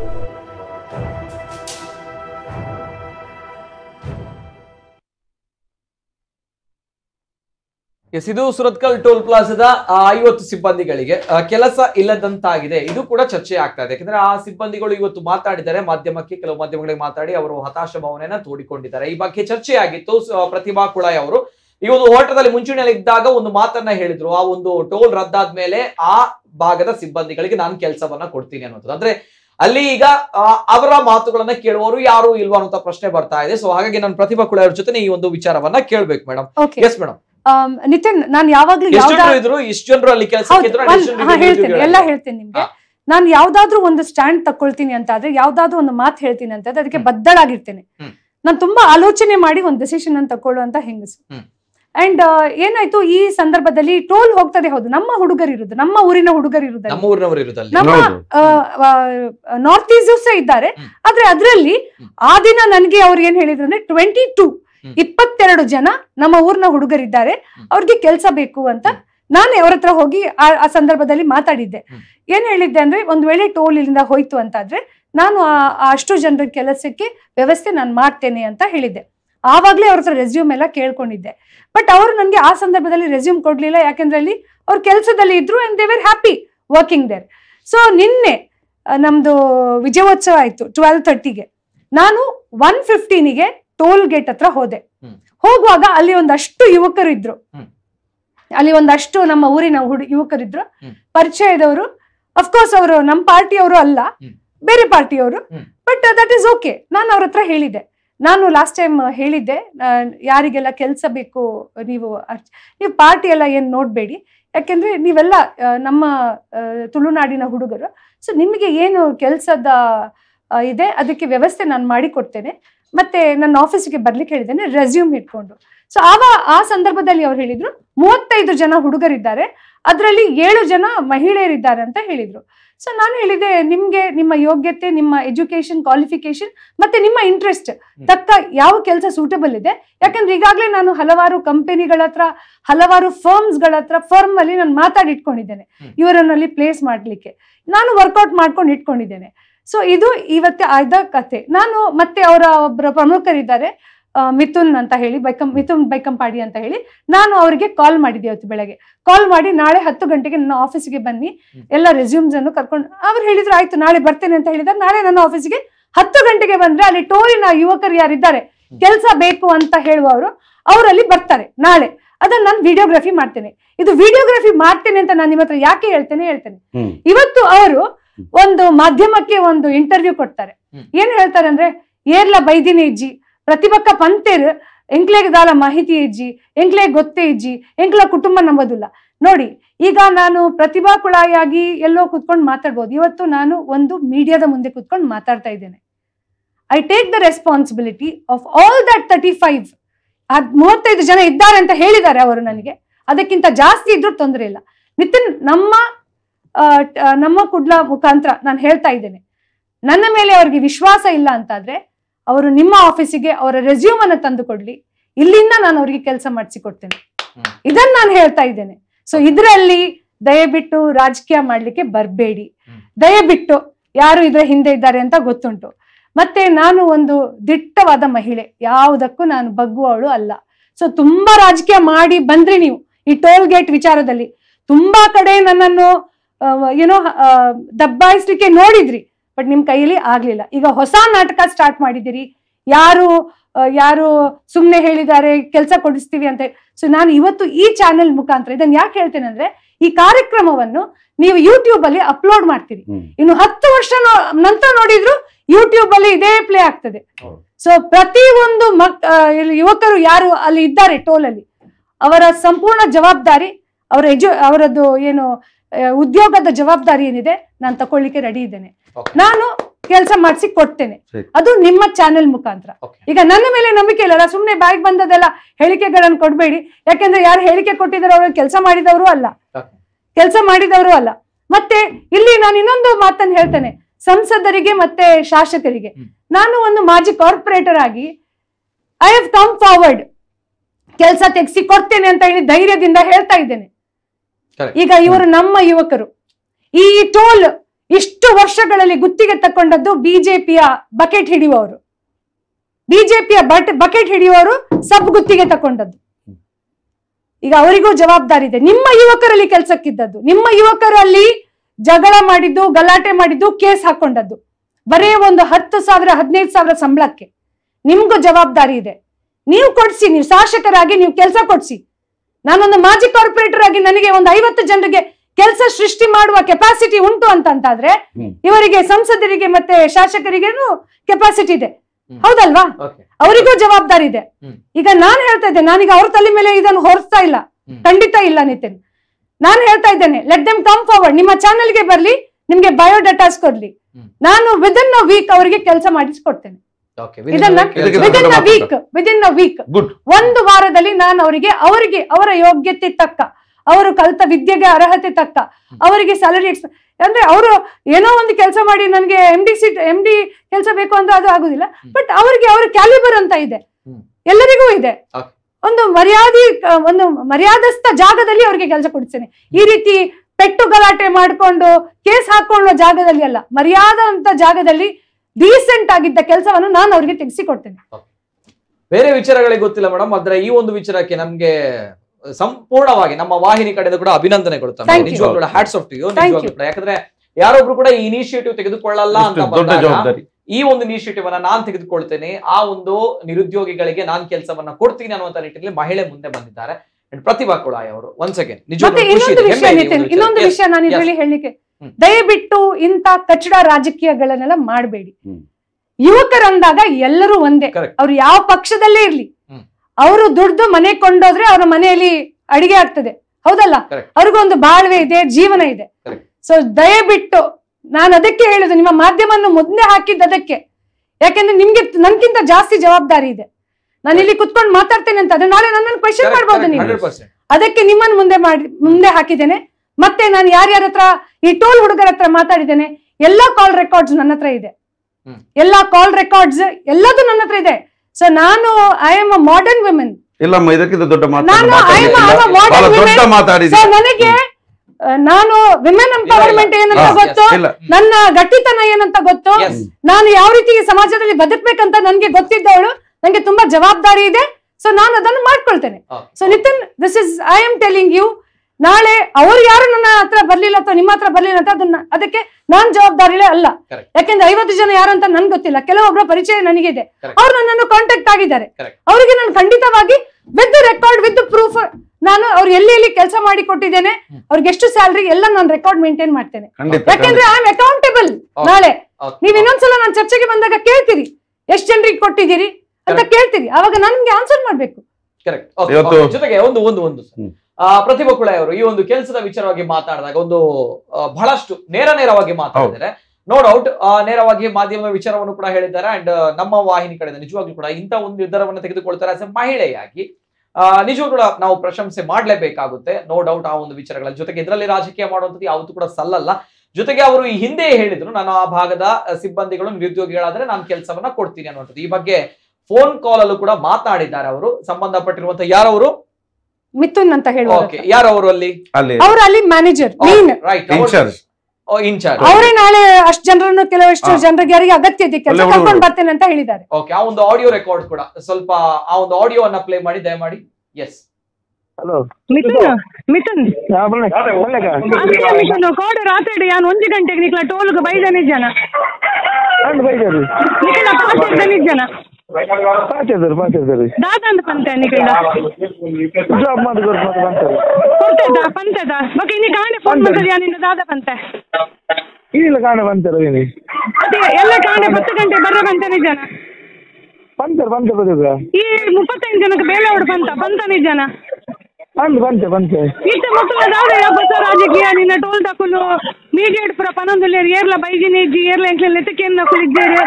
ಎಸ್ ಇದು ಸುರತ್ಕಲ್ ಟೋಲ್ ಪ್ಲಾಜಾದ ಆ, ಐವತ್ತು ಸಿಬ್ಬಂದಿಗಳಿಗೆ ಆ, ಕೆಲಸ ಇಲ್ಲದಂತಾಗಿದೆ ಇದು ಕೂಡ ಚರ್ಚೆ ಆಗ್ತಾ ಇದೆ ಯಾಕಂದ್ರೆ ಆ ಸಿಬ್ಬಂದಿಗಳು ಇವತ್ತು ಮಾತಾಡಿದ್ದಾರೆ ಮಾಧ್ಯಮಕ್ಕೆ ಕೆಲವು ಮಾಧ್ಯಮಗಳಿಗೆ ಮಾತಾಡಿ ಅವರು ಹತಾಶ ಭಾವನೆಯನ್ನ ತೋಡಿಕೊಂಡಿದ್ದಾರೆ ಈ ಬಗ್ಗೆ ಚರ್ಚೆ ಆಗಿತ್ತು ಸ- ಪ್ರತಿಭಾ ಕುಳಾಯ್ ಅವರು ಈ ಒಂದು ಹೋರಾಟದಲ್ಲಿ ಮುಂಚೂಣಿಯಲ್ಲಿ ಇದ್ದಾಗ ಒಂದು ಮಾತನ್ನ ಹೇಳಿದ್ರು ಆ ಒಂದು ಟೋಲ್ ರದ್ದಾದ ಮೇಲೆ ಆ ಭಾಗದ ಸಿಬ್ಬಂದಿಗಳಿಗೆ ನಾನು ಕೆಲಸವನ್ನ ಕೊಡ್ತೀನಿ ಅನ್ನೋದು ಅಂದ್ರೆ ಅಲ್ಲಿ ಈಗ ಆ, ಅವರ ಮಾತುಗಳನ್ನ ಕೇಳುವವರು ಯಾರು ಇಲ್ವಾ ಅನ್ನೋ ಪ್ರಶ್ನೆ ಬರ್ತಾ ಇದೆ ಸೊ ಹಾಗಾಗಿ ನಾನು ಪ್ರತಿಭಾ ಕುಳಾಯ್ ಅವ್ರ ಜೊತೆ ಈ ಒಂದು ವಿಚಾರವನ್ನ ಕೇಳ್ಬೇಕು madam okay yes madam um, Nitin ನಾನು ಯಾವಾಗ್ಲೂ ಎಷ್ಟು ಯಾವ್ದಾ ಜನರು ಇದ್ರು ಇಷ್ಟು ಜನರು ಅಲ್ಲಿ ಕೆಲಸಕ್ಕೆ ಹೌದು, ಇದ್ರು ಒಂದ್- ಹಾ, ಹೇಳ್ತೀನಿ ಎಲ್ಲ ಹೇಳ್ತೀನಿ ನಿಮ್ಗೆ ಹಾ. ನಾನು ಯಾವ್ದಾದ್ರು ಒಂದು ಸ್ಟ್ಯಾಂಡ್ ತಕೊಳ್ತೀನಿ ಅಂತ ಆದ್ರೆ ಯಾವ್ದಾದ್ರು ಒಂದು ಮಾತು ಹೇಳ್ತೀನಿ ಅಂತ ಆದ್ರೆ ಅದಕ್ಕೆ ಹ್ಮ್. ಬದ್ಧಳಾಗಿರ್ತೇನೆ ಹ್ಮ್. ನಾನು ತುಂಬಾ ಆಲೋಚನೆ ಮಾಡಿ ಒಂದು ಡೆಸಿಷನ್ ಅನ್ನು ತಕೊಳ್ಳುವಂತ ಹೆಂಗಸು ಹ್ಮ್. ಅಂಡ್ ಏನಾಯ್ತು ಈ ಸಂದರ್ಭದಲ್ಲಿ ಟೋಲ್ ಹೋಗ್ತದೆ ಹೌದು ನಮ್ಮ ಹುಡುಗರಿರುದು ನಮ್ಮ ಊರಿನ ಹುಡುಗರಿರುದು ನಮ್ಮ ಊರಿನವರು ಇರುತ್ತಲ್ಲಿ ನಮ್ಮ ನಾರ್ತ್ ಈಸ್ಟ್ ಸಹ ಇದ್ದಾರೆ ಆದ್ರೆ ಅದ್ರಲ್ಲಿ ಆ ದಿನ ನನ್ಗೆ ಅವ್ರು ಏನ್ ಹೇಳಿದ್ರು ಅಂದ್ರೆ ಟ್ವೆಂಟಿ ಟೂ ಇಪ್ಪತ್ತೆರಡು ಜನ ನಮ್ಮ ಊರಿನ ಹುಡುಗರಿದ್ದಾರೆ ಅವ್ರಿಗೆ ಕೆಲ್ಸ ಬೇಕು ಅಂತ ನಾನೇ ಅವ್ರ ಹತ್ರ ಹೋಗಿ ಆ- ಆ ಸಂದರ್ಭದಲ್ಲಿ ಮಾತಾಡಿದ್ದೆ ಏನ್ ಹೇಳಿದ್ದೆ ಅಂದ್ರೆ ಒಂದ್ ವೇಳೆ ಟೋಲ್ ಇಲ್ಲಿಂದ ಹೋಯ್ತು ಅಂತಾದ್ರೆ ನಾನು ಆ- ಆ ಅಷ್ಟು ಜನರ ಕೆಲಸಕ್ಕೆ ವ್ಯವಸ್ಥೆ ನಾನು ಮಾಡ್ತೇನೆ ಅಂತ ಹೇಳಿದ್ದೆ ಆವಾಗ್ಲೇ ಅವ್ರ ಹತ್ರ ರೆಸ್ಯೂಮ್ ಎಲ್ಲ ಕೇಳ್ಕೊಂಡಿದ್ದೆ ಬಟ್ ಅವರು ನನಗೆ ಆ ಸಂದರ್ಭದಲ್ಲಿ ರೆಸ್ಯೂಮ್ ಕೊಡ್ಲಿಲ್ಲ ಯಾಕಂದ್ರೆ ಅಲ್ಲಿ ಅವ್ರ ಕೆಲಸದಲ್ಲಿ ಇದ್ರು and they were happy working there so ನಿನ್ನೆ ಆ, ನಮ್ದು ವಿಜಯೋತ್ಸವ ಆಯ್ತು ಟ್ವೆಲ್ ಥರ್ಟಿಗೆ ನಾನು ಒನ್ ಫಿಫ್ಟೀನಿಗೆ ಟೋಲ್ ಗೇಟ್ ಹತ್ರ ಹೋದೆ ಹೋಗುವಾಗ ಅಲ್ಲಿ ಒಂದಷ್ಟು ಯುವಕರು ಇದ್ರು ಅಲ್ಲಿ ಒಂದಷ್ಟು ನಮ್ಮ ಊರಿನ ಹುಡು ಯುವಕರಿದ್ರು ಪರಿಚಯದವರು ಅಫ್ಕೋರ್ಸ್ ಅವರು ನಮ್ಮ ಪಾರ್ಟಿಯವರು ಅಲ್ಲ ಬೇರೆ ಪಾರ್ಟಿಯವರು ಬಟ್ ದಟ್ ಈಸ್ ಓಕೆ ನಾನು ಅವ್ರ ಹತ್ರ ಹೇಳಿದ್ದೆ ನಾನು ಲಾಸ್ಟ್ ಟೈಮ್ ಹೇಳಿದ್ದೆ ಆ, ಯಾರಿಗೆಲ್ಲ ಕೆಲಸ ಬೇಕು ನೀವು ಅರ್ಚ್- ನೀವು ಪಾರ್ಟಿ ಎಲ್ಲ ಏನು ನೋಡಬೇಡಿ ಯಾಕೆಂದ್ರೆ ನೀವೆಲ್ಲ ಆ, ನಮ್ಮ ಆ, ತುಳುನಾಡಿನ ಹುಡುಗರು ಸೊ ನಿಮಗೆ ಏನು ಕೆಲಸದ ಇದೆ ಅದಕ್ಕೆ ವ್ಯವಸ್ಥೆ ನಾನು ಮಾಡಿ ಕೊಡ್ತೇನೆ ಮತ್ತೆ ನನ್ನ ಆಫೀಸಿಗೆ ಬರ್ಲಿಕ್ಕೆ ಹೇಳಿದ್ದೇನೆ ರೆಸ್ಯೂಮ್ ಇಟ್ಕೊಂಡು ಸೊ ಆವ ಆ ಸಂದರ್ಭದಲ್ಲಿ ಅವ್ರು ಹೇಳಿದ್ರು ಮೂವತ್ತೈದು ಜನ ಹುಡುಗರಿದ್ದಾರೆ ಅದರಲ್ಲಿ ಏಳು ಜನ ಮಹಿಳೆಯರಿದ್ದಾರೆ ಅಂತ ಹೇಳಿದ್ರು ಸೊ ನಾನು ಹೇಳಿದೆ ನಿಮ್ಗೆ ನಿಮ್ಮ ಯೋಗ್ಯತೆ ನಿಮ್ಮ ಎಜುಕೇಶನ್ ಕ್ವಾಲಿಫಿಕೇಶನ್ ಮತ್ತೆ ನಿಮ್ಮ ಇಂಟ್ರೆಸ್ಟ್ ತಕ್ಕ ಯಾವ ಕೆಲಸ ಸೂಟಬಲ್ ಇದೆ ಯಾಕಂದ್ರೆ ಈಗಾಗಲೇ ನಾನು ಹಲವಾರು ಕಂಪನಿಗಳ ಹತ್ರ ಹಲವಾರು ಫರ್ಮ್ಸ್ ಗಳ ಹತ್ರ ಫರ್ಮ್ ಅಲ್ಲಿ ನಾನು ಮಾತಾಡಿಟ್ಕೊಂಡಿದ್ದೇನೆ ಇವರನ್ನಲ್ಲಿ ಪ್ಲೇಸ್ ಮಾಡ್ಲಿಕ್ಕೆ ನಾನು ವರ್ಕೌಟ್ ಮಾಡ್ಕೊಂಡು ಇಟ್ಕೊಂಡಿದ್ದೇನೆ ಸೊ ಇದು ಇವತ್ತೆ ಆದ ಕತೆ ನಾನು ಮತ್ತೆ ಅವರ ಒಬ್ಬರ ಪ್ರಮುಖರಿದ್ದಾರೆ ಆ, ಮಿಥುನ್ ಅಂತ ಹೇಳಿ ಬೈಕಂ ಮಿಥುನ್ ಬೈಕಂಪಾಡಿ ಅಂತ ಹೇಳಿ ನಾನು ಅವರಿಗೆ ಕಾಲ್ ಮಾಡಿದ್ದೆ ಇವತ್ತು ಬೆಳಗ್ಗೆ ಕಾಲ್ ಮಾಡಿ ನಾಳೆ ಹತ್ತು ಗಂಟೆಗೆ ನನ್ನ ಆಫೀಸಿಗೆ ಬನ್ನಿ ಎಲ್ಲ ರೆಸ್ಯೂಮ್ಸ್ ಅನ್ನು ಕರ್ಕೊಂಡು ಅವ್ರು ಹೇಳಿದ್ರು ಆಯ್ತು ನಾಳೆ ಬರ್ತೇನೆ ಅಂತ ಹೇಳಿದ್ರೆ ನಾಳೆ ನನ್ನ ಆಫೀಸಿಗೆ ಹತ್ತು ಗಂಟೆಗೆ ಬಂದ್ರೆ ಅಲ್ಲಿ ಟೋರಿನ ಯುವಕರು ಯಾರಿದ್ದಾರೆ ಕೆಲಸ ಬೇಕು ಅಂತ ಹೇಳುವವರು ಅವರಲ್ಲಿ ಬರ್ತಾರೆ ನಾಳೆ ಅದನ್ನ ನಾನು ವಿಡಿಯೋಗ್ರಫಿ ಮಾಡ್ತೇನೆ ಇದು ವಿಡಿಯೋಗ್ರಫಿ ಮಾಡ್ತೇನೆ ಅಂತ ನಾನು ನಿಮ್ಮ ಹತ್ರ ಯಾಕೆ ಹೇಳ್ತೇನೆ ಹೇಳ್ತೇನೆ ಇವತ್ತು ಅವರು ಒಂದು ಮಾಧ್ಯಮಕ್ಕೆ ಒಂದು ಇಂಟರ್ವ್ಯೂ ಕೊಡ್ತಾರೆ ಏನ್ ಹೇಳ್ತಾರೆ ಅಂದ್ರೆ ಏರ್ಲ ಬೈದಿನ ಇಜ್ಜಿ ಪ್ರತಿಪಕ್ಕ ಪಂತೇರ್ ಎಂಕ್ಲೆಗ್ ದಾಲ ಮಾಹಿತಿ ಇಜ್ಜಿ ಎಂಕ್ಲೆಗ್ ಗೊತ್ತೇ ಇಜ್ಜಿ ಎಂಕ್ಲ ಕುಟುಂಬ ನಂಬೋದಿಲ್ಲ ನೋಡಿ ಈಗ ನಾನು ಪ್ರತಿಭಾ ಕುಳಾಯಾಗಿ ಎಲ್ಲೋ ಕುತ್ಕೊಂಡು ಮಾತಾಡ್ಬೋದು ಇವತ್ತು ನಾನು ಒಂದು ಮೀಡಿಯಾದ ಮುಂದೆ ಕುತ್ಕೊಂಡು ಮಾತಾಡ್ತಾ ಇದ್ದೇನೆ I take the responsibility of all that thirty five ಅದ್ ಮೂವತ್ತೈದು ಜನ ಇದ್ದಾರೆ ಅಂತ ಹೇಳಿದ್ದಾರೆ ಅವರು ನನಗೆ ಅದಕ್ಕಿಂತ ಜಾಸ್ತಿ ಇದ್ರೂ ತೊಂದರೆ ಇಲ್ಲ ನಿತಿನ್ ನಮ್ಮ ಆ, ಟ- ಆ, ನಮ್ಮ ಕುಡ್ಲ ಮುಖಾಂತರ ನಾನು ಹೇಳ್ತಾ ಇದ್ದೇನೆ ನನ್ನ ಮೇಲೆ ಅವ್ರಿಗೆ ವಿಶ್ವಾಸ ಇಲ್ಲ ಅಂತಾದ್ರೆ ಅವರು ನಿಮ್ಮ ಆಫೀಸಿಗೆ ಅವರ ರೆಸ್ಯೂಮ್ ಅನ್ನು ತಂದು ಕೊಡ್ಲಿ ಇಲ್ಲಿಂದ ನಾನು ಅವರಿಗೆ ಕೆಲಸ ಮಾಡಿಸಿ ಕೊಡ್ತೇನೆ ಇದನ್ನ ನಾನು ಹೇಳ್ತಾ ಇದ್ದೇನೆ ಸೊ ಇದರಲ್ಲಿ ದಯವಿಟ್ಟು ರಾಜಕೀಯ ಮಾಡ್ಲಿಕ್ಕೆ ಬರಬೇಡಿ ದಯವಿಟ್ಟು ಯಾರು ಇದ್ರ ಹಿಂದೆ ಇದ್ದಾರೆ ಅಂತ ಗೊತ್ತುಂಟು ಮತ್ತೆ ನಾನು ಒಂದು ದಿಟ್ಟವಾದ ಮಹಿಳೆ ಯಾವುದಕ್ಕೂ ನಾನು ಬಗ್ಗುವವಳು ಅಲ್ಲ ಸೊ ತುಂಬಾ ರಾಜಕೀಯ ಮಾಡಿ ಬಂದ್ರಿ ನೀವು ಈ ಟೋಲ್ ಗೇಟ್ ವಿಚಾರದಲ್ಲಿ ತುಂಬಾ ಕಡೆ ನನ್ನನ್ನು ಏನೋ ದಬ್ಬಾಯಿಸ್ಲಿಕ್ಕೆ ನೋಡಿದ್ರಿ ಬಟ್ ನಿಮ್ ಕೈಯಲ್ಲಿ ಆಗ್ಲಿಲ್ಲ ಈಗ ಹೊಸ ನಾಟಕ ಸ್ಟಾರ್ಟ್ ಮಾಡಿದಿರಿ ಯಾರು ಆ, ಯಾರು ಸುಮ್ನೆ ಹೇಳಿದ್ದಾರೆ ಕೆಲಸ ಕೊಡಿಸ್ತೀವಿ ಅಂತ ಸೊ ನಾನು ಇವತ್ತು ಈ ಚಾನೆಲ್ ಮುಖಾಂತರ ಇದನ್ನ ಯಾಕೆ ಹೇಳ್ತೇನೆ ಅಂದ್ರೆ ಈ ಕಾರ್ಯಕ್ರಮವನ್ನು ನೀವು ಯೂಟ್ಯೂಬ್ ಅಲ್ಲಿ ಅಪ್ಲೋಡ್ ಮಾಡ್ತೀರಿ ಇನ್ನು ಹತ್ತು ವರ್ಷ ನೋ- ನಂತರ ನೋಡಿದ್ರು ಯೂಟ್ಯೂಬ್ ಅಲ್ಲಿ ಇದೇ ಪ್ಲೇ ಆಗ್ತದೆ ಸೊ ಪ್ರತಿ ಒಂದು ಮಕ್ ಆ, ಇಲ್ಲಿ ಯುವಕರು ಯಾರು ಅಲ್ಲಿ ಇದ್ದಾರೆ ಟೋಲ್ ಅಲ್ಲಿ ಅವರ ಸಂಪೂರ್ಣ ಜವಾಬ್ದಾರಿ ಅವರ ಎಜು ಅವರದ್ದು ಏನು ಆ, ಉದ್ಯೋಗದ ಜವಾಬ್ದಾರಿ ಏನಿದೆ ನಾನು ತಕೊಳ್ಳಿಕ್ಕೆ ರೆಡಿ ಇದ್ದೇನೆ ನಾನು ಕೆಲಸ ಮಾಡಿಸಿ ಕೊಡ್ತೇನೆ ಅದು ನಿಮ್ಮ ಚಾನೆಲ್ ಮುಖಾಂತರ ಈಗ ನನ್ನ ಮೇಲೆ ನಂಬಿಕೆ ಇಲ್ಲ ಸುಮ್ಮನೆ ಬ್ಯಾಗ್ ಬಂದದೆಲ್ಲ ಹೇಳಿಕೆಗಳನ್ನು ಕೊಡಬೇಡಿ ಯಾಕೆಂದ್ರೆ ಯಾರು ಹೇಳಿಕೆ ಕೊಟ್ಟಿದ್ದಾರೆ ಅವರು ಕೆಲಸ ಮಾಡಿದವರು ಅಲ್ಲ ಕೆಲಸ ಮಾಡಿದವರು ಅಲ್ಲ ಮತ್ತೆ ಇಲ್ಲಿ ನಾನು ಇನ್ನೊಂದು ಮಾತನ್ನು ಹೇಳ್ತೇನೆ ಸಂಸದರಿಗೆ ಮತ್ತೆ ಶಾಸಕರಿಗೆ ನಾನು ಒಂದು ಮಾಜಿ ಕಾರ್ಪೊರೇಟರ್ ಆಗಿ ಐ ಹವ್ ಕಮ್ ಫಾರ್ವರ್ಡ್ ಕೆಲಸ ತೆಗೆಸಿ ಕೊಡ್ತೇನೆ ಅಂತ ಹೇಳಿ ಧೈರ್ಯದಿಂದ ಹೇಳ್ತಾ ಇದ್ದೇನೆ ಈಗ ಇವರು ನಮ್ಮ ಯುವಕರು ಈ ಟೋಲ್ ಇಷ್ಟು ವರ್ಷಗಳಲ್ಲಿ ಗುತ್ತಿಗೆ ತಕೊಂಡದ್ದು ಬಿಜೆಪಿಯ ಬಕೆಟ್ ಹಿಡಿಯುವವರು ಬಿಜೆಪಿಯ ಬಟ್ ಬಕೆಟ್ ಹಿಡಿಯುವವರು ಸಬ್ ಗುತ್ತಿಗೆ ತಕೊಂಡದ್ದು ಈಗ ಅವರಿಗೂ ಜವಾಬ್ದಾರಿ ಇದೆ ನಿಮ್ಮ ಯುವಕರಲ್ಲಿ ಕೆಲಸಕ್ಕಿದ್ದದ್ದು ನಿಮ್ಮ ಯುವಕರಲ್ಲಿ ಜಗಳ ಮಾಡಿದ್ದು ಗಲಾಟೆ ಮಾಡಿದ್ದು ಕೇಸ್ ಹಾಕೊಂಡದ್ದು ಬರೇ ಒಂದು ಹತ್ತು ಸಾವಿರ ಹದಿನೈದು ಸಾವಿರ ಸಂಬಳಕ್ಕೆ ನಿಮ್ಗೂ ಜವಾಬ್ದಾರಿ ಇದೆ ನೀವು ಕೊಡ್ಸಿ ನೀವು ಶಾಸಕರಾಗಿ ನೀವು ಕೆಲಸ ಕೊಡ್ಸಿ ನಾನೊಂದು ಮಾಜಿ ಕಾರ್ಪೊರೇಟರ್ ಆಗಿ ನನಗೆ ಒಂದು ಐವತ್ತು ಜನರಿಗೆ ಕೆಲಸ ಸೃಷ್ಟಿ ಮಾಡುವ ಕೆಪಾಸಿಟಿ ಉಂಟು ಅಂತ ಅಂತಾದ್ರೆ ಇವರಿಗೆ ಸಂಸದರಿಗೆ ಮತ್ತೆ ಶಾಸಕರಿಗೇನು ಕೆಪಾಸಿಟಿ ಇದೆ ಹೌದಲ್ವಾ ಅವರಿಗೂ ಜವಾಬ್ದಾರಿ ಇದೆ ಈಗ ನಾನ್ ಹೇಳ್ತಾ ಇದ್ದೇನೆ ನಾನೀಗ ಅವ್ರ ತಲೆ ಮೇಲೆ ಇದನ್ನು ಹೊರಿಸ್ತಾ ಇಲ್ಲ ಖಂಡಿತ ಇಲ್ಲ ನಿತಿನ್ ನಾನು ಹೇಳ್ತಾ ಇದ್ದೇನೆ ಲೆಟ್ ದೆಮ್ ಕಮ್ ಫಾರ್ವರ್ಡ್ ನಿಮ್ಮ ಚಾನೆಲ್ಗೆ ಬರ್ಲಿ ನಿಮ್ಗೆ ಬಯೋಡಾಟಾಸ್ ಕೊಡ್ಲಿ ನಾನು ವಿದಿನ್ ಅ ವೀಕ್ ಅವರಿಗೆ ಕೆಲಸ ಮಾಡಿಸ್ಕೊಡ್ತೇನೆ Okay, ಇದನ್ನ ಇದಕ್ಕೆ ವಿದಿನ್ ಅ ಮಾತು. Week within a week Good. ಒಂದು ವಾರದಲ್ಲಿ ನಾನು ಅವರಿಗೆ ಅವರಿಗೆ ಅವರ ಯೋಗ್ಯತೆ ತಕ್ಕ ಅವರು ಕಲಿತ ವಿದ್ಯೆಗೆ ಅರ್ಹತೆ ತಕ್ಕ ಅವರಿಗೆ ಸ್ಯಾಲರಿ ಎಕ್ಸ್ ಅಂದ್ರೆ ಅವರು ಏನೋ ಒಂದು ಕೆಲಸ ಮಾಡಿ ನನಗೆ M D seat M D ಕೆಲಸ ಬೇಕು ಅಂತ ಅದು ಆಗುದಿಲ್ಲ ಬಟ್ ಅವರಿಗೆ ಅವ್ರ ಕ್ಯಾಲಿಬರ್ ಅಂತ ಇದೆ ಎಲ್ಲರಿಗೂ ಇದೆ Okay. ಒಂದು ಮರ್ಯಾದೆ ಒಂದು ಮರ್ಯಾದಸ್ಥ ಜಾಗದಲ್ಲಿ ಅವರಿಗೆ ಕೆಲಸ ಕೊಡ್ತೇನೆ ಈ ರೀತಿ ಪೆಟ್ಟು ಗಲಾಟೆ ಮಾಡ್ಕೊಂಡು ಕೇಸ್ ಹಾಕೊಳ್ಳೋ ಜಾಗದಲ್ಲಿ ಅಲ್ಲ ಮರ್ಯಾದ ಅಂತ ಜಾಗದಲ್ಲಿ ಡೀಸೆಂಟ್ ಆಗಿದ್ದ ಕೆಲಸವನ್ನು ನಾನು ಅವರಿಗೆ ತೆಗೆಸಿ ಕೊಡ್ತೇನೆ ಬೇರೆ ವಿಚಾರಗಳಿಗೆ ಗೊತ್ತಿಲ್ಲ ಮೇಡಮ್ ಆದ್ರೆ ಈ ಒಂದು ವಿಚಾರಕ್ಕೆ ನಮ್ಗೆ ಸಂಪೂರ್ಣವಾಗಿ ನಮ್ಮ ವಾಹಿನಿ ಕಡೆಯಿಂದ ಕೂಡ ಅಭಿನಂದನೆಗಳು ತಮಗೆ Thank you. ನಿಜವಾಗ್ಲೂ ಕೂಡ hats off to you Thank ನಿಜವಾಗ್ಲೂ ಕೂಡ ಯಾಕಂದ್ರೆ ಯಾರೊಬ್ರು ಕೂಡ ಈ ಇನಿಷಿಯೇಟಿವ್ ತೆಗೆದುಕೊಳ್ಳಲ್ಲ ಅಂತ ಎಷ್ಟು ದೊಡ್ಡ ಬಂದಾಗ ಜವಾಬ್ದಾರಿ. ಈ ಒಂದು ಇನಿಷಿಯೇಟಿವ್ ಅನ್ನ ನಾನ್ ತೆಗೆದುಕೊಳ್ತೇನೆ ಆ ಒಂದು ನಿರುದ್ಯೋಗಿಗಳಿಗೆ ನಾನ್ ಕೆಲಸವನ್ನ ಕೊಡ್ತೀನಿ ಅನ್ನುವಂತ ನಿಟ್ಟಿನಲ್ಲಿ ಮಹಿಳೆ ಮುಂದೆ ಬಂದಿದ್ದಾರೆ And ಪ್ರತಿಭಾ ಕುಳಾಯ್ ಅವರು ಒನ್ಸ್ ಅಗೇನ್ ಮತ್ತೆ ಇನ್ನೊಂದು ವಿಷಯ ನಿತಿನ್ ಇನ್ನೊಂದು ವಿಷಯ ನಾನು ಇದರಲ್ಲಿ ಹೇಳಲಿಕ್ಕೆ ದಯವಿಟ್ಟು ಇಂತ ಕಚ್ಚಡ ರಾಜಕೀಯಗಳನ್ನೆಲ್ಲ ಮಾಡಬೇಡಿ ಯುವಕರಂದಾಗ ಎಲ್ಲರೂ ಒಂದೇ ಅವ್ರು ಯಾವ ಪಕ್ಷದಲ್ಲೇ ಇರ್ಲಿ ಅವರು ದುಡ್ದು ಮನೆ ಕೊಂಡೋದ್ರೆ ಅವ್ರ ಮನೆಯಲ್ಲಿ ಅಡಿಗೆ ಆಗ್ತದೆ ಹೌದಲ್ಲ ಅವ್ರಿಗೊಂದು ಬಾಳ್ವೆ ಇದೆ ಜೀವನ ಇದೆ ಸೊ ದಯವಿಟ್ಟು ನಾನು ಅದಕ್ಕೆ ಹೇಳುದು ನಿಮ್ಮ ಮಾಧ್ಯಮವನ್ನು ಮುಂದೆ ಹಾಕಿದ್ದು ಅದಕ್ಕೆ ಯಾಕೆಂದ್ರೆ ನಿಮ್ಗೆ ನನ್ಕಿಂತ ಜಾಸ್ತಿ ಜವಾಬ್ದಾರಿ ಇದೆ ನಾನು ಇಲ್ಲಿ ಕುತ್ಕೊಂಡು ಮಾತಾಡ್ತೇನೆ ಅಂತ ಅದ್ರ ನಾಳೆ ನನ್ನನ್ನು ಕ್ವೆಶನ್ ಮಾಡ್ಬೋದು ನೀವು ಹಂಡ್ರೆಡ್ ಪರ್ಸೆಂಟ್ ಅದಕ್ಕೆ ನಿಮ್ಮನ್ನು ಮುಂದೆ ಮಾಡಿ ಮುಂದೆ ಹಾಕಿದ್ದೇನೆ ಮತ್ತೆ ನಾನು ಯಾರ್ಯಾರ ಹತ್ರ ಈ ಟೋಲ್ ಹುಡುಗರ ಹತ್ರ ಮಾತಾಡಿದ್ದೇನೆ ಎಲ್ಲಾ ಕಾಲ್ ರೆಕಾರ್ಡ್ಸ್ ನನ್ನ ಹತ್ರ ಇದೆ ಎಲ್ಲಾ ಕಾಲ್ ರೆಕಾರ್ಡ್ಸ್ ಎಲ್ಲದೂ ನನ್ನ ಹತ್ರ ಇದೆ ಸೊ ನಾನು I am a modern women ಇಲ್ಲಮ್ಮ ಇದಕ್ಕಿಂತ ದೊಡ್ಡ ಮಾತು ನಾನು ಐ ಆಮ್ ಅ ಬಹಳ ಮಾಡರ್ನ್ ದೊಡ್ಡ ವಿಮೆನ್ ಸೊ ಮಾತಾಡಿದೆ ನನಗೆ ಆ, ನಾನು ವಿಮೆನ್ ಎಂಪವರ್ಮೆಂಟ್ ಏನಂತ ಹಾ, ಗೊತ್ತು ಇಲ್ಲ. ನನ್ನ ಗಟ್ಟಿತನ ಏನಂತ ಗೊತ್ತು ನಾನು ಯಾವ ರೀತಿ ಈ ಸಮಾಜದಲ್ಲಿ ಬದುಕ್ಬೇಕಂತ ನನ್ಗೆ ಗೊತ್ತಿದ್ದವಳು ನಂಗೆ ತುಂಬಾ ಜವಾಬ್ದಾರಿ ಇದೆ ಸೊ ನಾನು ಅದನ್ನು ಮಾಡ್ಕೊಳ್ತೇನೆ so Nitin this is I am telling you ನಾಳೆ ಅವ್ರು ಯಾರು ನನ್ನ ಹತ್ರ ಬರ್ಲಿಲ್ಲ ಅಥವಾ ನಿಮ್ಮ ಹತ್ರ ಬರ್ಲಿಲ್ಲ ಅಂತ ಅದನ್ನ ಅದಕ್ಕೆ ನಾನ್ ಜವಾಬ್ದಾರಿಲೇ ಅಲ್ಲ ಯಾಕೆಂದ್ರೆ ಐವತ್ತು ಜನ ಯಾರು ಅಂತ ನನ್ಗೆ ಗೊತ್ತಿಲ್ಲ ಕೆಲವೊಬ್ಬರ ಪರಿಚಯ ನನಗಿದೆ ಅವ್ರು ನನ್ನನ್ನು ಕಾಂಟ್ಯಾಕ್ಟ್ ಆಗಿದ್ದಾರೆ ಅವರಿಗೆ ನಾನು ಖಂಡಿತವಾಗಿ ವಿತ್ ರೆಕಾರ್ಡ್ ವಿತ್ ಪ್ರೂಫ್ ನಾನು ಅವ್ರು ಎಲ್ಲಿ ಎಲ್ಲಿ ಕೆಲಸ ಮಾಡಿ ಕೊಟ್ಟಿದ್ದೇನೆ ಅವ್ರಿಗೆ ಎಷ್ಟು ಸ್ಯಾಲ್ರಿ ಎಲ್ಲ ನಾನು ರೆಕಾರ್ಡ್ ಮೇಂಟೈನ್ ಮಾಡ್ತೇನೆ ಖಂಡಿತ, ಯಾಕೆಂದ್ರೆ ಐ ಆಮ್ ಅಕೌಂಟೇಬಲ್ ನಾಳೆ ನೀವ್ ಇನ್ನೊಂದ್ಸಲ ನಾನು ಚರ್ಚೆಗೆ ಬಂದಾಗ ಕೇಳ್ತೀರಿ ಎಷ್ಟ್ ಜನರಿಗೆ ಕೊಟ್ಟಿದ್ದೀರಿ ಅಂತ ಕೇಳ್ತೀರಿ ಅವಾಗ ನಾನು ನಿಮ್ಗೆ ಆನ್ಸರ್ ಮಾಡ್ಬೇಕು ಕರೆಕ್ಟ್ ಇವತ್ತು- ಜೊತೆಗೆ ಒಂದು ಒಂದು ಒಂದು ಆ, ಪ್ರತಿಭಾ ಕುಳಾಯ್ ಅವರು ಈ ಒಂದು ಕೆಲಸದ ವಿಚಾರವಾಗಿ ಮಾತಾಡಿದಾಗ ಒಂದು ಆ, ಬಹಳಷ್ಟು ನೇರ ನೇರವಾಗಿ ಮಾತಾಡಿದ್ದಾರೆ ನೋ ಡೌಟ್ ನೇರವಾಗಿ ಮಾಧ್ಯಮ ವಿಚಾರವನ್ನು ಕೂಡ ಹೇಳಿದ್ದಾರೆ ಅಂಡ್ ನಮ್ಮ ವಾಹಿನಿ ಕಡೆಯಿಂದ ನಿಜವಾಗ್ಲೂ ಕೂಡ ಇಂಥ ಒಂದು ನಿರ್ಧಾರವನ್ನು ತೆಗೆದುಕೊಳ್ತಾರೆ ಆಸ್ ಎ ಮಹಿಳೆಯಾಗಿ ಆ, ನಿಜವಾಗ್ಲೂ ಕೂಡ ನಾವು ಪ್ರಶಂಸೆ ಮಾಡ್ಲೇಬೇಕಾಗುತ್ತೆ ನೋ ಡೌಟ್ ಆ ಒಂದು ವಿಚಾರಗಳ ಜೊತೆಗೆ ಇದರಲ್ಲಿ ರಾಜಕೀಯ ಮಾಡುವಂಥದ್ದು ಯಾವತ್ತೂ ಕೂಡ ಸಲ್ಲಲ್ಲ ಜೊತೆಗೆ ಅವರು ಈ ಹಿಂದೆ ಹೇಳಿದ್ರು ನಾನು ಆ ಭಾಗದ ಆ, ಸಿಬ್ಬಂದಿಗಳು ನಿರುದ್ಯೋಗಿಗಳಾದ್ರೆ ನಾನು ಕೆಲಸವನ್ನ ಕೊಡ್ತೀನಿ ಅನ್ನುವಂಥದ್ದು ಈ ಬಗ್ಗೆ ಫೋನ್ ಕಾಲ್ ಅಲ್ಲೂ ಕೂಡ ಮಾತನಾಡಿದ್ದಾರೆ ಅವರು ಸಂಬಂಧಪಟ್ಟಿರುವಂತಹ ಯಾರವರು ಮಿಥುನ್ ಅಂತ ಹೇಳುವ ಓಕೆ ಯಾರು ಅವರು ಅಲ್ಲಿ ಅಲ್ಲಿ ಅವ್ರು ಅಲ್ಲಿ manager mean right incharge incharge ಅವರೇ ನಾಳೆ ಅಷ್ಟು ಜನರನ್ನು ಕೆಲವಷ್ಟು ಹಾ. ಜನರಿಗೆ ಯಾರಿಗೆ ಅಗತ್ಯ ಇದೆ ಕೆಲಸ ಒಳ್ಳೆ ಹುಡುಗರು. ಕರ್ಕೊಂಡು ಬರ್ತೇನೆ ಅಂತ ಹೇಳಿದ್ದಾರೆ ಓಕೆ ಆ ಒಂದು ಆಡಿಯೋ ರೆಕಾರ್ಡ್ ಕೂಡ ಸ್ವಲ್ಪ ಆ ಒಂದು ಆಡಿಯೋ ಅನ್ನ ಪ್ಲೇ ಮಾಡಿ ದಯಮಾಡಿ ಎಸ್ ಹಲೋ ಮಿಥುನ್ ಮಿಥುನ್ ಅದಕ್ಕೆ ಮಿಥುನ್ ಕೋಡ ರಾತ್ರಿ ಯಾನ್ ಒಂಜಿ ಗಂಟೆಗೆ ನಿಕ್ಲ ಟೋಲ್ಗೆ ಬೈದನೆ ಜನ ನಿಕ್ಲ ಪಾತಿರ್ದ ನಿಜನ ಪಾತಿದ್ದಾರೆ ಪಾತಿದ್ದಾರೆ ದಾದಂದ ಪಂತೆ ನಿಕ್ಲ ಜಾಬ್ ಮಾಡಿ ಕೊಡ್ಬೋದು ಅಂತಾರೆ ಕೊಡ್ತೇದ ಪಂತೆದ ಬೊಕ ಇನ್ನಿ ಕಾಂಡೆ ಫೋನ್ ಮಾಡ್ತದ ನಿನ್ನ ದಾದ ಪಂತೆ ಇಲ್ಲ ಕಾಣ ಬಂತಾರೆ ಏನಿ ಅದೇ ಎಲ್ಲ ಕಾಂಡೆ ಪತ್ತು ಗಂಟೆ ಬರ್ರ ಪಂತೆ ನಿಜನ ಬಂತಾರೆ ಬಂತೆ ಬದುಕ ಈ ಮುಪ್ಪತ್ತೈದು ಜನಕ್ಕೆ ಬೇಲೆ ಹೊಡ್ ಪಂತ ಪಂತ ನಿಜನ ಬಂತು ಬಂತೆ ಬಂತೆ ಇತ್ತ ಮಕ್ಕಳ ದಾದ ಹೊಸ ರಾಜಕೀಯ ನಿನ್ನ ಟೋಲ್ ತಕೊಲು ಮೀಡಿಯೇಟ್ ಪುರ ಪನೊಂದುಲ್ಲೆ ಏರ್ಲ ಬೈಜಿನಿ ಇಜ್ಜಿ ಏರ್ಲ ಎಂಕ್ಲೆ ಲೆತ್ತಕೇನ್ ನಕುಲು ಇದ್ದೇರು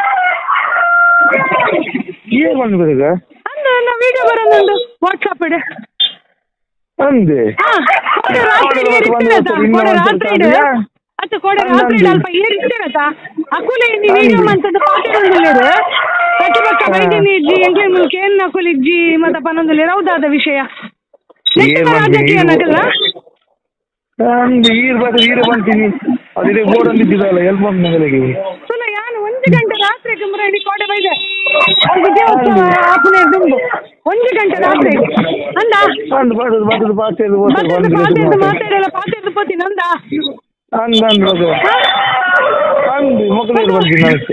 ಏನ್ ಬಂದು ಬದುಕ ಅಂದ ನಾ ವಿಡಿಯೋ ಬರೋಣುಂಡು ವಾಟ್ಸಪ್ ಇಡು ಅಂದೆ ಹಾ ಕೋಡೆ ರಾತ್ರಿ ಇರ್ತೇನತ ಕೋಡೆ ರಾತ್ರಿ ಇಡು ಅತ್ತ ಕೋಡೆ ರಾತ್ರಿ ಇಡು ಅಲ್ಪ ಏರ್ ಇರ್ತೇನತ ಅಕುಲೆ ನೀ ವಿಡಿಯೋ ಮಂತದ ಪಾತಿರೊಂದುಲ್ಲೇರು ಪ್ರತಿ ಪಕ್ಕ ಬೈದಿನಿ ಇಜ್ಜಿ ಎಂಕ್ಲೆ ಮುಲ್ಕ ಏನ್ ನಕುಲು ಇಜ್ಜಿ ಮತ್ತ ಪನೊಂದುಲ್ಲೇರು ಹೌದಾದ ವಿಷಯ ನೆಟ್ಟಿನ ರಾಜಕೀಯ ನಗಲ್ಲ ಅಂದೆ ಈರ್ ಬದು ಈರ ಬಂತೀನಿ ಅದಿದೆ ಬೋರ್ಡಲ್ಲಿ ಇದ್ದಿದ್ದಲ್ಲ ಎಲ್ ಬಂದು ನಗಲಿಗೆ ಸುಲ ಯಾನು ಒಂದು ಗಂಟೆ ರಾತ್ರಿ ಕುಮ್ರ ಇಡೀ ಕೋಡೆ ಬೈದೆ ಅವ್ರಿಗೆ ದೇವಸ್ಥಾನ ಆಪನೆ ದುಂಬು ಒಂದು ಗಂಟೆ ರಾತ್ರಿ ಅಂದ ಅಂದ್ ಬದದು ಬದದು ಪಾತಿದ್ದು ಬರ್ತದ ಪಾತಿರ್ದು ಮಾತಾಡಲ್ಲ ಪಾತಿರ್ದು ಪೋತೀನಿ ಅಂದ ಅಂದ್ ಅಂದ್ ಬದು ಅಂದ್ ಮಕ್ಕಳು ಬರ್ತೀನಿ ಅಷ್ಟೇ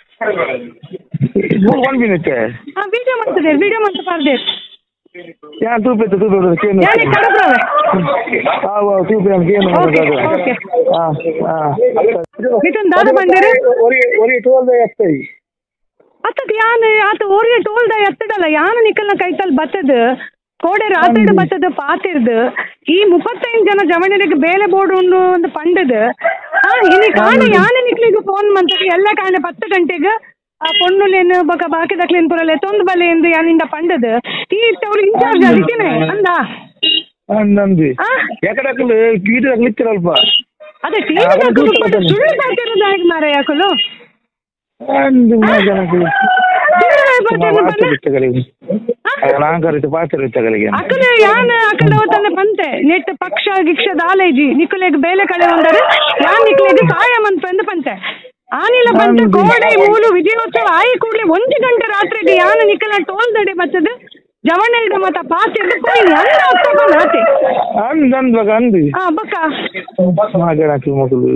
ಒನ್ ಮಿನಿಟ್ ಹಾ ವಿಡಿಯೋ ಮಾಡ್ತದೆ ವಿಡಿಯೋ ಮಾಡ್ತಾ ಪಾರ್ದೆ ಯಾನ್ ತೂಪೆ ತೂಪೆ ಕೇನು ಯಾನೆ ಕಡಬ್ರವೆ ಹಾವು ತೂಪೆ ಅಂತ ಕೇನು ಓಕೆ ಓಕೆ ಹಾ ಹಾ ಮಿಥುನ್ ದಾದ ಬಂದಿರು ಒರಿ ಒರಿ ಟೋಲ್ ಎತ್ತೈ ಅತ್ತದ ಯಾನ್ ಆತ ಓರಿಯ ಟೋಲ್ದ ಎತ್ತಡಲ್ಲ ಯಾನ ನಿಕ್ಕಲ್ನ ಕೈತಲ್ ಬತ್ತದ ಕೋಡೆ ರಾತ್ರಿಡ್ ಬತ್ತದ ಪಾತಿರ್ದು ಈ ಮುಪ್ಪತ್ತೈದು ಜನ ಜವಣರಿಗೆ ಬೇಲೆ ಬೋರ್ಡ್ ಉಂಡು ಒಂದು ಪಂಡದ ಹಾ ಇನಿ ಕಾಂಡೆ ಯಾನ ನಿಕ್ಲಿಗೆ ಫೋನ್ ಮಂತದ ಎಲ್ಲ ಕಾಂಡೆ ಪತ್ತು ಗಂಟೆಗೆ ಆ ಪೊಣ್ಣುಲೇನು ಬೊಕ ಬಾಕಿ ದಕ್ಲೇನ್ ಪುರಲೆ ತೊಂದ್ ಬಲೆ ಎಂದು ಯಾನಿಂದ ಪಂಡದು ಈ ಅವ್ರು ಇನ್ಚಾರ್ಜ್ ಅದಕ್ಕೇನೆ ಅಂದ ಅಂದಂದಿ ಯಾಕಡೆ ಹಾಕಲು ಕೀಟ ಹಾಕ್ಲಿಕ್ಕಿರಲ್ಪ ಅದೇ ಟಿವಿ ಸುಳ್ಳು ಬರ್ತಿರೋದು ಹೇಗೆ ಮಾರ ಯಾಕಲು ಅಂದು ಜನಕ್ಕೆ ಪಾತ್ರಗಳಿಗೆ ನಾಂಕರಿತ ಪಾತ್ರಗಳಿಗೆ ಅಕಲೆ ಯಾನ್ ಅಕಡೆ ಹೋತಂದೆ ಪಂತೆ ನೆಟ್ ಪಕ್ಷ ಗಿಕ್ಷ ದಾಲೇಜಿ ನಿಕುಲೆಗ್ ಬೇಲೆ ಕಳೆ ಒಂದರೆ ಯಾನ್ ನಿಕುಲೆಗ್ ಸಹಾಯ ಮನ್ಪಂದು ಪಂತೆ ಆನಿಲ ಬಂತು ಕೋಡೆ ಮೂಲು ವಿಜಯೋತ್ಸವ ಆಯಿ ಕೂಡಲೇ ಒಂದು ಗಂಟೆ ರಾತ್ರಿಗೆ ಯಾನ ನಿಕಲ ಟೋಲ್ದಡೆ ಬತ್ತದ ಜವಣ್ಣಲ್ದ ಮತ ಪಾತಿ ಅಂತ ಕೊಯ್ ಅಂದ ಅತ್ತಕೊಂಡ್ ಆತೆ ಅಂದ್ ಅಂದ್ ಬಗ ಅಂದಿ ಆ ಬಕ್ಕ ಮಾಜನಕ್ಕೆ ಮಕ್ಕಳು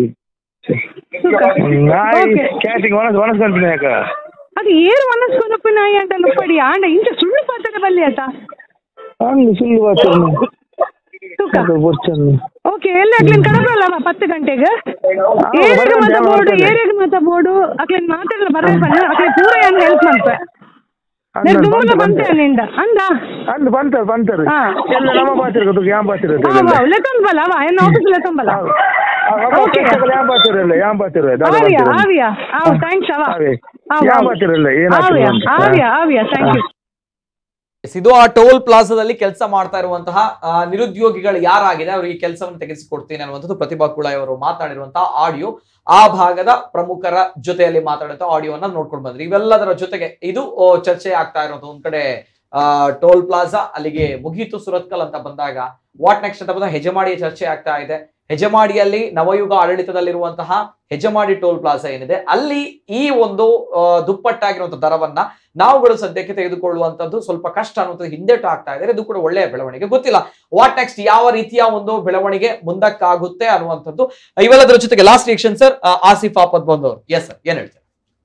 ನಾಯಿ ಕ್ಯಾಟಿಂಗ್ ಒಣಸ್ ಒಣಸ್ ಕಲ್ಪಿನ ಯಾಕ ಅದು ಏನು ಮನಸ್ಕೊನಪ್ಪ ನಾಯಿ ಅಂತ ಲುಪ್ಪಡಿ ಆಂಡ ಇಂಚ ಸುಳ್ಳು ಪಾತ್ರ ಬಲ್ಲಿ ಆತ ಅಂದು ಸುಳ್ಳು ಬಾಚನ್ನು ಬೊಚ್ಚನ್ನು ಓಕೆ ಎಲ್ಲ ಅಕ್ಲೇನ್ ಕಡಬಲ್ಲ ಪತ್ತು ಗಂಟೆಗೆ ಏರಿಗ ಮತ ಬೋರ್ಡು ಏರಿಗ ಮತ ಬೋರ್ಡು ಅಕ್ಲೇನ್ ಮಾತಾಡಲ್ಲ ಬರ ಅಕ್ಲೇನ್ ಪೂರ ಏನು ಹೆಲ್ಪ್ ಮಾಡ್ತೆ ದುಮ್ಮಲ ಬಂತೆ ನಿಂದ ಅಂದ ಅಂದ್ ಬಂತಾರೆ ಬಂತಾರೆ ಹಾ. ಎಲ್ಲ ನಮ್ಮ ಬಾತಿರ ಯಾಂ ಬಾತಿರ ಲೆಕ್ಕಂಬಲ್ಲ ಅವ ಏನು ಆಫೀಸ್ ಲೆಕ್ಕಂಬಲ್ಲ ಓಕೆ ಯಾಂ ಬಾತಿರಲ್ಲ ಯಾಂ ಬಾತಿರ ಆವಿಯಾ ಆವಿಯಾ ಆವ್ ಥ್ಯಾಂಕ್ಸ್ ಅವ ಯಾಂ ಬಾತಿರಲ್ಲ ಆವಿಯಾ ಏನಾಗ್ತದೆ ಆವಿಯಾ ಆವಿಯಾ ಥ್ಯಾಂಕ್ ಯು ಇದು ಆ ಟೋಲ್ ಪ್ಲಾಜಾದಲ್ಲಿ ಕೆಲಸ ಮಾಡ್ತಾ ಇರುವಂತಹ ಆ, ನಿರುದ್ಯೋಗಿಗಳು ಯಾರಾಗಿದೆ ಅವರಿಗೆ ಕೆಲಸವನ್ನು ತೆಗೆಸಿಕೊಡ್ತೀನಿ ಅನ್ನುವಂಥದ್ದು ಪ್ರತಿಭಾ ಕುಳಾಯ್ ಅವರು ಮಾತನಾಡಿರುವಂತಹ ಆಡಿಯೋ ಆ ಭಾಗದ ಪ್ರಮುಖರ ಜೊತೆಯಲ್ಲಿ ಮಾತಾಡುವಂತ ಆಡಿಯೋನ ನೋಡ್ಕೊಂಡು ಬಂದ್ರಿ ಇವೆಲ್ಲದರ ಜೊತೆಗೆ ಇದು ಓ, ಚರ್ಚೆ ಆಗ್ತಾ ಇರೋದು ಒಂದ್ ಕಡೆ ಆ, ಟೋಲ್ ಪ್ಲಾಜಾ ಅಲ್ಲಿಗೆ ಮುಗೀತು ಸುರತ್ಕಲ್ ಅಂತ ಬಂದಾಗ ವಾಟ್ ನೆಕ್ಸ್ಟ್ ಅಂತ ಬಂದಾಗ ಹೆಜಮಾಡಿಯ ಚರ್ಚೆ ಆಗ್ತಾ ಇದೆ ಹೆಜಮಾಡಿಯಲ್ಲಿ ನವಯುಗ ಆಡಳಿತದಲ್ಲಿರುವಂತಹ ಹೆಜಮಾಡಿ ಟೋಲ್ ಪ್ಲಾಜಾ ಏನಿದೆ ಅಲ್ಲಿ ಈ ಒಂದು ಆ, ದುಪ್ಪಟ್ಟಾಗಿರುವಂತಹ ದರವನ್ನ ನಾವುಗಳು ಸದ್ಯಕ್ಕೆ ತೆಗೆದುಕೊಳ್ಳುವಂತದ್ದು ಸ್ವಲ್ಪ ಕಷ್ಟ ಅನ್ನುವಂಥದ್ದು ಹಿಂದೆಟು ಆಗ್ತಾ ಇದೆ ಇದು ಕೂಡ ಒಳ್ಳೆಯ ಬೆಳವಣಿಗೆ ಗೊತ್ತಿಲ್ಲ ವಾಟ್ ನೆಕ್ಸ್ಟ್ ಯಾವ ರೀತಿಯ ಒಂದು ಬೆಳವಣಿಗೆ ಮುಂದಕ್ಕಾಗುತ್ತೆ ಅನ್ನುವಂಥದ್ದು ಇವೆಲ್ಲದರ ಜೊತೆಗೆ ಲಾಸ್ಟ್ ರಿಯಕ್ಷನ್ ಸರ್ ಆಸಿಫ್ ಆಪದ್ ಬಂದವರು ಎಸ್ ಸರ್ ಏನ್ ಹೇಳ್ತಾರೆ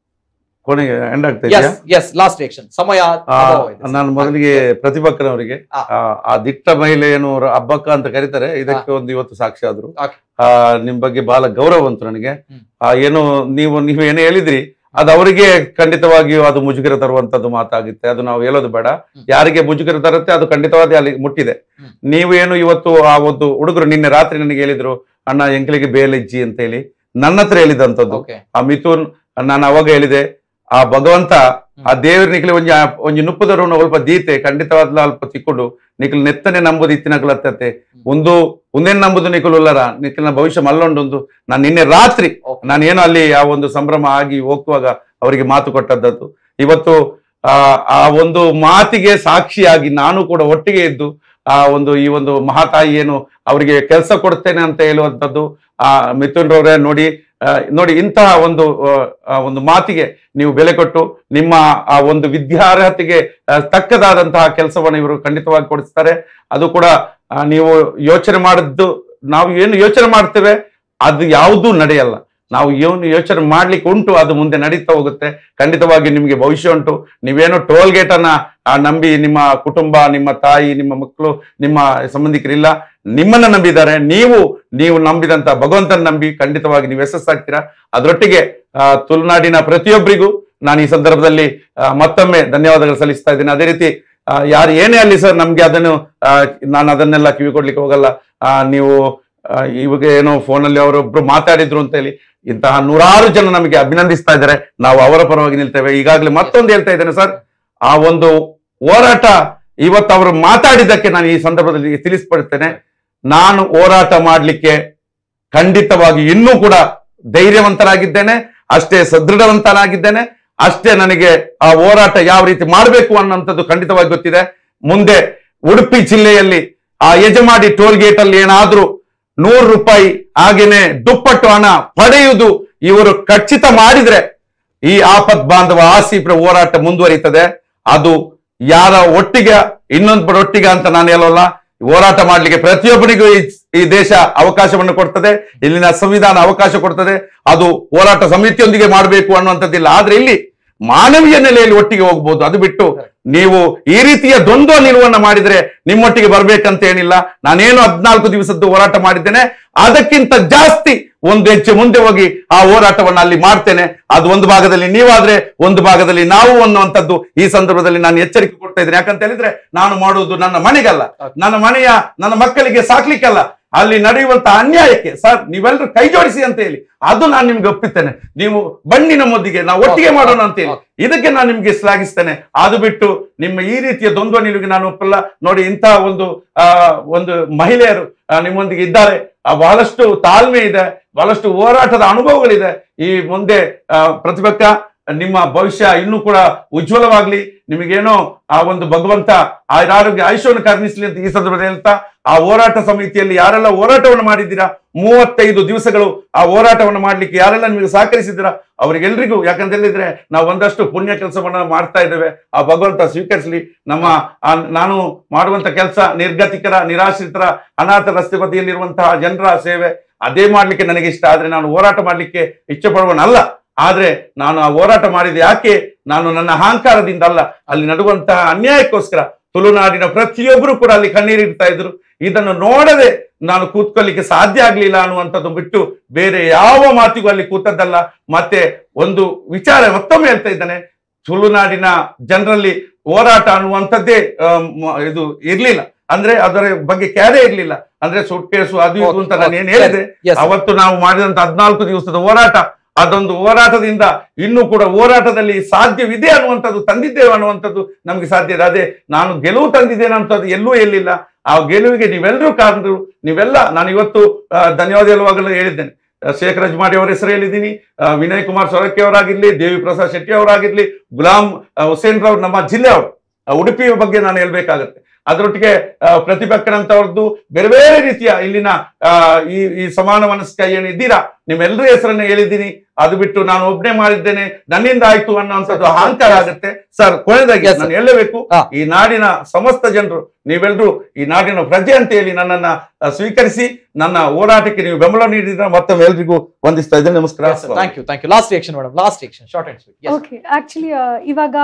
ಕೊನೆಗೆ ಎಂಡ್ ಆಗ್ತಾ ಇದೆಯಾ ಎಸ್ ಎಸ್ ಲಾಸ್ಟ್ ರಿಯಕ್ಷನ್ ಸಮಯ ಆ, ಅಭಾವ ಇದೆ. ನಾನು ಮೊದಲಿಗೆ ಪ್ರತಿಭಕ್ಕನವರಿಗೆ ಆ, ಆ ದಿಟ್ಟ ಮಹಿಳೆ ಏನು ಅವ್ರು ಹಬ್ಬಕ್ಕ ಅಂತ ಕರೀತಾರೆ ಇದಕ್ಕೆ ಒಂದು ಇವತ್ತು ಸಾಕ್ಷಿ ಆದ್ರು ಆ, ನಿಮ್ ಬಗ್ಗೆ ಬಹಳ ಗೌರವ ಬಂತು ನನಗೆ ಆ, ಏನು ನೀವು ನೀವು ಏನೇ ಹೇಳಿದ್ರಿ ಅದು ಅವರಿಗೆ ಖಂಡಿತವಾಗಿಯೂ ಅದು ಮುಜುಗರ ತರುವಂತದ್ದು ಮಾತಾಗುತ್ತೆ ಅದು ನಾವು ಹೇಳೋದು ಬೇಡ ಯಾರಿಗೆ ಮುಜುಗರ ತರುತ್ತೆ ಅದು ಖಂಡಿತವಾಗಿ ಅಲ್ಲಿ ಮುಟ್ಟಿದೆ ನೀವು ಏನು ಇವತ್ತು ಆ ಒಂದು ಹುಡುಗರು ನಿನ್ನೆ ರಾತ್ರಿ ನನಗೆ ಹೇಳಿದ್ರು ಅಣ್ಣ ಎಂಕ್ಲಿಗೆ ಬೇಲೆಜ್ಜಿ ಅಂತ ಹೇಳಿ ನನ್ನ ಹತ್ರ ಹೇಳಿದಂಥದ್ದು ಆ ಮಿಥುನ್ ನಾನು ಅವಾಗ ಹೇಳಿದೆ ಆ ಭಗವಂತ ಆ ದೇವ್ರ ನಿಖಿಲಿ ಒಂಜಿ ಆ- ಒಂಜಿ ನುಪ್ಪದವರನ್ನು ಸ್ವಲ್ಪ ದೀತೆ ಖಂಡಿತವಾದ್ಲ ಅಲ್ಪ ತಿಕ್ಕೊಂಡು ನಿಖಿಲ್ ನೆತ್ತನೆ ನಂಬುದು ಇತ್ತಿನಕಲತ್ತತೆ ಒಂದು ಒಂದೇನ್ ನಂಬುದು ನಿಖಿಲ್ ಉಲ್ಲರ ನಿಖಿಲ್ನ ಭವಿಷ್ಯ ಮಲ್ಲೊಂಡೊಂದು ನಾನು ನಿನ್ನೆ ರಾತ್ರಿ ನಾನು ಏನು ಅಲ್ಲಿ ಆ ಒಂದು ಸಂಭ್ರಮ ಆಗಿ ಹೋಗುವಾಗ ಅವರಿಗೆ ಮಾತು ಕೊಟ್ಟದ್ದು ಇವತ್ತು ಆ ಆ ಒಂದು ಮಾತಿಗೆ ಸಾಕ್ಷಿಯಾಗಿ ನಾನು ಕೂಡ ಒಟ್ಟಿಗೆ ಇದ್ದು ಆ ಒಂದು ಈ ಒಂದು ಮಹಾತಾಯಿ ಏನು ಅವರಿಗೆ ಕೆಲಸ ಕೊಡ್ತೇನೆ ಅಂತ ಹೇಳುವಂಥದ್ದು ಆ ಮಿಥುನ್ ರವರೇ ನೋಡಿ ಆ, ನೋಡಿ ಇಂತಹ ಒಂದು ಆ, ಆ, ಒಂದು ಮಾತಿಗೆ ನೀವು ಬೆಲೆ ಕೊಟ್ಟು ನಿಮ್ಮ ಆ ಒಂದು ವಿದ್ಯಾರ್ಹತೆಗೆ ಆ, ತಕ್ಕದಾದಂತಹ ಕೆಲಸವನ್ನು ಇವರು ಖಂಡಿತವಾಗಿ ಕೊಡಿಸ್ತಾರೆ ಅದು ಕೂಡ ಆ, ನೀವು ಯೋಚನೆ ಮಾಡಿದ್ದು ನಾವು ಏನು ಯೋಚನೆ ಮಾಡ್ತೇವೆ ಅದು ಯಾವುದೂ ನಡೆಯಲ್ಲ ನಾವು ಏನು ಯೋಚನೆ ಮಾಡ್ಲಿಕ್ಕೆ ಉಂಟು ಅದು ಮುಂದೆ ನಡೀತಾ ಹೋಗುತ್ತೆ ಖಂಡಿತವಾಗಿ ನಿಮಗೆ ಭವಿಷ್ಯ ಉಂಟು ನೀವೇನೋ ಟೋಲ್ ಗೇಟ್ ಅನ್ನ ಆ, ನಂಬಿ ನಿಮ್ಮ ಕುಟುಂಬ ನಿಮ್ಮ ತಾಯಿ ನಿಮ್ಮ ಮಕ್ಕಳು ನಿಮ್ಮ ಸಂಬಂಧಿಕರಿಲ್ಲ ನಿಮ್ಮನ್ನ ನಂಬಿದ್ದಾರೆ ನೀವು ನೀವು ನಂಬಿದಂತ ಭಗವಂತನ ನಂಬಿ ಖಂಡಿತವಾಗಿ ನೀವು ಯಶಸ್ಸಾಗ್ತೀರಾ ಅದರೊಟ್ಟಿಗೆ ಆ, ತುಳುನಾಡಿನ ಪ್ರತಿಯೊಬ್ಬರಿಗೂ ನಾನು ಈ ಸಂದರ್ಭದಲ್ಲಿ ಆ, ಮತ್ತೊಮ್ಮೆ ಧನ್ಯವಾದಗಳು ಸಲ್ಲಿಸ್ತಾ ಇದ್ದೀನಿ ಅದೇ ರೀತಿ ಆ, ಯಾರು ಏನೇ ಅಲ್ಲಿ ಸರ್ ನಮ್ಗೆ ಅದನ್ನು ಆ, ನಾನು ಅದನ್ನೆಲ್ಲ ಕಿವಿ ಕೊಡ್ಲಿಕ್ಕೆ ಹೋಗಲ್ಲ ಆ, ನೀವು ಆ, ಇವಾಗ ಏನೋ ಫೋನಲ್ಲಿ ಅವರೊಬ್ರು ಮಾತಾಡಿದ್ರು ಅಂತ ಹೇಳಿ ಇಂತಹ ನೂರಾರು ಜನ ನಮಗೆ ಅಭಿನಂದಿಸ್ತಾ ಇದ್ದಾರೆ ನಾವು ಅವರ ಪರವಾಗಿ ನಿಲ್ತೇವೆ ಈಗಾಗಲೇ ಮತ್ತೊಂದು ಹೇಳ್ತಾ ಇದ್ದೇನೆ ಸರ್ ಆ ಒಂದು ಹೋರಾಟ ಇವತ್ತು ಅವರು ಮಾತಾಡಿದ್ದಕ್ಕೆ ನಾನು ಈ ಸಂದರ್ಭದಲ್ಲಿ ತಿಳಿಸ್ಪಡ್ತೇನೆ ನಾನು ಹೋರಾಟ ಮಾಡಲಿಕ್ಕೆ ಖಂಡಿತವಾಗಿ ಇನ್ನೂ ಕೂಡ ಧೈರ್ಯವಂತನಾಗಿದ್ದೇನೆ ಅಷ್ಟೇ ಸದೃಢವಂತನಾಗಿದ್ದೇನೆ ಅಷ್ಟೇ ನನಗೆ ಆ ಹೋರಾಟ ಯಾವ ರೀತಿ ಮಾಡಬೇಕು ಅನ್ನೋಂಥದ್ದು ಖಂಡಿತವಾಗಿ ಗೊತ್ತಿದೆ ಮುಂದೆ ಉಡುಪಿ ಜಿಲ್ಲೆಯಲ್ಲಿ ಆ ಯಜಮಾಡಿ ಟೋಲ್ ಗೇಟ್ ಅಲ್ಲಿ ಏನಾದ್ರೂ ನೂರು ರೂಪಾಯಿ ಹಾಗೇನೆ ದುಪ್ಪಟ್ಟು ಹಣ ಪಡೆಯುವುದು ಇವರು ಖಚಿತ ಮಾಡಿದ್ರೆ ಈ ಆಪತ್ ಬಾಂಧವ ಆಸೀಪ್ರ ಹೋರಾಟ ಮುಂದುವರಿತದೆ ಅದು ಯಾರ ಒಟ್ಟಿಗೆ ಇನ್ನೊಬ್ಬರ ಒಟ್ಟಿಗೆ ಅಂತ ನಾನು ಹೇಳೋಲ್ಲ ಹೋರಾಟ ಮಾಡ್ಲಿಕ್ಕೆ ಪ್ರತಿಯೊಬ್ಬರಿಗೂ ಈ- ಈ ದೇಶ ಅವಕಾಶವನ್ನು ಕೊಡ್ತದೆ ಇಲ್ಲಿನ ಸಂವಿಧಾನ ಅವಕಾಶ ಕೊಡ್ತದೆ ಅದು ಹೋರಾಟ ಸಮಿತಿಯೊಂದಿಗೆ ಮಾಡಬೇಕು ಅನ್ನುವಂಥದ್ದಿಲ್ಲ ಆದ್ರೆ ಇಲ್ಲಿ ಮಾನವೀಯ ನೆಲೆಯಲ್ಲಿ ಒಟ್ಟಿಗೆ ಹೋಗ್ಬೋದು ಅದು ಬಿಟ್ಟು ನೀವು ಈ ರೀತಿಯ ದ್ವಂದ್ವ ನಿಲುವನ್ನ ಮಾಡಿದ್ರೆ ನಿಮ್ಮೊಟ್ಟಿಗೆ ಬರ್ಬೇಕಂತ ಏನಿಲ್ಲ ನಾನೇನು ಹದ್ನಾಲ್ಕು ದಿವಸದ್ದು ಹೋರಾಟ ಮಾಡಿದ್ದೇನೆ ಅದಕ್ಕಿಂತ ಜಾಸ್ತಿ ಒಂದು ಹೆಜ್ಜೆ ಮುಂದೆ ಹೋಗಿ ಆ ಹೋರಾಟವನ್ನು ಅಲ್ಲಿ ಮಾಡ್ತೇನೆ ಅದು ಒಂದು ಭಾಗದಲ್ಲಿ ನೀವಾದ್ರೆ ಒಂದು ಭಾಗದಲ್ಲಿ ನಾವು ಅನ್ನುವಂಥದ್ದು ಈ ಸಂದರ್ಭದಲ್ಲಿ ನಾನು ಎಚ್ಚರಿಕೆ ಕೊಡ್ತಾ ಇದ್ದೇನೆ ಯಾಕಂತ ಹೇಳಿದ್ರೆ ನಾನು ಮಾಡುವುದು ನನ್ನ ಮನೆಗಲ್ಲ ನನ್ನ ಮನೆಯ ನನ್ನ ಮಕ್ಕಳಿಗೆ ಸಾಕ್ಲಿಕ್ಕಲ್ಲ ಅಲ್ಲಿ ನಡೆಯುವಂತ ಅನ್ಯಾಯಕ್ಕೆ ಸರ್ ನೀವೆಲ್ಲರೂ ಕೈ ಜೋಡಿಸಿ ಅಂತ ಹೇಳಿ ಅದು ನಾನು ನಿಮ್ಗೆ ಒಪ್ಪಿಸ್ತೇನೆ ನೀವು ಬನ್ನಿ ನಮ್ಮೊಂದಿಗೆ ನಾವು ಒಟ್ಟಿಗೆ ಮಾಡೋಣ ಅಂತ ಹೇಳಿ ಇದಕ್ಕೆ ನಾನು ನಿಮ್ಗೆ ಶ್ಲಾಘಿಸ್ತೇನೆ ಅದು ಬಿಟ್ಟು ನಿಮ್ಮ ಈ ರೀತಿಯ ದ್ವಂದ್ವ ನಿಲುವಿಗೆ ನಾನು ಒಪ್ಪಲ್ಲ ನೋಡಿ ಇಂತಹ ಒಂದು ಆ ಒಂದು ಮಹಿಳೆಯರು ಆ, ನಿಮ್ಮೊಂದಿಗೆ ಇದ್ದಾರೆ ಆ, ಬಹಳಷ್ಟು ತಾಳ್ಮೆ ಇದೆ ಬಹಳಷ್ಟು ಹೋರಾಟದ ಅನುಭವಗಳಿದೆ ಈ ಮುಂದೆ ಆ, ಪ್ರತಿಪಕ್ಷ ನಿಮ್ಮ ಭವಿಷ್ಯ ಇನ್ನೂ ಕೂಡ ಉಜ್ವಲವಾಗ್ಲಿ ನಿಮಗೇನೋ ಆ ಒಂದು ಭಗವಂತ ಆರೋಗ್ಯ ಆಯುಷ್ಯವನ್ನು ಕರುಣಿಸ್ಲಿ ಅಂತ ಈ ಸಂದರ್ಭದಲ್ಲಿ ಹೇಳ್ತಾ ಆ ಹೋರಾಟ ಸಮಿತಿಯಲ್ಲಿ ಯಾರೆಲ್ಲ ಹೋರಾಟವನ್ನು ಮಾಡಿದ್ದೀರಾ ಮೂವತ್ತೈದು ದಿವಸಗಳು ಆ ಹೋರಾಟವನ್ನು ಮಾಡ್ಲಿಕ್ಕೆ ಯಾರೆಲ್ಲ ನಿಮಗೆ ಸಹಕರಿಸಿದ್ದೀರಾ ಅವರಿಗೆಲ್ರಿಗೂ ಯಾಕಂತ ಹೇಳಿದ್ರೆ ನಾವು ಒಂದಷ್ಟು ಪುಣ್ಯ ಕೆಲಸವನ್ನ ಮಾಡ್ತಾ ಇದ್ದೇವೆ ಆ ಭಗವಂತ ಸ್ವೀಕರಿಸಲಿ ನಮ್ಮ ಆ ನಾನು ಮಾಡುವಂತ ಕೆಲಸ ನಿರ್ಗತಿಕರ ನಿರಾಶ್ರಿತರ ಅನಾಥ ರಸ್ತೆ ಬದಿಯಲ್ಲಿರುವಂತಹ ಜನರ ಸೇವೆ ಅದೇ ಮಾಡ್ಲಿಕ್ಕೆ ನನಗೆ ಇಷ್ಟ ಆದ್ರೆ ನಾನು ಹೋರಾಟ ಮಾಡ್ಲಿಕ್ಕೆ ಇಚ್ಛೆ ಪಡುವನಲ್ಲ ಆದ್ರೆ ನಾನು ಆ ಹೋರಾಟ ಮಾಡಿದ ಯಾಕೆ ನಾನು ನನ್ನ ಅಹಂಕಾರದಿಂದ ಅಲ್ಲ ಅಲ್ಲಿ ನಡುವಂತಹ ಅನ್ಯಾಯಕ್ಕೋಸ್ಕರ ತುಳುನಾಡಿನ ಪ್ರತಿಯೊಬ್ಬರು ಕೂಡ ಅಲ್ಲಿ ಕಣ್ಣೀರಿಡ್ತಾ ಇದ್ರು ಇದನ್ನು ನೋಡದೆ ನಾನು ಕೂತ್ಕೊಳ್ಳಿಕ್ಕೆ ಸಾಧ್ಯ ಆಗ್ಲಿಲ್ಲ ಅನ್ನುವಂಥದ್ದು ಬಿಟ್ಟು ಬೇರೆ ಯಾವ ಮಾತಿಗೂ ಅಲ್ಲಿ ಕೂತದ್ದಲ್ಲ ಮತ್ತೆ ಒಂದು ವಿಚಾರ ಮತ್ತೊಮ್ಮೆ ಹೇಳ್ತಾ ಇದ್ದಾನೆ ತುಳುನಾಡಿನ ಜನರಲ್ಲಿ ಹೋರಾಟ ಅನ್ನುವಂಥದ್ದೇ ಆ, ಮ- ಇದು ಇರ್ಲಿಲ್ಲ ಅಂದ್ರೆ ಅದರ ಬಗ್ಗೆ ಕ್ಯಾರೆ ಇರ್ಲಿಲ್ಲ ಅಂದ್ರೆ ಸುಟ್ಕೇಸು ಅದು ಇದು ಅಂತ ನಾನು ಏನ್ ಹೇಳಿದೆ Yes. ಅವತ್ತು ನಾವು ಮಾಡಿದಂತ ಹದಿನಾಲ್ಕು ದಿವಸದ ಹೋರಾಟ ಅದೊಂದು ಹೋರಾಟದಿಂದ ಇನ್ನೂ ಕೂಡ ಹೋರಾಟದಲ್ಲಿ ಸಾಧ್ಯವಿದೆ ಅನ್ನುವಂಥದ್ದು ತಂದಿದ್ದೇವೆ ಅನ್ನುವಂಥದ್ದು ನಮ್ಗೆ ಸಾಧ್ಯ ಇದೆ ಅದೇ ನಾನು ಗೆಲುವು ತಂದಿದ್ದೇನೆ ಅಂತದ್ದು ಎಲ್ಲೂ ಎಲ್ಲಿಲ್ಲ ಆ ಗೆಲುವಿಗೆ ನೀವೆಲ್ಲರೂ ಕಾರಣರು ನೀವೆಲ್ಲ ನಾನು ಇವತ್ತು ಆ, ಧನ್ಯವಾದ ಹೇಳುವಾಗಲೂ ಹೇಳಿದ್ದೇನೆ ಆ, ಶೇಖರ್ ಅಜ್ಮಾಡಿ ಅವರ ಹೆಸರು ಹೇಳಿದ್ದೀನಿ ಆ, ವಿನಯ್ ಕುಮಾರ್ ಸೊರಕೆ ಅವರಾಗಿರ್ಲಿ ದೇವಿ ಪ್ರಸಾದ್ ಶೆಟ್ಟಿ ಅವರಾಗಿರ್ಲಿ ಗುಲಾಂ ಆ, ಹುಸೇನ್ ರಾವ್ ನಮ್ಮ ಜಿಲ್ಲೆಯವರು ಆ, ಉಡುಪಿಯ ಬಗ್ಗೆ ನಾನು ಹೇಳ್ಬೇಕಾಗತ್ತೆ ಅದರೊಟ್ಟಿಗೆ ಆ, ಪ್ರತಿಭಟನಂತವ್ರದ್ದು ಬೇರೆ ಬೇರೆ ರೀತಿಯ ಇಲ್ಲಿನ ಆ, ಈ ಈ ಸಮಾನ ಮನಸ್ಕ ಏನಿದ್ದೀರಾ ನಿಮ್ಮೆಲ್ಲರ ಹೆಸರನ್ನ ಹೇಳಿದ್ದೀನಿ ಅದು ಬಿಟ್ಟು ನಾನು ಒಬ್ಬನೇ ಮಾಡಿದ್ದೇನೆ ನನ್ನಿಂದ ಆಯ್ತು ಅನ್ನೋಂಥದ್ದು ಅಹಂಕಾರ ಆಗುತ್ತೆ ಸರ್ ಕೊನೆಯದಾಗಿ ನಾನು ಹೇಳಬೇಕು ಈ ನಾಡಿನ ಸಮಸ್ತ ಜನರು ನೀವೆಲ್ಲರೂ ಈ ನಾಡಿನ ಪ್ರಜೆ ಅಂತ ಹೇಳಿ ನನ್ನನ್ನ ಆ, ಸ್ವೀಕರಿಸಿ ನನ್ನ ಹೋರಾಟಕ್ಕೆ ನೀವು ಬೆಂಬಲ ನೀಡಿದ್ರೆ ಮತ್ತೊಮ್ಮೆ ಎಲ್ರಿಗೂ ವಂದಿಸ್ತಾ ಇದ್ದೇನೆ ನಮಸ್ಕಾರ thank you thank you last reaction madam last reaction short and sweet okay actually ಇವಾಗ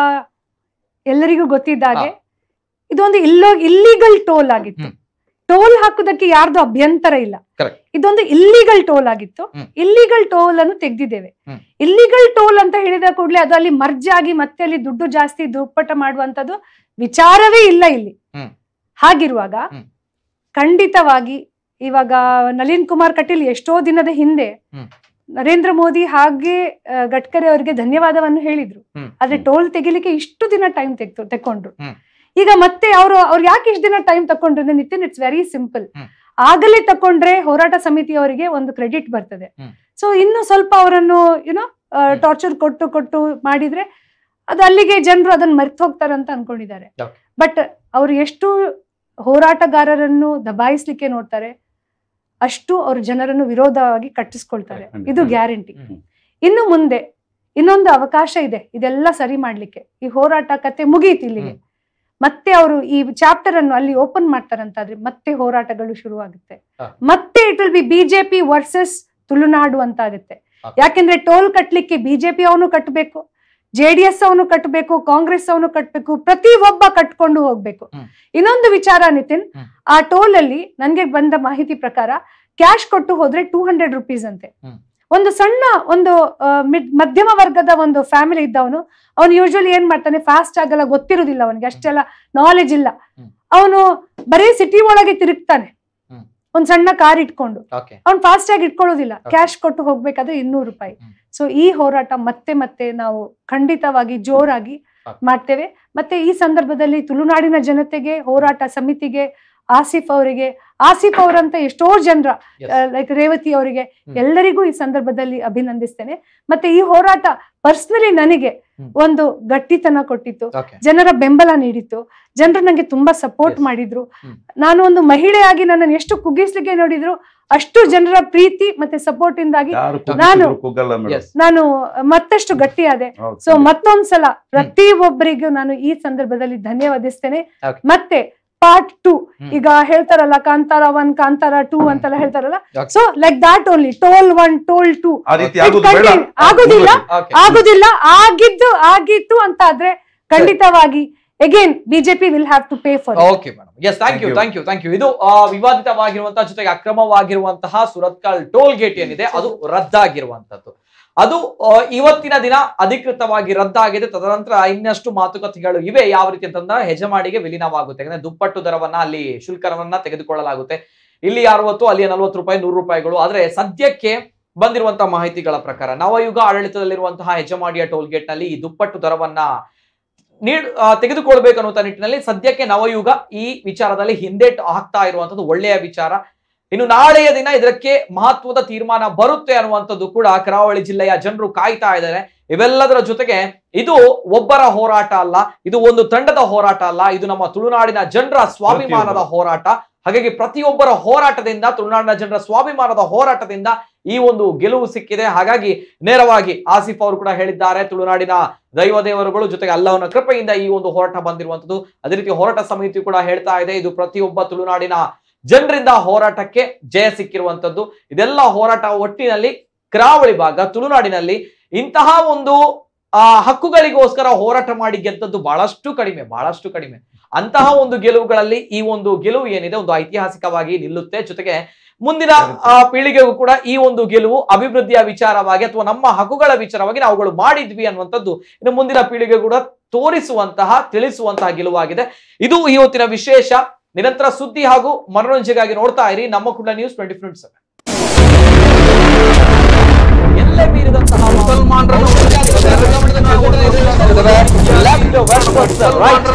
ಎಲ್ಲರಿಗೂ ಗೊತ್ತಿದ್ದಾಗೆ ಇದೊಂದು ಇಲ್ಲೋ ಇಲ್ಲಿಗಲ್ ಟೋಲ್ ಆಗಿತ್ತು ಟೋಲ್ ಹಾಕುದಕ್ಕೆ ಯಾರ್ದು ಅಭ್ಯಂತರ ಇಲ್ಲ ಕರೆಕ್ಟ್ ಇದೊಂದು ಇಲ್ಲಿಗಲ್ ಟೋಲ್ ಆಗಿತ್ತು ಇಲ್ಲಿಗಲ್ ಟೋಲ್ ಅನ್ನು ತೆಗೆದಿದ್ದೇವೆ ಇಲ್ಲಿಗಲ್ ಟೋಲ್ ಅಂತ ಹೇಳಿದ ಕೂಡಲೇ ಅದು ಅಲ್ಲಿ ಮರ್ಜ್ ಆಗಿ ಮತ್ತೆ ಅಲ್ಲಿ ದುಡ್ಡು ಜಾಸ್ತಿ ದುಪ್ಪಟ ಮಾಡುವಂತದ್ದು ವಿಚಾರವೇ ಇಲ್ಲ ಇಲ್ಲಿ ಹಾಗಿರುವಾಗ ಖಂಡಿತವಾಗಿ ಇವಾಗ ನಳಿನ್ ಕುಮಾರ್ ಕಟೀಲ್ ಎಷ್ಟೋ ದಿನದ ಹಿಂದೆ ನರೇಂದ್ರ ಮೋದಿ ಹಾಗೆ ಆ, ಗಡ್ಕರಿ ಅವರಿಗೆ ಧನ್ಯವಾದವನ್ನು ಹೇಳಿದ್ರು ಆದ್ರೆ ಟೋಲ್ ತೆಗಿಲಿಕ್ಕೆ ಇಷ್ಟು ದಿನ ಟೈಮ್ ತೆಗ್ದು ತೆಕ್ಕೊಂಡ್ರು ಈಗ ಮತ್ತೆ ಅವರು ಅವ್ರು ಯಾಕೆ ಇಷ್ಟು ದಿನ ಟೈಮ್ ತಕೊಂಡ್ರು ಅಂದ್ರೆ ನಿತಿನ್ ಇಟ್ಸ್ ವೆರಿ ಸಿಂಪಲ್ ಆಗಲೇ ತಕೊಂಡ್ರೆ ಹೋರಾಟ ಸಮಿತಿಯವರಿಗೆ ಒಂದು ಕ್ರೆಡಿಟ್ ಬರ್ತದೆ ಸೊ ಇನ್ನು ಸ್ವಲ್ಪ ಅವರನ್ನು ಯುನೋ ಟಾರ್ಚರ್ ಕೊಟ್ಟು ಕೊಟ್ಟು ಮಾಡಿದ್ರೆ ಅದು ಅಲ್ಲಿಗೆ ಜನರು ಅದನ್ನ ಮರ್ತು ಹೋಗ್ತಾರೆ ಅಂತ ಅನ್ಕೊಂಡಿದ್ದಾರೆ ಬಟ್ ಅವ್ರು ಎಷ್ಟು ಹೋರಾಟಗಾರರನ್ನು ದಬಾಯಿಸ್ಲಿಕ್ಕೆ ನೋಡ್ತಾರೆ ಅಷ್ಟು ಅವ್ರ ಜನರನ್ನು ವಿರೋಧವಾಗಿ ಕಟ್ಟಿಸ್ಕೊಳ್ತಾರೆ ಇದು ಗ್ಯಾರಂಟಿ ಇನ್ನು ಮುಂದೆ ಇನ್ನೊಂದು ಅವಕಾಶ ಇದೆ ಇದೆಲ್ಲ ಸರಿ ಮಾಡ್ಲಿಕ್ಕೆ ಈ ಹೋರಾಟ ಕತೆ ಮುಗೀತು ಇಲ್ಲಿಗೆ ಮತ್ತೆ ಅವರು ಈ ಚಾಪ್ಟರ್ ಅನ್ನು ಅಲ್ಲಿ ಓಪನ್ ಮಾಡ್ತಾರಂತಾದ್ರೆ ಮತ್ತೆ ಹೋರಾಟಗಳು ಶುರುವಾಗುತ್ತೆ ಮತ್ತೆ it will be BJP versus Tulunadu ಅಂತ ಆಗುತ್ತೆ ಯಾಕೆಂದ್ರೆ ಟೋಲ್ ಕಟ್ಲಿಕ್ಕೆ ಬಿಜೆಪಿ ಅವನು ಕಟ್ಟಬೇಕು ಜೆ ಡಿ ಎಸ್ ಅವನು ಕಟ್ಟಬೇಕು ಕಾಂಗ್ರೆಸ್ ಅವನು ಕಟ್ಟಬೇಕು ಪ್ರತಿ ಒಬ್ಬ ಕಟ್ಕೊಂಡು ಹೋಗ್ಬೇಕು ಇನ್ನೊಂದು ವಿಚಾರ ನಿತಿನ್ ಆ ಟೋಲ್ ಅಲ್ಲಿ ನನ್ಗೆ ಬಂದ ಮಾಹಿತಿ ಪ್ರಕಾರ ಕ್ಯಾಶ್ ಕೊಟ್ಟು ಹೋದ್ರೆ ಟೂ ಹಂಡ್ರೆಡ್ ರುಪೀಸ್ ಅಂತೆ ಒಂದು ಸಣ್ಣ ಒಂದು ಆ, ಮಿಡ್- ಮಧ್ಯಮ ವರ್ಗದ ಒಂದು ಫ್ಯಾಮಿಲಿ ಇದ್ದವನು ಅವನು ಯೂಶುವಲಿ ಏನ್ ಮಾಡ್ತಾನೆ ಫಾಸ್ಟ್ ಆಗಲ್ಲ ಗೊತ್ತಿರುದಿಲ್ಲ ಅವನಿಗೆ ಅಷ್ಟೆಲ್ಲ ನಾಲೆಜ್ ಇಲ್ಲ ಅವನು ಬರೀ ಸಿಟಿ ಒಳಗೆ ತಿರುಗ್ತಾನೆ ಒಂದ್ ಸಣ್ಣ ಕಾರ್ ಇಟ್ಕೊಂಡು ಓಕೆ ಅವ್ನು ಫಾಸ್ಟ್ ಆಗಿ ಇಟ್ಕೊಳ್ಳೋದಿಲ್ಲ ಕ್ಯಾಶ್ ಕೊಟ್ಟು ಹೋಗ್ಬೇಕಾದ್ರೆ ಇನ್ನೂರು ರೂಪಾಯಿ ಸೊ ಈ ಹೋರಾಟ ಮತ್ತೆ ಮತ್ತೆ ನಾವು ಖಂಡಿತವಾಗಿ ಜೋರಾಗಿ ಮಾಡ್ತೇವೆ ಮತ್ತೆ ಈ ಸಂದರ್ಭದಲ್ಲಿ ತುಳುನಾಡಿನ ಜನತೆಗೆ ಹೋರಾಟ ಸಮಿತಿಗೆ ಆಸಿಫ್ ಅವರಿಗೆ ಆಸಿಫ್ ಅವರಂತ ಎಷ್ಟೋ ಜನರ ಲೈಕ್ ರೇವತಿ ಅವರಿಗೆ ಎಲ್ಲರಿಗೂ ಈ ಸಂದರ್ಭದಲ್ಲಿ ಅಭಿನಂದಿಸ್ತೇನೆ ಮತ್ತೆ ಈ ಹೋರಾಟ ಪರ್ಸನಲಿ ನನಗೆ ಒಂದು ಗಟ್ಟಿತನ ಕೊಟ್ಟಿತ್ತು Okay. ಜನರ ಬೆಂಬಲ ನೀಡಿತ್ತು ಜನರು ನಂಗೆ ತುಂಬಾ ಸಪೋರ್ಟ್ ಮಾಡಿದ್ರು ನಾನು ಒಂದು ಮಹಿಳೆಯಾಗಿ ನನ್ನನ್ನು ಎಷ್ಟು ಕುಗ್ಗಿಸ್ಲಿಕ್ಕೆ ನೋಡಿದ್ರು ಅಷ್ಟು ಜನರ ಪ್ರೀತಿ ಮತ್ತೆ ಸಪೋರ್ಟ್ ಇಂದಾಗಿ ಯಾರು ನಾನು ಕೂಗಿದ್ರು ಕೂಗಲ್ಲ ಮೇಡಮ್ ನಾನು ಮತ್ತಷ್ಟು ಗಟ್ಟಿಯಾದೆ ಹೌದು, ಸೊ ಮತ್ತೊಂದ್ಸಲ ಪ್ರತಿ ಒಬ್ಬರಿಗೂ ನಾನು ಈ ಸಂದರ್ಭದಲ್ಲಿ ಧನ್ಯವಾದಿಸ್ತೇನೆ Okay. ಮತ್ತೆ ಪಾರ್ಟ್ ಟೂ ಈಗ ಹೇಳ್ತಾರಲ್ಲ ಕಾಂತಾರ ಒನ್ ಕಾಂತಾರ ಟೂ ಅಂತೆಲ್ಲ ಹೇಳ್ತಾರಲ್ಲ Okay. So like that only toll one toll two ಆ ರೀತಿ ಆಗುದು ಬೇಡ ಆಗುದಿಲ್ಲ Okay. ಆಗುದಿಲ್ಲ ಆಗಿದ್ದು ಆಗಿತ್ತು ಅಂತ ಆದ್ರೆ ಖಂಡಿತವಾಗಿ again BJP will have to pay for okay madam yes thank you thank you thank you ಇದು ಆ, ವಿವಾದಿತವಾಗಿರುವಂತಹ ಜೊತೆಗೆ ಅಕ್ರಮವಾಗಿರುವಂತಹ ಸುರತ್ಕಲ್ ಟೋಲ್ ಗೇಟ್ ಏನಿದೆ ಅದು ರದ್ದಾಗಿರುವಂತದ್ದು ಅದು ಆ, ಇವತ್ತಿನ ದಿನ ಅಧಿಕೃತವಾಗಿ ರದ್ದಾಗಿದೆ ತದನಂತರ ಇನ್ನಷ್ಟು ಮಾತುಕತೆಗಳು ಇವೆ ಯಾವ ರೀತಿ ಅಂತಂದ್ರೆ ಹೆಜಮಾಡಿಗೆ ವಿಲೀನವಾಗುತ್ತೆ ಯಾಕಂದ್ರೆ ದುಪ್ಪಟ್ಟು ದರವನ್ನ ಅಲ್ಲಿ ಶುಲ್ಕವನ್ನ ತೆಗೆದುಕೊಳ್ಳಲಾಗುತ್ತೆ ಇಲ್ಲಿ ಅರವತ್ತು ಅಲ್ಲಿ ನಲವತ್ತು ರೂಪಾಯಿ ನೂರು ರೂಪಾಯಿಗಳು ಆದ್ರೆ ಸದ್ಯಕ್ಕೆ ಬಂದಿರುವಂತಹ ಮಾಹಿತಿಗಳ ಪ್ರಕಾರ ನವಯುಗ ಆಡಳಿತದಲ್ಲಿರುವಂತಹ ಹೆಜಮಾಡಿಯ ಟೋಲ್ ಗೇಟ್ ನಲ್ಲಿ ಈ ದುಪ್ಪಟ್ಟು ದರವನ್ನ ನೀಡ್ ಆ, ತೆಗೆದುಕೊಳ್ಬೇಕು ಅನ್ನುವಂತ ನಿಟ್ಟಿನಲ್ಲಿ ಸದ್ಯಕ್ಕೆ ನವಯುಗ ಈ ವಿಚಾರದಲ್ಲಿ ಹಿಂದೇಟು ಹಾಕ್ತಾ ಇರುವಂತದ್ದು ಒಳ್ಳೆಯ ವಿಚಾರ ಇನ್ನು ನಾಳೆಯ ದಿನ ಇದಕ್ಕೆ ಮಹತ್ವದ ತೀರ್ಮಾನ ಬರುತ್ತೆ ಅನ್ನುವಂಥದ್ದು ಕೂಡ ಕರಾವಳಿ ಜಿಲ್ಲೆಯ ಜನರು ಕಾಯ್ತಾ ಇದ್ದಾರೆ ಇವೆಲ್ಲದರ ಜೊತೆಗೆ ಇದು ಒಬ್ಬರ ಹೋರಾಟ ಅಲ್ಲ ಇದು ಒಂದು ತಂಡದ ಹೋರಾಟ ಅಲ್ಲ ಇದು ನಮ್ಮ ತುಳುನಾಡಿನ ಜನರ ಸ್ವಾಭಿಮಾನದ ಹೋರಾಟ ಹಾಗಾಗಿ ಪ್ರತಿಯೊಬ್ಬರ ಹೋರಾಟದಿಂದ ತುಳುನಾಡಿನ ಜನರ ಸ್ವಾಭಿಮಾನದ ಹೋರಾಟದಿಂದ ಈ ಒಂದು ಗೆಲುವು ಸಿಕ್ಕಿದೆ ಹಾಗಾಗಿ ನೇರವಾಗಿ ಆಸಿಫ್ ಅವರು ಕೂಡ ಹೇಳಿದ್ದಾರೆ ತುಳುನಾಡಿನ ದೈವ ದೇವರುಗಳು ಜೊತೆಗೆ ಅಲ್ಲವನ ಕೃಪೆಯಿಂದ ಈ ಒಂದು ಹೋರಾಟ ಬಂದಿರುವಂತದ್ದು ಅದೇ ರೀತಿ ಹೋರಾಟ ಸಮಿತಿ ಕೂಡ ಹೇಳ್ತಾ ಇದೆ ಇದು ಪ್ರತಿಯೊಬ್ಬ ತುಳುನಾಡಿನ ಜನರಿಂದ ಹೋರಾಟಕ್ಕೆ ಜಯ ಸಿಕ್ಕಿರುವಂತದ್ದು ಇದೆಲ್ಲ ಹೋರಾಟ ಒಟ್ಟಿನಲ್ಲಿ ಕರಾವಳಿ ಭಾಗ ತುಳುನಾಡಿನಲ್ಲಿ ಇಂತಹ ಒಂದು ಆ ಹಕ್ಕುಗಳಿಗೋಸ್ಕರ ಹೋರಾಟ ಮಾಡಿ ಗೆದ್ದದ್ದು ಬಹಳಷ್ಟು ಕಡಿಮೆ ಬಹಳಷ್ಟು ಕಡಿಮೆ ಅಂತಹ ಒಂದು ಗೆಲುವುಗಳಲ್ಲಿ ಈ ಒಂದು ಗೆಲುವು ಏನಿದೆ ಒಂದು ಐತಿಹಾಸಿಕವಾಗಿ ನಿಲ್ಲುತ್ತೆ ಜೊತೆಗೆ ಮುಂದಿನ ಆ, ಪೀಳಿಗೆಗೂ ಕೂಡ ಈ ಒಂದು ಗೆಲುವು ಅಭಿವೃದ್ಧಿಯ ವಿಚಾರವಾಗಿ ಅಥವಾ ನಮ್ಮ ಹಕ್ಕುಗಳ ವಿಚಾರವಾಗಿ ನಾವುಗಳು ಮಾಡಿದ್ವಿ ಅನ್ನುವಂಥದ್ದು ಇನ್ನು ಮುಂದಿನ ಪೀಳಿಗೆ ಕೂಡ ತೋರಿಸುವಂತಹ ತಿಳಿಸುವಂತಹ ಗೆಲುವಾಗಿದೆ ಇದು ಈ ಹೊತ್ತಿನ ವಿಶೇಷ ನಿರಂತರ ಸುದ್ದಿ ಹಾಗೂ ಮನೋರಂಜನೆಗಾಗಿ ನೋಡ್ತಾ ಇರಿ ನಮ್ಮ ಕೂಡ ನ್ಯೂಸ್ ಟ್ವೆಂಟಿ ಫೋರ್ ಸೆವೆನ್ ಎಲ್ಲೇ ಮೀರಿದಂತಹ ಮುಸಲ್ಮಾನರನ್ನು ಲೆಫ್ಟ್ ವರ್ಸಸ್ ರೈಟ್